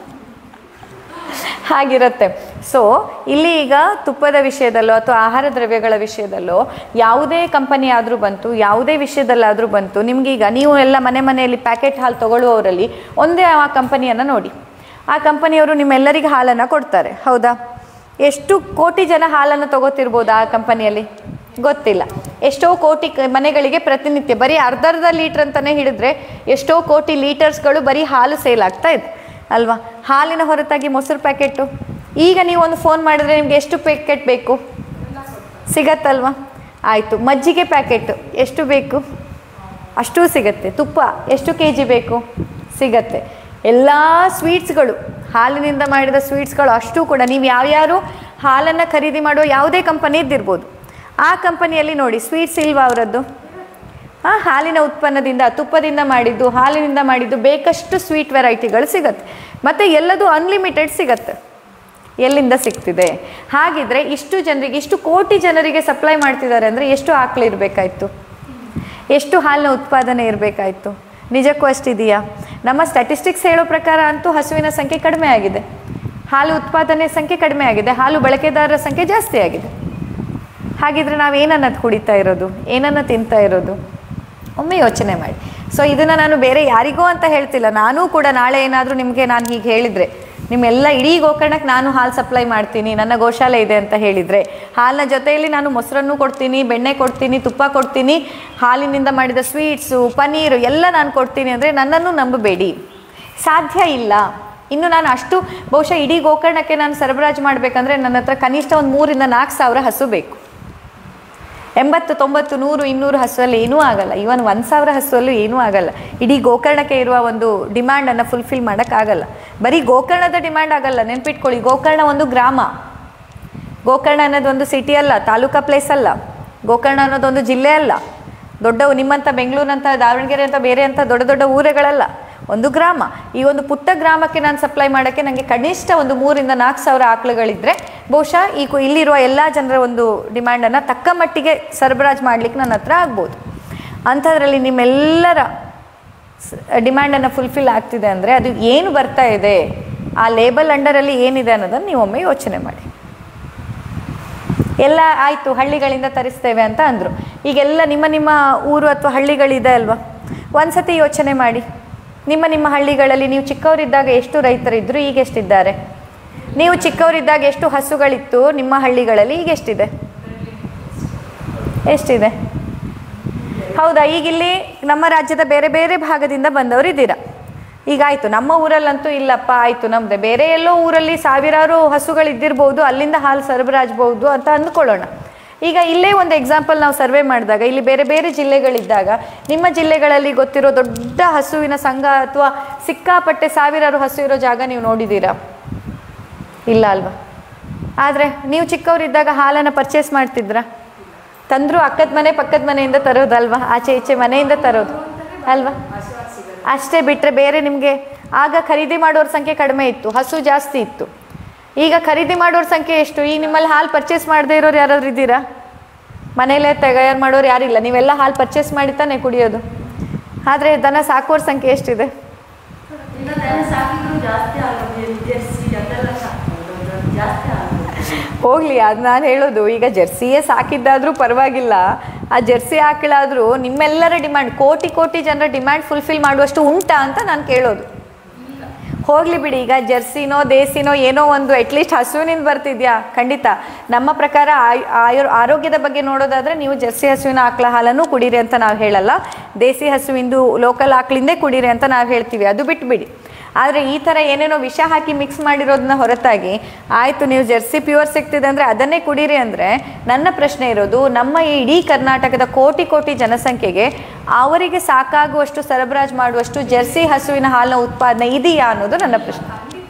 A: ಹಾಗಿರುತ್ತೆ ಸೊ ಇಲ್ಲಿ ಈಗ ತುಪ್ಪದ ವಿಷಯದಲ್ಲೋ ಅಥವಾ ಆಹಾರ ದ್ರವ್ಯಗಳ ವಿಷಯದಲ್ಲೋ ಯಾವುದೇ ಕಂಪನಿ ಆದರೂ ಬಂತು ಯಾವುದೇ ವಿಷಯದಲ್ಲಾದರೂ ಬಂತು ನಿಮಗೀಗ ನೀವು ಎಲ್ಲ ಮನೆ ಮನೆಯಲ್ಲಿ ಪ್ಯಾಕೆಟ್ ಹಾಲು ತಗೊಳ್ಳುವವರಲ್ಲಿ ಒಂದೇ ಆ ಕಂಪನಿಯನ್ನು ನೋಡಿ ಆ ಕಂಪನಿಯವರು ನಿಮ್ಮೆಲ್ಲರಿಗೆ ಹಾಲನ್ನು ಕೊಡ್ತಾರೆ ಹೌದಾ ಎಷ್ಟು ಕೋಟಿ ಜನ ಹಾಲನ್ನು ತಗೋತಿರ್ಬೋದು ಆ ಕಂಪನಿಯಲ್ಲಿ ಗೊತ್ತಿಲ್ಲ ಎಷ್ಟೋ ಕೋಟಿ ಕ- ಮನೆಗಳಿಗೆ ಪ್ರತಿನಿತ್ಯ ಬರೀ ಅರ್ಧ ಅರ್ಧ ಲೀಟ್ರ್ ಅಂತಲೇ ಹಿಡಿದ್ರೆ ಎಷ್ಟೋ ಕೋಟಿ ಲೀಟರ್ಸ್ಗಳು ಬರೀ ಹಾಲು ಸೇಲ್ ಆಗ್ತಾ ಇದೆ ಅಲ್ವಾ ಹಾಲಿನ ಹೊರತಾಗಿ ಮೊಸರು ಪ್ಯಾಕೆಟು ಈಗ ನೀವು ಒಂದು ಫೋನ್ ಮಾಡಿದ್ರೆ ನಿಮಗೆ ಎಷ್ಟು ಪ್ಯಾಕೆಟ್ ಬೇಕು ಸಿಗತ್ತಲ್ವಾ ಆಯಿತು ಮಜ್ಜಿಗೆ ಪ್ಯಾಕೆಟು ಎಷ್ಟು ಬೇಕು ಅಷ್ಟೂ ಸಿಗತ್ತೆ ತುಪ್ಪ ಎಷ್ಟು ಕೆ ಜಿ ಬೇಕು ಸಿಗತ್ತೆ ಎಲ್ಲ ಸ್ವೀಟ್ಸ್ಗಳು ಹಾಲಿನಿಂದ ಮಾಡಿದ ಸ್ವೀಟ್ಸ್ಗಳು ಅಷ್ಟೂ ಕೂಡ ನೀವು ಯಾವ್ಯಾರು ಹಾಲನ್ನು ಖರೀದಿ ಮಾಡೋ ಯಾವುದೇ ಕಂಪನಿ ಇದ್ದಿರ್ಬೋದು ಆ ಕಂಪನಿಯಲ್ಲಿ ನೋಡಿ ಸ್ವೀಟ್ಸ್ ಇಲ್ವಾ ಅವರದ್ದು ಆ ಹಾಲಿನ ಉತ್ಪನ್ನದಿಂದ ತುಪ್ಪದಿಂದ ಮಾಡಿದ್ದು ಹಾಲಿನಿಂದ ಮಾಡಿದ್ದು ಬೇಕಷ್ಟು ಸ್ವೀಟ್ ವೆರೈಟಿಗಳು ಸಿಗತ್ತೆ ಮತ್ತು ಎಲ್ಲದೂ ಅನ್ಲಿಮಿಟೆಡ್ ಸಿಗತ್ತೆ ಎಲ್ಲಿಂದ ಸಿಗ್ತಿದೆ ಹಾಗಿದ್ರೆ ಇಷ್ಟು ಜನರಿಗೆ ಇಷ್ಟು ಕೋಟಿ ಜನರಿಗೆ ಸಪ್ಲೈ ಮಾಡ್ತಿದ್ದಾರೆ ಅಂದರೆ ಎಷ್ಟು ಆಕಳು ಇರಬೇಕಾಯ್ತು ಎಷ್ಟು ಹಾಲಿನ ಉತ್ಪಾದನೆ ಇರಬೇಕಾಯ್ತು ನಿಜಕ್ಕೂ ಅಷ್ಟಿದೆಯಾ ನಮ್ಮ ಸ್ಟ್ಯಾಟಿಸ್ಟಿಕ್ಸ್ ಹೇಳೋ ಪ್ರಕಾರ ಅಂತೂ ಹಸುವಿನ ಸಂಖ್ಯೆ ಕಡಿಮೆ ಆಗಿದೆ ಹಾಲು ಉತ್ಪಾದನೆ ಸಂಖ್ಯೆ ಕಡಿಮೆ ಆಗಿದೆ ಹಾಲು ಬಳಕೆದಾರರ ಸಂಖ್ಯೆ ಜಾಸ್ತಿ ಆಗಿದೆ ಹಾಗಿದ್ರೆ ನಾವು ಏನನ್ನದು ಕುಡಿತಾ ಇರೋದು ಏನನ್ನ ತಿಂತಾ ಇರೋದು ಒಮ್ಮೆ ಯೋಚನೆ ಮಾಡಿ ಸೊ ಇದನ್ನು ನಾನು ಬೇರೆ ಯಾರಿಗೋ ಅಂತ ಹೇಳ್ತಿಲ್ಲ ನಾನೂ ಕೂಡ ನಾಳೆ ಏನಾದರೂ ನಿಮಗೆ ನಾನು ಹೀಗೆ ಹೇಳಿದರೆ ನಿಮ್ಮೆಲ್ಲ ಇಡೀ ಗೋಕರ್ಣಕ್ಕೆ ನಾನು ಹಾಲು ಸಪ್ಲೈ ಮಾಡ್ತೀನಿ ನನ್ನ ಗೋಶಾಲೆ ಇದೆ ಅಂತ ಹೇಳಿದರೆ ಹಾಲಿನ ಜೊತೆಯಲ್ಲಿ ನಾನು ಮೊಸರನ್ನು ಕೊಡ್ತೀನಿ ಬೆಣ್ಣೆ ಕೊಡ್ತೀನಿ ತುಪ್ಪ ಕೊಡ್ತೀನಿ ಹಾಲಿನಿಂದ ಮಾಡಿದ ಸ್ವೀಟ್ಸು ಪನ್ನೀರು ಎಲ್ಲ ನಾನು ಕೊಡ್ತೀನಿ ಅಂದರೆ ನನ್ನನ್ನು ನಂಬಬೇಡಿ ಸಾಧ್ಯ ಇಲ್ಲ ಇನ್ನು ನಾನು ಅಷ್ಟು ಬಹುಶಃ ಇಡೀ ಗೋಕರ್ಣಕ್ಕೆ ನಾನು ಸರಬರಾಜು ಮಾಡಬೇಕಂದ್ರೆ ನನ್ನ ಹತ್ರ ಕನಿಷ್ಠ ಒಂದು ಮೂರಿಂದ ನಾಲ್ಕು ಸಾವಿರ ಹಸು ಬೇಕು ಎಂಬತ್ತು ತೊಂಬತ್ತು ನೂರು ಇನ್ನೂರು ಹಸುವಲ್ಲಿ ಏನೂ ಆಗಲ್ಲ ಇವನ್ ಒಂದು ಸಾವಿರ ಹಸುವಲ್ಲೂ ಏನೂ ಆಗಲ್ಲ ಇಡೀ ಗೋಕರ್ಣಕ್ಕೆ ಇರುವ ಒಂದು ಡಿಮ್ಯಾಂಡನ್ನು ಫುಲ್ಫಿಲ್ ಮಾಡೋಕ್ಕಾಗಲ್ಲ ಬರೀ ಗೋಕರ್ಣದ ಡಿಮ್ಯಾಂಡ್ ಆಗಲ್ಲ ನೆನ್ಪಿಟ್ಕೊಳ್ಳಿ ಗೋಕರ್ಣ ಒಂದು ಗ್ರಾಮ ಗೋಕರ್ಣ ಅನ್ನೋದು ಒಂದು ಸಿಟಿ ಅಲ್ಲ ತಾಲೂಕಾ ಪ್ಲೇಸ್ ಅಲ್ಲ ಗೋಕರ್ಣ ಅನ್ನೋದೊಂದು ಜಿಲ್ಲೆ ಅಲ್ಲ ದೊಡ್ಡ ನಿಮ್ಮಂಥ ಬೆಂಗಳೂರಂಥ ದಾವಣಗೆರೆ ಅಂತ ಬೇರೆ ಅಂತ ದೊಡ್ಡ ದೊಡ್ಡ ಊರುಗಳಲ್ಲ ಒಂದು ಗ್ರಾಮ ಈ ಒಂದು ಪುಟ್ಟ ಗ್ರಾಮಕ್ಕೆ ನಾನು ಸಪ್ಲೈ ಮಾಡೋಕ್ಕೆ ನನಗೆ ಕನಿಷ್ಠ ಒಂದು ಮೂರಿಂದ ನಾಲ್ಕು ಸಾವಿರ ಆಕಳುಗಳಿದ್ರೆ ಬಹುಶಃ ಈ ಕು- ಇಲ್ಲಿರುವ ಎಲ್ಲ ಜನರ ಒಂದು ಡಿಮ್ಯಾಂಡನ್ನು ತಕ್ಕ ಮಟ್ಟಿಗೆ ಸರಬರಾಜು ಮಾಡಲಿಕ್ಕೆ ನನ್ನ ಹತ್ರ ಆಗ್ಬೋದು ಅಂಥದ್ರಲ್ಲಿ ನಿಮ್ಮೆಲ್ಲರ ಡಿಮ್ಯಾಂಡನ್ನು ಫುಲ್ಫಿಲ್ ಆಗ್ತಿದೆ ಅಂದರೆ ಅದು ಏನು ಬರ್ತಾ ಇದೆ ಆ ಲೇಬಲ್ ಅಂಡರಲ್ಲಿ ಏನಿದೆ ಅನ್ನೋದನ್ನು ನೀವು ಒಮ್ಮೆ ಯೋಚನೆ ಮಾಡಿ ಎಲ್ಲ ಆಯಿತು ಹಳ್ಳಿಗಳಿಂದ ತರಿಸ್ತೇವೆ ಅಂತ ಅಂದರು ಈಗೆಲ್ಲ ನಿಮ್ಮ ನಿಮ್ಮ ಊರು ಅಥವಾ ಹಳ್ಳಿಗಳಿದೆ ಅಲ್ವಾ ಒಂದ್ಸತಿ ಯೋಚನೆ ಮಾಡಿ ನಿಮ್ಮ ನಿಮ್ಮ ಹಳ್ಳಿಗಳಲ್ಲಿ ನೀವು ಚಿಕ್ಕವರಿದ್ದಾಗ ಎಷ್ಟು ರೈತರಿದ್ದರು ಈಗ ಎಷ್ಟಿದ್ದಾರೆ ನೀವು ಚಿಕ್ಕವರಿದ್ದಾಗ ಎಷ್ಟು ಹಸುಗಳಿತ್ತು ನಿಮ್ಮ ಹಳ್ಳಿಗಳಲ್ಲಿ ಈಗ ಎಷ್ಟಿದೆ ಎಷ್ಟಿದೆ ಹೌದಾ ಈಗ ಇಲ್ಲಿ ನಮ್ಮ ರಾಜ್ಯದ ಬೇರೆ ಬೇರೆ ಭಾಗದಿಂದ ಬಂದವರು ಇದ್ದೀರಾ ಈಗ ಆಯಿತು ನಮ್ಮ ಊರಲ್ಲಂತೂ ಇಲ್ಲಪ್ಪ ಆಯಿತು ನಮ್ಮದೇ ಬೇರೆ ಎಲ್ಲೋ ಊರಲ್ಲಿ ಸಾವಿರಾರು ಹಸುಗಳಿದ್ದಿರ್ಬೋದು ಅಲ್ಲಿಂದ ಹಾಲು ಸರಬರಾಜ್ಬೋದು ಅಂತ ಅಂದ್ಕೊಳ್ಳೋಣ ಈಗ ಇಲ್ಲೇ ಒಂದು ಎಕ್ಸಾಂಪಲ್ ನಾವು ಸರ್ವೆ ಮಾಡಿದಾಗ ಇಲ್ಲಿ ಬೇರೆ ಬೇರೆ ಜಿಲ್ಲೆಗಳಿದ್ದಾಗ ನಿಮ್ಮ ಜಿಲ್ಲೆಗಳಲ್ಲಿ ಗೊತ್ತಿರೋ ದೊಡ್ಡ ಹಸುವಿನ ಸಂಘ ಅಥವಾ ಸಿಕ್ಕಾಪಟ್ಟೆ ಸಾವಿರಾರು ಹಸು ಇರೋ ಜಾಗ ನೀವು ನೋಡಿದ್ದೀರಾ ಇಲ್ಲ ಅಲ್ವಾ ಆದರೆ ನೀವು ಚಿಕ್ಕವರಿದ್ದಾಗ ಹಾಲನ್ನು ಪರ್ಚೇಸ್ ಮಾಡ್ತಿದ್ರಾ ತಂದ್ರು ಅಕ್ಕದ ಮನೆ ಪಕ್ಕದ ಮನೆಯಿಂದ ತರೋದಲ್ವಾ ಆಚೆ ಈಚೆ ಮನೆಯಿಂದ ತರೋದು ಅಲ್ವಾ ಅಷ್ಟೇ ಬಿಟ್ಟರೆ ಬೇರೆ ನಿಮಗೆ ಆಗ ಖರೀದಿ ಮಾಡೋರ ಸಂಖ್ಯೆ ಕಡಿಮೆ ಇತ್ತು ಹಸು ಜಾಸ್ತಿ ಇತ್ತು ಈಗ ಖರೀದಿ ಮಾಡೋರ ಸಂಖ್ಯೆ ಎಷ್ಟು ಈಗ ನಿಮ್ಮಲ್ಲಿ ಹಾಲು ಪರ್ಚೇಸ್ ಮಾಡದೇ ಇರೋರು ಯಾರಾದ್ರೂ ಇದ್ದೀರಾ ಮನೇಲೇ ತಯಾರು ಮಾಡೋರು ಯಾರಿಲ್ಲ ನೀವೆಲ್ಲ ಹಾಲು ಪರ್ಚೇಸ್ ಮಾಡಿ ತಾನೇ ಕುಡಿಯೋದು ಆದರೆ ದನ ಸಾಕೋರ ಸಂಖ್ಯೆ ಎಷ್ಟಿದೆ
D: ಇನ್ನು ದನ ಸಾಕಿದ್ರು ಜಾಸ್ತಿ ಆಗುತ್ತೆ ಜೆರ್ಸಿ ಅದೆಲ್ಲ ಸಾಕ್ಬೋದು ಅದು ಜಾಸ್ತಿ ಆಗುತ್ತೆ
A: ಹೋಗ್ಲಿ ಅದು ನಾನು ಹೇಳೋದು ಈಗ ಜೆರ್ಸಿಯೇ ಸಾಕಿದ್ದಾದ್ರೂ ಪರವಾಗಿಲ್ಲ ಆ ಜೆರ್ಸಿ ಆಕಳಾದರೂ ನಿಮ್ಮೆಲ್ಲರ ಡಿಮ್ಯಾಂಡ್ ಕೋಟಿ ಕೋಟಿ ಜನರ ಡಿಮ್ಯಾಂಡ್ ಫುಲ್ಫಿಲ್ ಮಾಡುವಷ್ಟು ಉಂಟಾ ಅಂತ ನಾನು ಕೇಳೋದು ಹೋಗ್ಲಿ ಬಿಡಿ ಈಗ ಜೆರ್ಸಿನೋ ದೇಸಿನೋ ಏನೋ ಒಂದು ಅಟ್ಲೀಸ್ಟ್ ಹಸುವಿನಿಂದ ಬರ್ತಿದ್ಯಾ ಖಂಡಿತ ನಮ್ಮ ಪ್ರಕಾರ ಆಯ್- ಆಯು ಆರೋಗ್ಯದ ಬಗ್ಗೆ ನೋಡೋದಾದ್ರೆ ನೀವು ಜೆರ್ಸಿ ಹಸುವಿನ ಆಕಳ ಹಾಲನ್ನು ಕುಡೀರಿ ಅಂತ ನಾವು ಹೇಳಲ್ಲ ದೇಸಿ ಹಸುವಿಂದು ಲೋಕಲ್ ಆಕಳಿಂದೇ ಕುಡೀರಿ ಅಂತ ನಾವು ಹೇಳ್ತೀವಿ ಅದು ಬಿಟ್ಬಿಡಿ ಆದರೆ ಈ ಥರ ಏನೇನೋ ವಿಷ ಹಾಕಿ ಮಿಕ್ಸ್ ಮಾಡಿರೋದನ್ನ ಹೊರತಾಗಿ ಆಯಿತು ನೀವು ಜೆರ್ಸಿ ಪ್ಯೂರ್ ಸಿಗ್ತಿದೆ ಅಂದರೆ ಅದನ್ನೇ ಕುಡೀರಿ ಅಂದರೆ ನನ್ನ ಪ್ರಶ್ನೆ ಇರೋದು ನಮ್ಮ ಈ ಇಡೀ ಕರ್ನಾಟಕದ ಕೋಟಿ ಕೋಟಿ ಜನಸಂಖ್ಯೆಗೆ ಅವರಿಗೆ ಸಾಕಾಗುವಷ್ಟು ಸರಬರಾಜು ಮಾಡುವಷ್ಟು ಜೆರ್ಸಿ ಹಸುವಿನ ಹಾಲಿನ ಉತ್ಪಾದನೆ ಇದೆಯಾ ಅನ್ನೋದು ನನ್ನ ಪ್ರಶ್ನೆ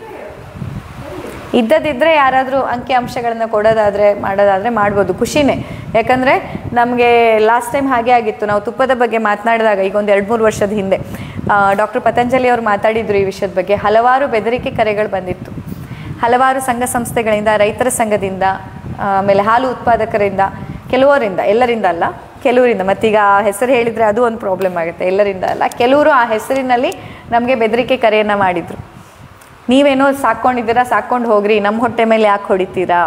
A: ಇದ್ದದಿದ್ದರೆ ಯಾರಾದರೂ ಅಂಕಿ ಅಂಶಗಳನ್ನು ಕೊಡೋದಾದರೆ ಮಾಡೋದಾದರೆ ಮಾಡ್ಬೋದು ಖುಷಿನೇ ಯಾಕಂದರೆ ನಮಗೆ ಲಾಸ್ಟ್ ಟೈಮ್ ಹಾಗೆ ಆಗಿತ್ತು ನಾವು ತುಪ್ಪದ ಬಗ್ಗೆ ಮಾತನಾಡಿದಾಗ ಈಗ ಒಂದು ಎರಡು ಮೂರು ವರ್ಷದ ಹಿಂದೆ ಡಾಕ್ಟರ್ ಪತಂಜಲಿ ಅವರು ಮಾತಾಡಿದರು ಈ ವಿಷಯದ ಬಗ್ಗೆ ಹಲವಾರು ಬೆದರಿಕೆ ಕರೆಗಳು ಬಂದಿತ್ತು ಹಲವಾರು ಸಂಘ ಸಂಸ್ಥೆಗಳಿಂದ ರೈತರ ಸಂಘದಿಂದ ಆಮೇಲೆ ಹಾಲು ಉತ್ಪಾದಕರಿಂದ ಕೆಲವರಿಂದ ಎಲ್ಲರಿಂದ ಅಲ್ಲ ಕೆಲವರಿಂದ ಮತ್ತೀಗ ಆ ಹೆಸರು ಹೇಳಿದರೆ ಅದು ಒಂದು ಪ್ರಾಬ್ಲಮ್ ಆಗುತ್ತೆ ಎಲ್ಲರಿಂದ ಅಲ್ಲ ಕೆಲವರು ಆ ಹೆಸರಿನಲ್ಲಿ ನಮಗೆ ಬೆದರಿಕೆ ಕರೆಯನ್ನು ಮಾಡಿದರು ನೀವೇನೋ ಸಾಕ್ಕೊಂಡಿದ್ದೀರಾ ಸಾಕ್ಕೊಂಡು ಹೋಗ್ರಿ ನಮ್ಮ ಹೊಟ್ಟೆ ಮೇಲೆ ಯಾಕೆ ಹೊಡಿತೀರಾ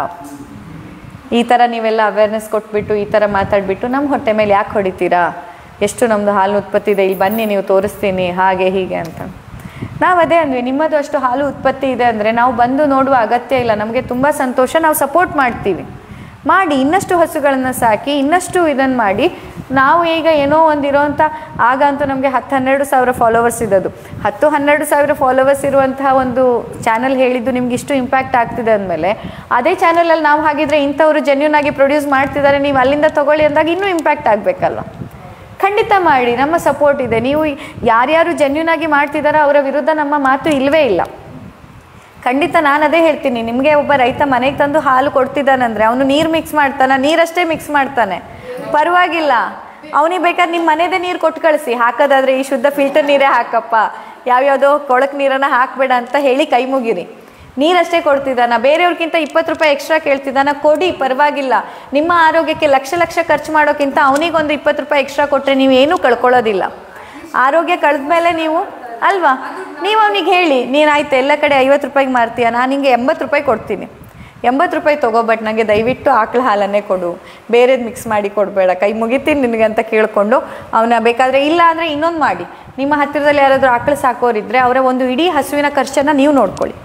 A: ಈ ಥರ ನೀವೆಲ್ಲ ಅವೇರ್ನೆಸ್ ಕೊಟ್ಬಿಟ್ಟು ಈ ಥರ ಮಾತಾಡಿಬಿಟ್ಟು ನಮ್ಮ ಹೊಟ್ಟೆ ಮೇಲೆ ಯಾಕೆ ಹೊಡಿತೀರಾ ಎಷ್ಟು ನಮ್ಮದು ಹಾಲು ಉತ್ಪತ್ತಿ ಇದೆ ಇಲ್ಲಿ ಬನ್ನಿ ನೀವು ತೋರಿಸ್ತೀನಿ ಹಾಗೆ ಹೀಗೆ ಅಂತ ನಾವು ಅದೇ ಅಂದ್ವಿ ನಿಮ್ಮದು ಅಷ್ಟು ಹಾಲು ಉತ್ಪತ್ತಿ ಇದೆ ಅಂದರೆ ನಾವು ಬಂದು ನೋಡುವ ಅಗತ್ಯ ಇಲ್ಲ ನಮಗೆ ತುಂಬ ಸಂತೋಷ ನಾವು ಸಪೋರ್ಟ್ ಮಾಡ್ತೀವಿ ಮಾಡಿ ಇನ್ನಷ್ಟು ಹಸುಗಳನ್ನು ಸಾಕಿ ಇನ್ನಷ್ಟು ಇದನ್ನು ಮಾಡಿ ನಾವು ಈಗ ಏನೋ ಒಂದು ಇರೋವಂಥ ಆಗ ಅಂತೂ ನಮಗೆ ಹತ್ತು ಹನ್ನೆರಡು ಸಾವಿರ ಫಾಲೋವರ್ಸ್ ಇದ್ದದ್ದು ಹತ್ತು ಹನ್ನೆರಡು ಸಾವಿರ ಫಾಲೋವರ್ಸ್ ಇರುವಂತಹ ಒಂದು ಚಾನಲ್ ಹೇಳಿದ್ದು ನಿಮ್ಗೆ ಇಷ್ಟು ಇಂಪ್ಯಾಕ್ಟ್ ಆಗ್ತಿದೆ ಅಂದಮೇಲೆ ಅದೇ ಚಾನಲಲ್ಲಿ ನಾವು ಹಾಗಿದ್ರೆ ಇಂಥವ್ರು ಜೆನ್ಯೂನ್ ಆಗಿ ಪ್ರೊಡ್ಯೂಸ್ ಮಾಡ್ತಿದ್ದಾರೆ ನೀವು ಅಲ್ಲಿಂದ ತಗೊಳ್ಳಿ ಅಂದಾಗ ಇನ್ನೂ ಇಂಪ್ಯಾಕ್ಟ್ ಆಗಬೇಕಲ್ವ ಖಂಡಿತ ಮಾಡಿ ನಮ್ಮ ಸಪೋರ್ಟ್ ಇದೆ ನೀವು ಯಾರ್ಯಾರು ಜೆನ್ಯೂನ್ ಆಗಿ ಮಾಡ್ತಿದ್ದಾರೋ ಅವರ ವಿರುದ್ಧ ನಮ್ಮ ಮಾತು ಇಲ್ಲವೇ ಇಲ್ಲ ಖಂಡಿತ ನಾನು ಅದೇ ಹೇಳ್ತೀನಿ ನಿಮಗೆ ಒಬ್ಬ ರೈತ ಮನೆಗೆ ತಂದು ಹಾಲು ಕೊಡ್ತಿದ್ದಾನಂದ್ರೆ ಅವನು ನೀರು ಮಿಕ್ಸ್ ಮಾಡ್ತಾನೆ ನೀರಷ್ಟೇ ಮಿಕ್ಸ್ ಮಾಡ್ತಾನೆ ಪರವಾಗಿಲ್ಲ ಅವನಿಗೆ ಬೇಕಾದ್ರೆ ನಿಮ್ಮ ಮನೆದೇ ನೀರು ಕೊಟ್ಟು ಕಳಿಸಿ ಹಾಕೋದಾದ್ರೆ ಈ ಶುದ್ಧ ಫಿಲ್ಟರ್ ನೀರೇ ಹಾಕಪ್ಪ ಯಾವ್ಯಾವುದೋ ಕೊಳಕ್ ನೀರನ್ನು ಹಾಕಬೇಡ ಅಂತ ಹೇಳಿ ಕೈ ಮುಗಿರಿ ನೀರಷ್ಟೇ ಕೊಡ್ತಿದ್ದಾನ ಬೇರೆಯವ್ರಿಗಿಂತ ಇಪ್ಪತ್ತು ರೂಪಾಯಿ ಎಕ್ಸ್ಟ್ರಾ ಕೇಳ್ತಿದ್ದಾನ ಕೊಡಿ ಪರವಾಗಿಲ್ಲ ನಿಮ್ಮ ಆರೋಗ್ಯಕ್ಕೆ ಲಕ್ಷ ಲಕ್ಷ ಖರ್ಚು ಮಾಡೋಕ್ಕಿಂತ ಅವನಿಗೊಂದು ಇಪ್ಪತ್ತು ರೂಪಾಯಿ ಎಕ್ಸ್ಟ್ರಾ ಕೊಟ್ಟರೆ ನೀವು ಏನೂ ಕಳ್ಕೊಳ್ಳೋದಿಲ್ಲ ಆರೋಗ್ಯ ಕಳೆದ್ಮೇಲೆ ನೀವು ಅಲ್ವಾ ನೀವು ಅವನಿಗೆ ಹೇಳಿ ನೀನು ಆಯ್ತು ಎಲ್ಲ ಕಡೆ ಐವತ್ತು ರೂಪಾಯಿಗೆ ಮಾರ್ತೀಯ ನಾನು ನಿಂಗೆ ಎಂಬತ್ತು ರೂಪಾಯಿ ಕೊಡ್ತೀನಿ ಎಂಬತ್ತು ರೂಪಾಯಿ ತಗೋ ಬಟ್ ನನಗೆ ದಯವಿಟ್ಟು ಆಕಳ ಹಾಲನ್ನೇ ಕೊಡು ಬೇರೆದು ಮಿಕ್ಸ್ ಮಾಡಿ ಕೊಡಬೇಡ ಕೈ ಮುಗಿತೀನಿ ನಿನಗೆ ಅಂತ ಕೇಳಿಕೊಂಡು ಅವನ ಬೇಕಾದರೆ ಇಲ್ಲ ಅಂದರೆ ಇನ್ನೊಂದು ಮಾಡಿ ನಿಮ್ಮ ಹತ್ತಿರದಲ್ಲಿ ಯಾರಾದರೂ ಆಕಳು ಸಾಕೋರಿದ್ದರೆ ಅವರ ಒಂದು ಇಡೀ ಹಸುವಿನ ಖರ್ಚನ್ನು ನೀವು ನೋಡ್ಕೊಳ್ಳಿ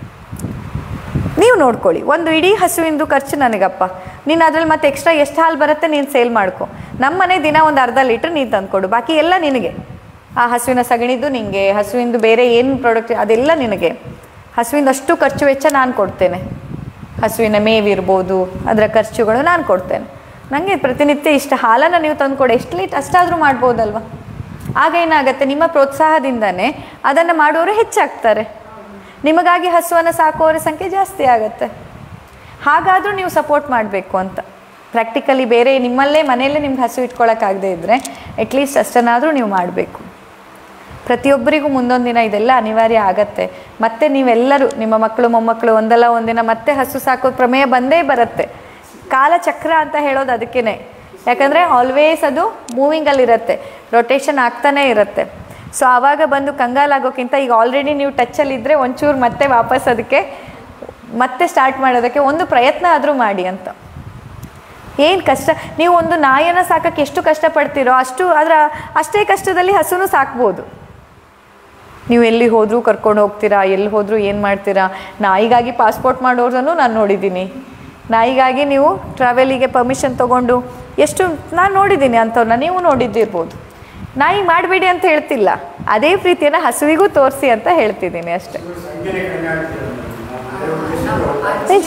A: ನೀವು ನೋಡ್ಕೊಳ್ಳಿ ಒಂದು ಇಡೀ ಹಸುವಿಂದು ಖರ್ಚು ನನಗಪ್ಪ ನೀನು ಅದ್ರಲ್ಲಿ ಮತ್ತೆ ಎಕ್ಸ್ಟ್ರಾ ಎಷ್ಟು ಹಾಲು ಬರುತ್ತೆ ನೀನು ಸೇಲ್ ಮಾಡ್ಕೊ ನಮ್ಮ ಮನೆ ದಿನ ಒಂದು ಅರ್ಧ ಲೀಟ್ರ್ ನೀನು ತಂದ್ಕೊಡು ಬಾಕಿ ಎಲ್ಲ ನಿನಗೆ ಆ ಹಸುವಿನ ಸಗಣಿದು ನಿನಗೆ ಹಸುವಿಂದು ಬೇರೆ ಏನು ಪ್ರಾಡಕ್ಟ್ ಅದೆಲ್ಲ ನಿನಗೆ ಹಸುವಿಂದ ಅಷ್ಟು ಖರ್ಚು ವೆಚ್ಚ ನಾನು ಕೊಡ್ತೇನೆ ಹಸುವಿನ ಮೇವಿರ್ಬೋದು ಅದರ ಖರ್ಚುಗಳು ನಾನು ಕೊಡ್ತೇನೆ ನನಗೆ ಪ್ರತಿನಿತ್ಯ ಇಷ್ಟು ಹಾಲನ್ನು ನೀವು ತಂದುಕೊಡಿ ಎಷ್ಟು ಲೀಟ್ ಅಷ್ಟಾದರೂ ಮಾಡ್ಬೋದಲ್ವ ಆಗ ಏನಾಗುತ್ತೆ ನಿಮ್ಮ ಪ್ರೋತ್ಸಾಹದಿಂದನೇ ಅದನ್ನು ಮಾಡೋರು ಹೆಚ್ಚಾಗ್ತಾರೆ ನಿಮಗಾಗಿ ಹಸುವನ್ನು ಸಾಕುವವರ ಸಂಖ್ಯೆ ಜಾಸ್ತಿ ಆಗುತ್ತೆ ಹಾಗಾದರೂ ನೀವು ಸಪೋರ್ಟ್ ಮಾಡಬೇಕು ಅಂತ ಪ್ರಾಕ್ಟಿಕಲಿ ಬೇರೆ ನಿಮ್ಮಲ್ಲೇ ಮನೆಯಲ್ಲೇ ನಿಮ್ಗೆ ಹಸು ಇಟ್ಕೊಳ್ಳೋಕ್ಕಾಗದೇ ಇದ್ದರೆ ಅಟ್ಲೀಸ್ಟ್ ಅಷ್ಟನ್ನಾದರೂ ನೀವು ಮಾಡಬೇಕು ಪ್ರತಿಯೊಬ್ಬರಿಗೂ ಮುಂದೊಂದು ದಿನ ಇದೆಲ್ಲ ಅನಿವಾರ್ಯ ಆಗತ್ತೆ ಮತ್ತೆ ನೀವೆಲ್ಲರೂ ನಿಮ್ಮ ಮಕ್ಕಳು ಮೊಮ್ಮಕ್ಕಳು ಒಂದಲ್ಲ ಒಂದಿನ ಮತ್ತೆ ಹಸು ಸಾಕೋ ಪ್ರಮೇಯ ಬಂದೇ ಬರುತ್ತೆ ಕಾಲಚಕ್ರ ಅಂತ ಹೇಳೋದು ಅದಕ್ಕೇ ಯಾಕಂದರೆ ಆಲ್ವೇಸ್ ಅದು ಮೂವಿಂಗಲ್ಲಿರುತ್ತೆ ರೊಟೇಷನ್ ಆಗ್ತಾನೇ ಇರುತ್ತೆ ಸೊ ಆವಾಗ ಬಂದು ಕಂಗಾಲಾಗೋಕ್ಕಿಂತ ಈಗ ಆಲ್ರೆಡಿ ನೀವು ಟಚ್ಚಲ್ಲಿದ್ದರೆ ಒಂಚೂರು ಮತ್ತೆ ವಾಪಸ್ ಅದಕ್ಕೆ ಮತ್ತೆ ಸ್ಟಾರ್ಟ್ ಮಾಡೋದಕ್ಕೆ ಒಂದು ಪ್ರಯತ್ನ ಆದರೂ ಮಾಡಿ ಅಂತ ಏನು ಕಷ್ಟ ನೀವು ಒಂದು ನಾಯಿನ ಸಾಕಕ್ಕೆ ಎಷ್ಟು ಕಷ್ಟಪಡ್ತೀರೋ ಅಷ್ಟು ಅದರ ಅಷ್ಟೇ ಕಷ್ಟದಲ್ಲಿ ಹಸುನು ಸಾಕ್ಬೋದು ನೀವು ಎಲ್ಲಿ ಹೋದರೂ ಕರ್ಕೊಂಡು ಹೋಗ್ತೀರಾ ಎಲ್ಲಿ ಹೋದರೂ ಏನು ಮಾಡ್ತೀರಾ ನಾಯಿಗಾಗಿ ಪಾಸ್ಪೋರ್ಟ್ ಮಾಡೋರನ್ನು ನಾನು ನೋಡಿದ್ದೀನಿ ನಾಯಿಗಾಗಿ ನೀವು ಟ್ರಾವೆಲಿಗೆ ಪರ್ಮಿಷನ್ ತೊಗೊಂಡು ಎಷ್ಟು ನಾನು ನೋಡಿದ್ದೀನಿ ಅಂಥವ್ರನ್ನ ನೀವು ನೋಡಿದ್ದಿರ್ಬೋದು ನಾಯಿ ಮಾಡಬೇಡಿ ಅಂತ ಹೇಳ್ತಿಲ್ಲ ಅದೇ ಪ್ರೀತಿಯನ್ನು ಹಸುವಿಗೂ ತೋರಿಸಿ ಅಂತ ಹೇಳ್ತಿದ್ದೀನಿ ಅಷ್ಟೇ ನಿಜ.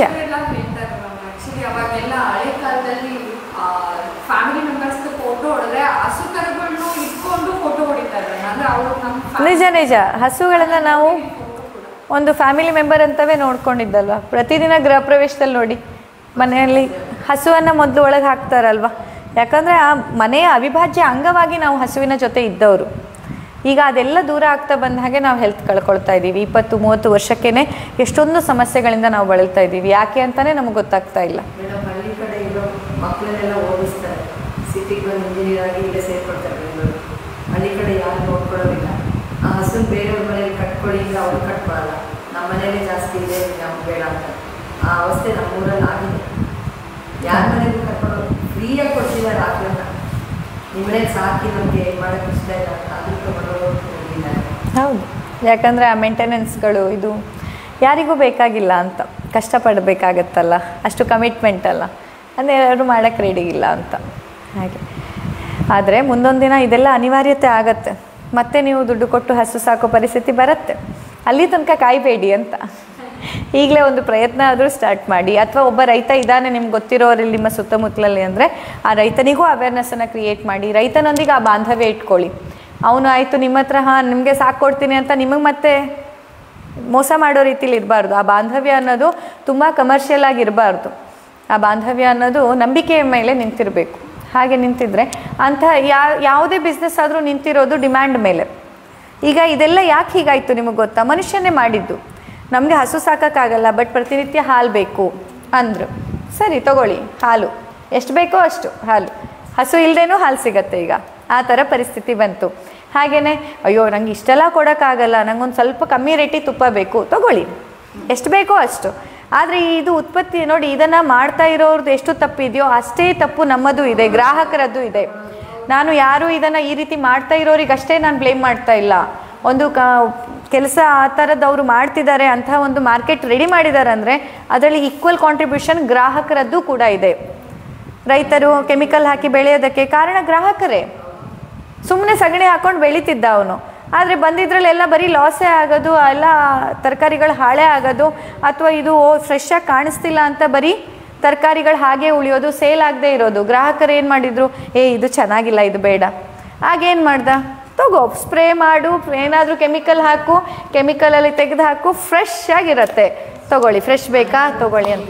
C: ಆಕ್ಚುಲಿ ಅವಾಗೆಲ್ಲ ಹಳೆ ಕಾಲದಲ್ಲಿ ಫ್ಯಾಮಿಲಿ ಮೆಂಬರ್ಸ್ ಫೋಟೋ ಹೊಡೆದ್ರೆ ಹಸು ಕರುಗಳನ್ನು ಇಟ್ಕೊಂಡು ಫೋಟೋ ಹೊಡಿತಾರೆ ಅಂದ್ರೆ ಅವರು ನಮ್ಮ
A: ನಿಜ ನಿಜ ಹಸುಗಳನ್ನು ನಾವು ಒಂದು ಫ್ಯಾಮಿಲಿ ಮೆಂಬರ್ ಅಂತವೇ ನೋಡ್ಕೊಂಡಿದ್ದಲ್ವ ಪ್ರತಿದಿನ ಗೃಹ ಪ್ರವೇಶದಲ್ಲಿ ನೋಡಿ ಮನೆಯಲ್ಲಿ ಹಸುವನ್ನು ಮೊದಲು ಒಳಗೆ ಹಾಕ್ತಾರಲ್ವ ಯಾಕಂದರೆ ಆ ಮನೆಯ ಅವಿಭಾಜ್ಯ ಅಂಗವಾಗಿ ನಾವು ಹಸುವಿನ ಜೊತೆ ಇದ್ದವರು ಈಗ ಅದೆಲ್ಲ ದೂರ ಆಗ್ತಾ ಬಂದ ಹಾಗೆ ನಾವು ಹೆಲ್ತ್ ಕಳ್ಕೊಳ್ತಾ ಇದ್ದೀವಿ ಇಪ್ಪತ್ತು ಮೂವತ್ತು ವರ್ಷಕ್ಕೇ ಎಷ್ಟೊಂದು ಸಮಸ್ಯೆಗಳಿಂದ ನಾವು ಬಳಲ್ತಾ ಇದ್ದೀವಿ ಯಾಕೆ ಅಂತಲೇ ನಮಗೆ ಗೊತ್ತಾಗ್ತಾ ಇಲ್ಲ
B: ಮೇಡಮ್ ಹಳ್ಳಿ ಕಡೆ ಇರೋ ಮಕ್ಕಳನ್ನೆಲ್ಲ ಓದಿಸ್ತಾರೆ ಸಿಟಿಗೆ ಬಂದು ಇಂಜಿನಿಯರ್ ಆಗಿ ಇಲ್ಲೇ ಸೇರ್ಕೊಡ್ತಾರೆ ಬೆಂಗಳೂರು ಹಳ್ಳಿ ಕಡೆ ಯಾರು ನೋಡ್ಕೊಳ್ಳೋದಿಲ್ಲ ಆ ಹಸುನ ಬೇರೆಯವ್ರ ಮನೇಲಿ ಕಟ್ಕೊಳ್ಳಿ ಇಲ್ಲ ಅವರು ಕಟ್ಕೊಳ್ಳಲ್ಲ ನಮ್ಮ ಮನೇಲಿ ಜಾಸ್ತಿ ಇದೆ ನಮ್ಗೆ ಬೇಡ ಅಂತ ಆ ಅವಸ್ಥೆ ನಮ್ಮೂರಲ್ಲಿ ಆಗಿದೆ ಯಾರ ಮನೆಗೂ ಕರ್ಕೊಂಡು ಫ್ರೀಯಾಗಿ ಕೊಡ್ತಿದ್ದಾರೆ ಆಕಳನ್ನ ನಿಮ್ಮ ಮನೇಲಿ ಸಾಕಿ ನಮಗೆ ಮಾಡೋಕ್ಕೆ ಇಷ್ಟ ಇಲ್ಲ ಅಂತ ಅದಕ್ಕೆ ತಗೊಂಡು ಹೋಗಿದ್ದಾರೆ
A: ಹೌದು ಯಾಕಂದರೆ ಆ ಮೇಂಟೆನೆನ್ಸ್ಗಳು ಇದು ಯಾರಿಗೂ ಬೇಕಾಗಿಲ್ಲ ಅಂತ ಕಷ್ಟಪಡಬೇಕಾಗತ್ತಲ್ಲ ಅಷ್ಟು ಕಮಿಟ್ಮೆಂಟ್ ಅಲ್ಲ ಅಂದರೆ ಯಾರು ಮಾಡೋಕ್ಕೆ ರೆಡಿ ಇಲ್ಲ ಅಂತ ಹಾಗೆ ಆದರೆ ಮುಂದೊಂದು ದಿನ ಇದೆಲ್ಲ ಅನಿವಾರ್ಯತೆ ಆಗತ್ತೆ ಮತ್ತೆ ನೀವು ದುಡ್ಡು ಕೊಟ್ಟು ಹಸು ಸಾಕೋ ಪರಿಸ್ಥಿತಿ ಬರುತ್ತೆ ಅಲ್ಲಿ ತನಕ ಕಾಯಬೇಡಿ ಅಂತ ಈಗಲೇ ಒಂದು ಪ್ರಯತ್ನ ಆದರೂ ಸ್ಟಾರ್ಟ್ ಮಾಡಿ ಅಥವಾ ಒಬ್ಬ ರೈತ ಇದ್ದಾನೆ ನಿಮ್ಗೆ ಗೊತ್ತಿರೋರಲ್ಲಿ ನಿಮ್ಮ ಸುತ್ತಮುತ್ತಲಲ್ಲಿ ಅಂದರೆ ಆ ರೈತನಿಗೂ ಅವೇರ್ನೆಸ್ಸನ್ನು ಕ್ರಿಯೇಟ್ ಮಾಡಿ ರೈತನೊಂದಿಗೆ ಆ ಬಾಂಧವ್ಯ ಇಟ್ಕೊಳ್ಳಿ ಅವನು ಆಯಿತು ನಿಮ್ಮ ಹತ್ರ ಹಾಂ ನಿಮಗೆ ಸಾಕು ಕೊಡ್ತೀನಿ ಅಂತ ನಿಮಗೆ ಮತ್ತೆ ಮೋಸ ಮಾಡೋ ರೀತಿಲಿ ಇರಬಾರ್ದು ಆ ಬಾಂಧವ್ಯ ಅನ್ನೋದು ತುಂಬ ಕಮರ್ಷಿಯಲ್ ಆಗಿರಬಾರ್ದು ಆ ಬಾಂಧವ್ಯ ಅನ್ನೋದು ನಂಬಿಕೆಯ ಮೇಲೆ ನಿಂತಿರಬೇಕು ಹಾಗೆ ನಿಂತಿದ್ರೆ ಅಂಥ ಯಾ ಯಾವುದೇ ಬಿಸ್ನೆಸ್ ಆದರೂ ನಿಂತಿರೋದು ಡಿಮ್ಯಾಂಡ್ ಮೇಲೆ ಈಗ ಇದೆಲ್ಲ ಯಾಕೆ ಹೀಗಾಯಿತು ನಿಮಗೆ ಗೊತ್ತಾ ಮನುಷ್ಯನೇ ಮಾಡಿದ್ದು ನಮಗೆ ಹಸು ಸಾಕೋಕ್ಕಾಗಲ್ಲ ಬಟ್ ಪ್ರತಿನಿತ್ಯ ಹಾಲು ಬೇಕು ಅಂದರು ಸರಿ ತಗೊಳ್ಳಿ ಹಾಲು ಎಷ್ಟು ಬೇಕೋ ಅಷ್ಟು ಹಾಲು ಹಸು ಇಲ್ಲದೇನೂ ಹಾಲು ಸಿಗತ್ತೆ ಈಗ ಆ ಥರ ಪರಿಸ್ಥಿತಿ ಬಂತು ಹಾಗೆಯೇ ಅಯ್ಯೋ ನಂಗೆ ಇಷ್ಟೆಲ್ಲ ಕೊಡೋಕ್ಕಾಗಲ್ಲ ನಂಗೊಂದು ಸ್ವಲ್ಪ ಕಮ್ಮಿ ರೇಟಿಗೆ ತುಪ್ಪ ಬೇಕು ತಗೊಳ್ಳಿ ಎಷ್ಟು ಬೇಕೋ ಅಷ್ಟು ಆದರೆ ಇದು ಉತ್ಪತ್ತಿ ನೋಡಿ ಇದನ್ನು ಮಾಡ್ತಾ ಇರೋರ್ದು ಎಷ್ಟು ತಪ್ಪಿದೆಯೋ ಅಷ್ಟೇ ತಪ್ಪು ನಮ್ಮದು ಇದೆ ಗ್ರಾಹಕರದ್ದು ಇದೆ ನಾನು ಯಾರು ಇದನ್ನು ಈ ರೀತಿ ಮಾಡ್ತಾ ಇರೋರಿಗೆ ಅಷ್ಟೇ ನಾನು ಬ್ಲೇಮ್ ಮಾಡ್ತಾ ಇಲ್ಲ ಒಂದು ಕ ಕೆಲಸ ಆ ಥರದ್ದು ಅವರು ಮಾಡ್ತಿದ್ದಾರೆ ಅಂಥ ಒಂದು ಮಾರ್ಕೆಟ್ ರೆಡಿ ಮಾಡಿದ್ದಾರೆ ಅಂದರೆ ಅದರಲ್ಲಿ ಈಕ್ವಲ್ ಕಾಂಟ್ರಿಬ್ಯೂಷನ್ ಗ್ರಾಹಕರದ್ದು ಕೂಡ ಇದೆ ರೈತರು ಕೆಮಿಕಲ್ ಹಾಕಿ ಬೆಳೆಯೋದಕ್ಕೆ ಕಾರಣ ಗ್ರಾಹಕರೇ ಸುಮ್ಮನೆ ಸಗಣಿ ಹಾಕೊಂಡು ಬೆಳೀತಿದ್ದ ಅವನು ಆದರೆ ಬಂದಿದ್ರಲ್ಲೆಲ್ಲ ಬರೀ ಲಾಸೇ ಆಗೋದು ಎಲ್ಲ ತರಕಾರಿಗಳು ಹಾಳೆ ಆಗೋದು ಅಥವಾ ಇದು ಓ ಫ್ರೆಶ್ ಆಗಿ ಕಾಣಿಸ್ತಿಲ್ಲ ಅಂತ ಬರೀ ತರಕಾರಿಗಳು ಹಾಗೆ ಉಳಿಯೋದು ಸೇಲ್ ಆಗದೆ ಇರೋದು ಗ್ರಾಹಕರು ಏನು ಮಾಡಿದರು ಏ ಇದು ಚೆನ್ನಾಗಿಲ್ಲ ಇದು ಬೇಡ ಆಗೇನು ಮಾಡ್ದ ತಗೋ ಸ್ಪ್ರೇ ಮಾಡು ಏನಾದರೂ ಕೆಮಿಕಲ್ ಹಾಕು ಕೆಮಿಕಲಲ್ಲಿ ತೆಗೆದು ಹಾಕು ಫ್ರೆಶ್ ಆಗಿರುತ್ತೆ ತಗೊಳ್ಳಿ ಫ್ರೆಶ್ ಬೇಕಾ ತಗೊಳ್ಳಿ ಅಂತ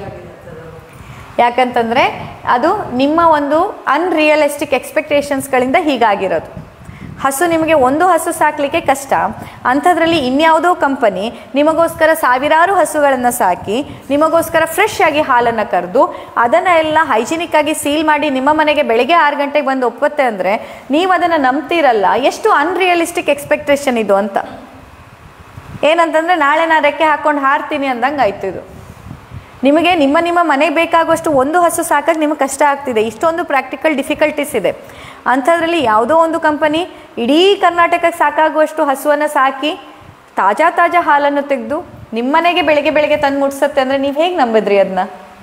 A: ಯಾಕಂತಂದರೆ ಅದು ನಿಮ್ಮ ಒಂದು ಅನ್ರಿಯಲಿಸ್ಟಿಕ್ ಎಕ್ಸ್ಪೆಕ್ಟೇಷನ್ಸ್ಗಳಿಂದ ಹೀಗಾಗಿರೋದು ಹಸು ನಿಮಗೆ ಒಂದು ಹಸು ಸಾಕಲಿಕ್ಕೆ ಕಷ್ಟ ಅಂಥದ್ರಲ್ಲಿ ಇನ್ಯಾವುದೋ ಕಂಪನಿ ನಿಮಗೋಸ್ಕರ ಸಾವಿರಾರು ಹಸುಗಳನ್ನು ಸಾಕಿ ನಿಮಗೋಸ್ಕರ ಫ್ರೆಶ್ ಆಗಿ ಹಾಲನ್ನು ಕರೆದು ಅದನ್ನು ಎಲ್ಲ ಹೈಜಿನಿಕ್ ಆಗಿ ಸೀಲ್ ಮಾಡಿ ನಿಮ್ಮ ಮನೆಗೆ ಬೆಳಗ್ಗೆ ಆರು ಗಂಟೆಗೆ ಬಂದು ಒಪ್ಪತ್ತೆ ಅಂದರೆ ನೀವು ಅದನ್ನು ನಂಬ್ತಿರಲ್ಲ ಎಷ್ಟು ಅನ್ರಿಯಲಿಸ್ಟಿಕ್ ಎಕ್ಸ್ಪೆಕ್ಟೇಷನ್ ಇದು ಅಂತ ಏನಂತಂದರೆ ನಾಳೆ ನಾನು ರೆಕ್ಕೆ ಹಾಕ್ಕೊಂಡು ಹಾರ್ತೀನಿ ಅಂದಂಗೆ ಆಯ್ತು ಇದು ನಿಮಗೆ ನಿಮ್ಮ ನಿಮ್ಮ ಮನೆಗೆ ಬೇಕಾಗುವಷ್ಟು ಒಂದು ಹಸು ಸಾಕಕ್ಕೆ ನಿಮಗೆ ಕಷ್ಟ ಆಗ್ತಿದೆ ಇಷ್ಟೊಂದು ಪ್ರಾಕ್ಟಿಕಲ್ ಡಿಫಿಕಲ್ಟೀಸ್ ಇದೆ ಅಂಥದ್ರಲ್ಲಿ ಯಾವುದೋ ಒಂದು ಕಂಪನಿ ಇಡೀ ಕರ್ನಾಟಕಕ್ಕೆ ಸಾಕಾಗುವಷ್ಟು ಹಸುವನ್ನು ಸಾಕಿ ತಾಜಾ ತಾಜಾ ಹಾಲನ್ನು ತೆಗೆದು ನಿಮ್ಮನೆಗೆ ಬೆಳಗ್ಗೆ ಬೆಳಗ್ಗೆ ತಂದು ಮುಟ್ಸತ್ತೆ ಅಂದರೆ ನೀವು ಹೇಗೆ ನಂಬಿದ್ರಿ ಅದನ್ನ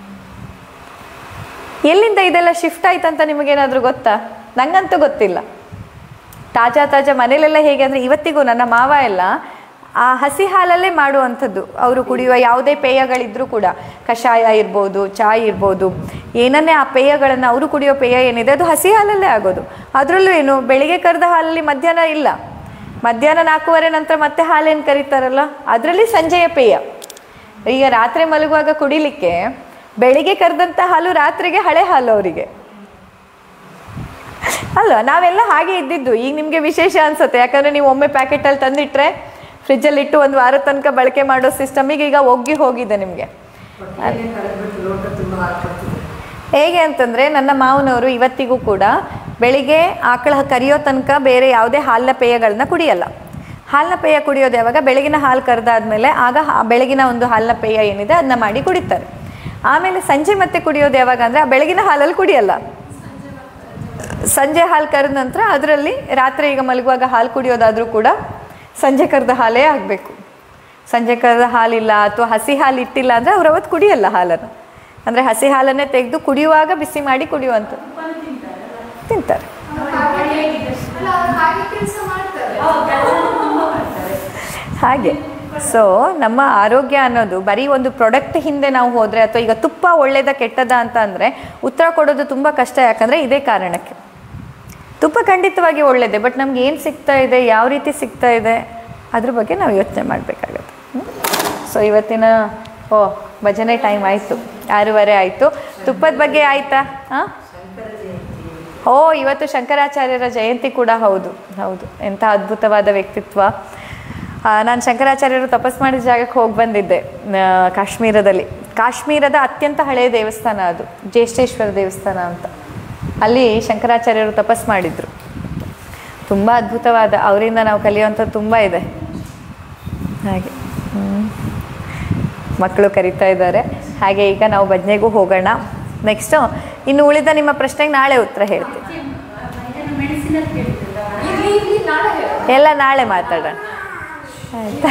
A: ಎಲ್ಲಿಂದ ಇದೆಲ್ಲ ಶಿಫ್ಟ್ ಆಯ್ತಂತ ನಿಮಗೇನಾದರೂ ಗೊತ್ತಾ ನಂಗಂತೂ ಗೊತ್ತಿಲ್ಲ ತಾಜಾ ತಾಜಾ ಮನೇಲೆಲ್ಲ ಹೇಗೆ ಅಂದರೆ ಇವತ್ತಿಗೂ ನನ್ನ ಮಾವ ಎಲ್ಲ ಆ ಹಸಿ ಹಾಲಲ್ಲೇ ಮಾಡುವಂಥದ್ದು ಅವರು ಕುಡಿಯುವ ಯಾವುದೇ ಪೇಯಗಳಿದ್ರೂ ಕೂಡ ಕಷಾಯ ಇರ್ಬೋದು ಚಾಯ್ ಇರ್ಬೋದು ಏನನ್ನೇ ಆ ಪೇಯಗಳನ್ನು ಅವರು ಕುಡಿಯೋ ಪೇಯ ಏನಿದೆ ಅದು ಹಸಿ ಹಾಲಲ್ಲೇ ಆಗೋದು ಅದರಲ್ಲೂ ಏನು ಬೆಳಿಗ್ಗೆ ಕರೆದ ಹಾಲಲ್ಲಿ ಮಧ್ಯಾಹ್ನ ಇಲ್ಲ ಮಧ್ಯಾಹ್ನ ನಾಲ್ಕೂವರೆ ನಂತರ ಮತ್ತೆ ಹಾಲೇನು ಕರೀತಾರಲ್ಲ ಅದರಲ್ಲಿ ಸಂಜೆಯ ಪೇಯ ಈಗ ರಾತ್ರಿ ಮಲಗುವಾಗ ಕುಡಿಲಿಕ್ಕೆ ಬೆಳಿಗ್ಗೆ ಕರೆದಂಥ ಹಾಲು ರಾತ್ರಿಗೆ ಹಳೆ ಹಾಲು ಅವರಿಗೆ ಅಲ್ಲ ನಾವೆಲ್ಲ ಹಾಗೆ ಇದ್ದಿದ್ದು ಈಗ ನಿಮಗೆ ವಿಶೇಷ ಅನ್ಸುತ್ತೆ ಯಾಕಂದ್ರೆ ನೀವು ಒಮ್ಮೆ ಪ್ಯಾಕೆಟಲ್ಲಿ ತಂದಿಟ್ರೆ ಫ್ರಿಜ್ಜಲ್ಲಿ ಇಟ್ಟು ಒಂದು ವಾರ ತನಕ ಬಳಕೆ ಮಾಡೋ ಸಿಸ್ಟಮಿಗೆ ಈಗ ಒಗ್ಗಿ ಹೋಗಿದೆ ನಿಮಗೆ
B: ಹೊಟ್ಟೆಗೆ ಕಳೆದ್ಬಿಟ್ಟು ಲೋಟ ತುಂಬ ಹಾಕ್ಕೊಡ್ತಿದ್ರು
A: ಹೇಗೆ ಅಂತಂದರೆ ನನ್ನ ಮಾವನವರು ಇವತ್ತಿಗೂ ಕೂಡ ಬೆಳಿಗ್ಗೆ ಆಕಳ ಕರಿಯೋ ತನಕ ಬೇರೆ ಯಾವುದೇ ಹಾಲಿನ ಪೇಯಗಳನ್ನ ಕುಡಿಯಲ್ಲ ಹಾಲಿನ ಪೇಯ ಕುಡಿಯೋದು ಯಾವಾಗ ಬೆಳಗಿನ ಹಾಲು ಕರೆದಾದ್ಮೇಲೆ ಆಗ ಹಾ- ಬೆಳಗಿನ ಒಂದು ಹಾಲಿನ ಪೇಯ ಏನಿದೆ ಅದನ್ನ ಮಾಡಿ ಕುಡಿತಾರೆ ಆಮೇಲೆ ಸಂಜೆ ಮತ್ತೆ ಕುಡಿಯೋದು ಯಾವಾಗ ಅಂದರೆ ಆ ಬೆಳಗಿನ ಹಾಲಲ್ಲಿ ಕುಡಿಯಲ್ಲ ಸಂಜೆ ಹಾಲು ಕರೆದ ನಂತರ ಅದರಲ್ಲಿ ರಾತ್ರಿ ಈಗ ಮಲಗುವಾಗ ಹಾಲು ಕುಡಿಯೋದಾದರೂ ಕೂಡ ಸಂಜೆ ಕರೆದ ಹಾಲೇ ಆಗಬೇಕು ಸಂಜೆ ಕರೆದ ಹಾಲಿಲ್ಲ ಅಥವಾ ಹಸಿ ಹಾಲು ಇಟ್ಟಿಲ್ಲ ಅಂದರೆ ಅವ್ರು ಅವತ್ತು ಕುಡಿಯಲ್ಲ ಹಾಲನ್ನು ಅಂದರೆ ಹಸಿ ಹಾಲನ್ನೇ ತೆಗೆದು ಕುಡಿಯುವಾಗ ಬಿಸಿ ಮಾಡಿ ಕುಡಿಯುವಂಥದ್ದು ತಿಂತಾರೆ
C: ಅಲ್ಲ ಅವ್ರು ಹಾಗೆ ಕೆಲಸ ಮಾಡ್ತಾರೆ
A: ಹಾಗೆ ಸೊ ನಮ್ಮ ಆರೋಗ್ಯ ಅನ್ನೋದು ಬರೀ ಒಂದು ಪ್ರಾಡಕ್ಟ್ ಹಿಂದೆ ನಾವು ಹೋದರೆ ಅಥವಾ ಈಗ ತುಪ್ಪ ಒಳ್ಳೇದ ಕೆಟ್ಟದ ಅಂತ ಅಂದರೆ ಉತ್ತರ ಕೊಡೋದು ತುಂಬ ಕಷ್ಟ ಯಾಕಂದರೆ ಇದೇ ಕಾರಣಕ್ಕೆ ತುಪ್ಪ ಖಂಡಿತವಾಗಿ ಒಳ್ಳೆಯದೇ ಬಟ್ ನಮ್ಗೆ ಏನು ಸಿಗ್ತಾ ಇದೆ ಯಾವ ರೀತಿ ಸಿಗ್ತಾ ಇದೆ ಅದ್ರ ಬಗ್ಗೆ ನಾವು ಯೋಚನೆ ಮಾಡಬೇಕಾಗತ್ತೆ ಸೊ ಇವತ್ತಿನ ಓ ಭಜನೆ ಟೈಮ್ ಆಯಿತು ಆರೂವರೆ ಆಯಿತು ತುಪ್ಪದ ಬಗ್ಗೆ ಆಯಿತಾ ಹಾಂ ಓ ಇವತ್ತು ಶಂಕರಾಚಾರ್ಯರ ಜಯಂತಿ ಕೂಡ ಹೌದು ಹೌದು ಎಂಥ ಅದ್ಭುತವಾದ ವ್ಯಕ್ತಿತ್ವ ನಾನು ಶಂಕರಾಚಾರ್ಯರು ತಪಸ್ ಮಾಡಿದ ಜಾಗಕ್ಕೆ ಹೋಗಿ ಬಂದಿದ್ದೆ ಆ, ಕಾಶ್ಮೀರದಲ್ಲಿ ಕಾಶ್ಮೀರದ ಅತ್ಯಂತ ಹಳೆಯ ದೇವಸ್ಥಾನ ಅದು ಜ್ಯೇಷ್ಠೇಶ್ವರ ದೇವಸ್ಥಾನ ಅಂತ ಅಲ್ಲಿ ಶಂಕರಾಚಾರ್ಯರು ತಪಸ್ ಮಾಡಿದರು ತುಂಬ ಅದ್ಭುತವಾದ ಅವರಿಂದ ನಾವು ಕಲಿಯುವಂಥದ್ದು ತುಂಬ ಇದೆ ಹಾಗೆ ಹ್ಮ್. ಮಕ್ಕಳು ಕರಿತಾ ಇದ್ದಾರೆ ಹಾಗೆ ಈಗ ನಾವು ಭಜನೆಗೂ ಹೋಗೋಣ ನೆಕ್ಸ್ಟು ಇನ್ನು ಉಳಿದ ನಿಮ್ಮ ಪ್ರಶ್ನೆಗೆ ನಾಳೆ ಉತ್ತರ ಹೇಳ್ತೀನಿ
D: ಮೆಡಿಸಿನ್ ಕೇಳ್ತಿಲ್ಲ
C: ಇರ್ಲಿ ಇರ್ಲಿ ನಾಳೆ ಹೇಳು
A: ಎಲ್ಲ ನಾಳೆ ಮಾತಾಡೋಣ ಆಯ್ತಾ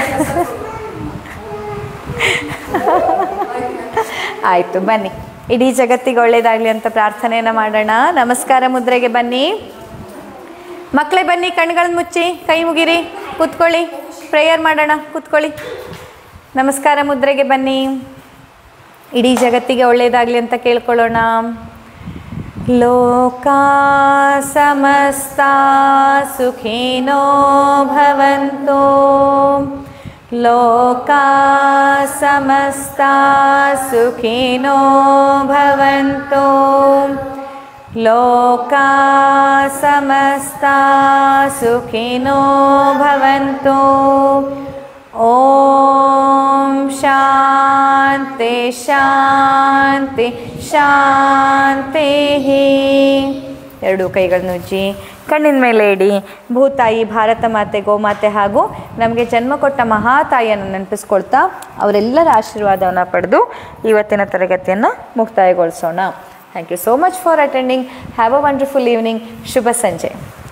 A: ಆಯಿತು ಬನ್ನಿ ಇಡೀ ಜಗತ್ತಿಗೆ ಒಳ್ಳೇದಾಗಲಿ ಅಂತ ಪ್ರಾರ್ಥನೆಯನ್ನು ಮಾಡೋಣ ನಮಸ್ಕಾರ ಮುದ್ರೆಗೆ ಬನ್ನಿ ಮಕ್ಕಳೇ ಬನ್ನಿ ಕಣ್ಗಳನ್ನ ಮುಚ್ಚಿ ಕೈ ಮುಗಿರಿ ಕೂತ್ಕೊಳ್ಳಿ ಪ್ರೇಯರ್ ಮಾಡೋಣ ಕೂತ್ಕೊಳ್ಳಿ ನಮಸ್ಕಾರ ಮುದ್ರೆಗೆ ಬನ್ನಿ ಇಡೀ ಜಗತ್ತಿಗೆ ಒಳ್ಳೇದಾಗಲಿ ಅಂತ ಕೇಳ್ಕೊಳ್ಳೋಣ ಲೋಕಾ ಸಮಸ್ತಾ ಸುಖಿನೋ ಭವಂತು ಲೋಕಾ ಸಮಸ್ತಾ ಸುಖಿನೋ ಭವಂತು ಲೋಕಾ ಸಮಸ್ತಾ ಸುಖಿನೋ ಭವಂತು ಓಂ ಶಾಂತಿ ಶಾಂತಿ ಶಾಂತಿ ಎರಡು ಕೈಗಳನ್ನು ಉಜ್ಜಿ ಕಣ್ಣಿನ ಮೇಲೆ ಇಡಿ ಭೂತಾಯಿ ಭಾರತ ಮಾತೆ ಗೋಮಾತೆ ಹಾಗೂ ನಮಗೆ ಜನ್ಮ ಕೊಟ್ಟ ಮಹಾತಾಯಿಯನ್ನು ನೆನಪಿಸ್ಕೊಳ್ತಾ ಅವರೆಲ್ಲರ ಆಶೀರ್ವಾದವನ್ನು ಪಡೆದು ಇವತ್ತಿನ ತರಗತಿಯನ್ನು ಮುಕ್ತಾಯಗೊಳಿಸೋಣ thank you so much for attending have a wonderful evening ಶುಭ ಸಂಜೆ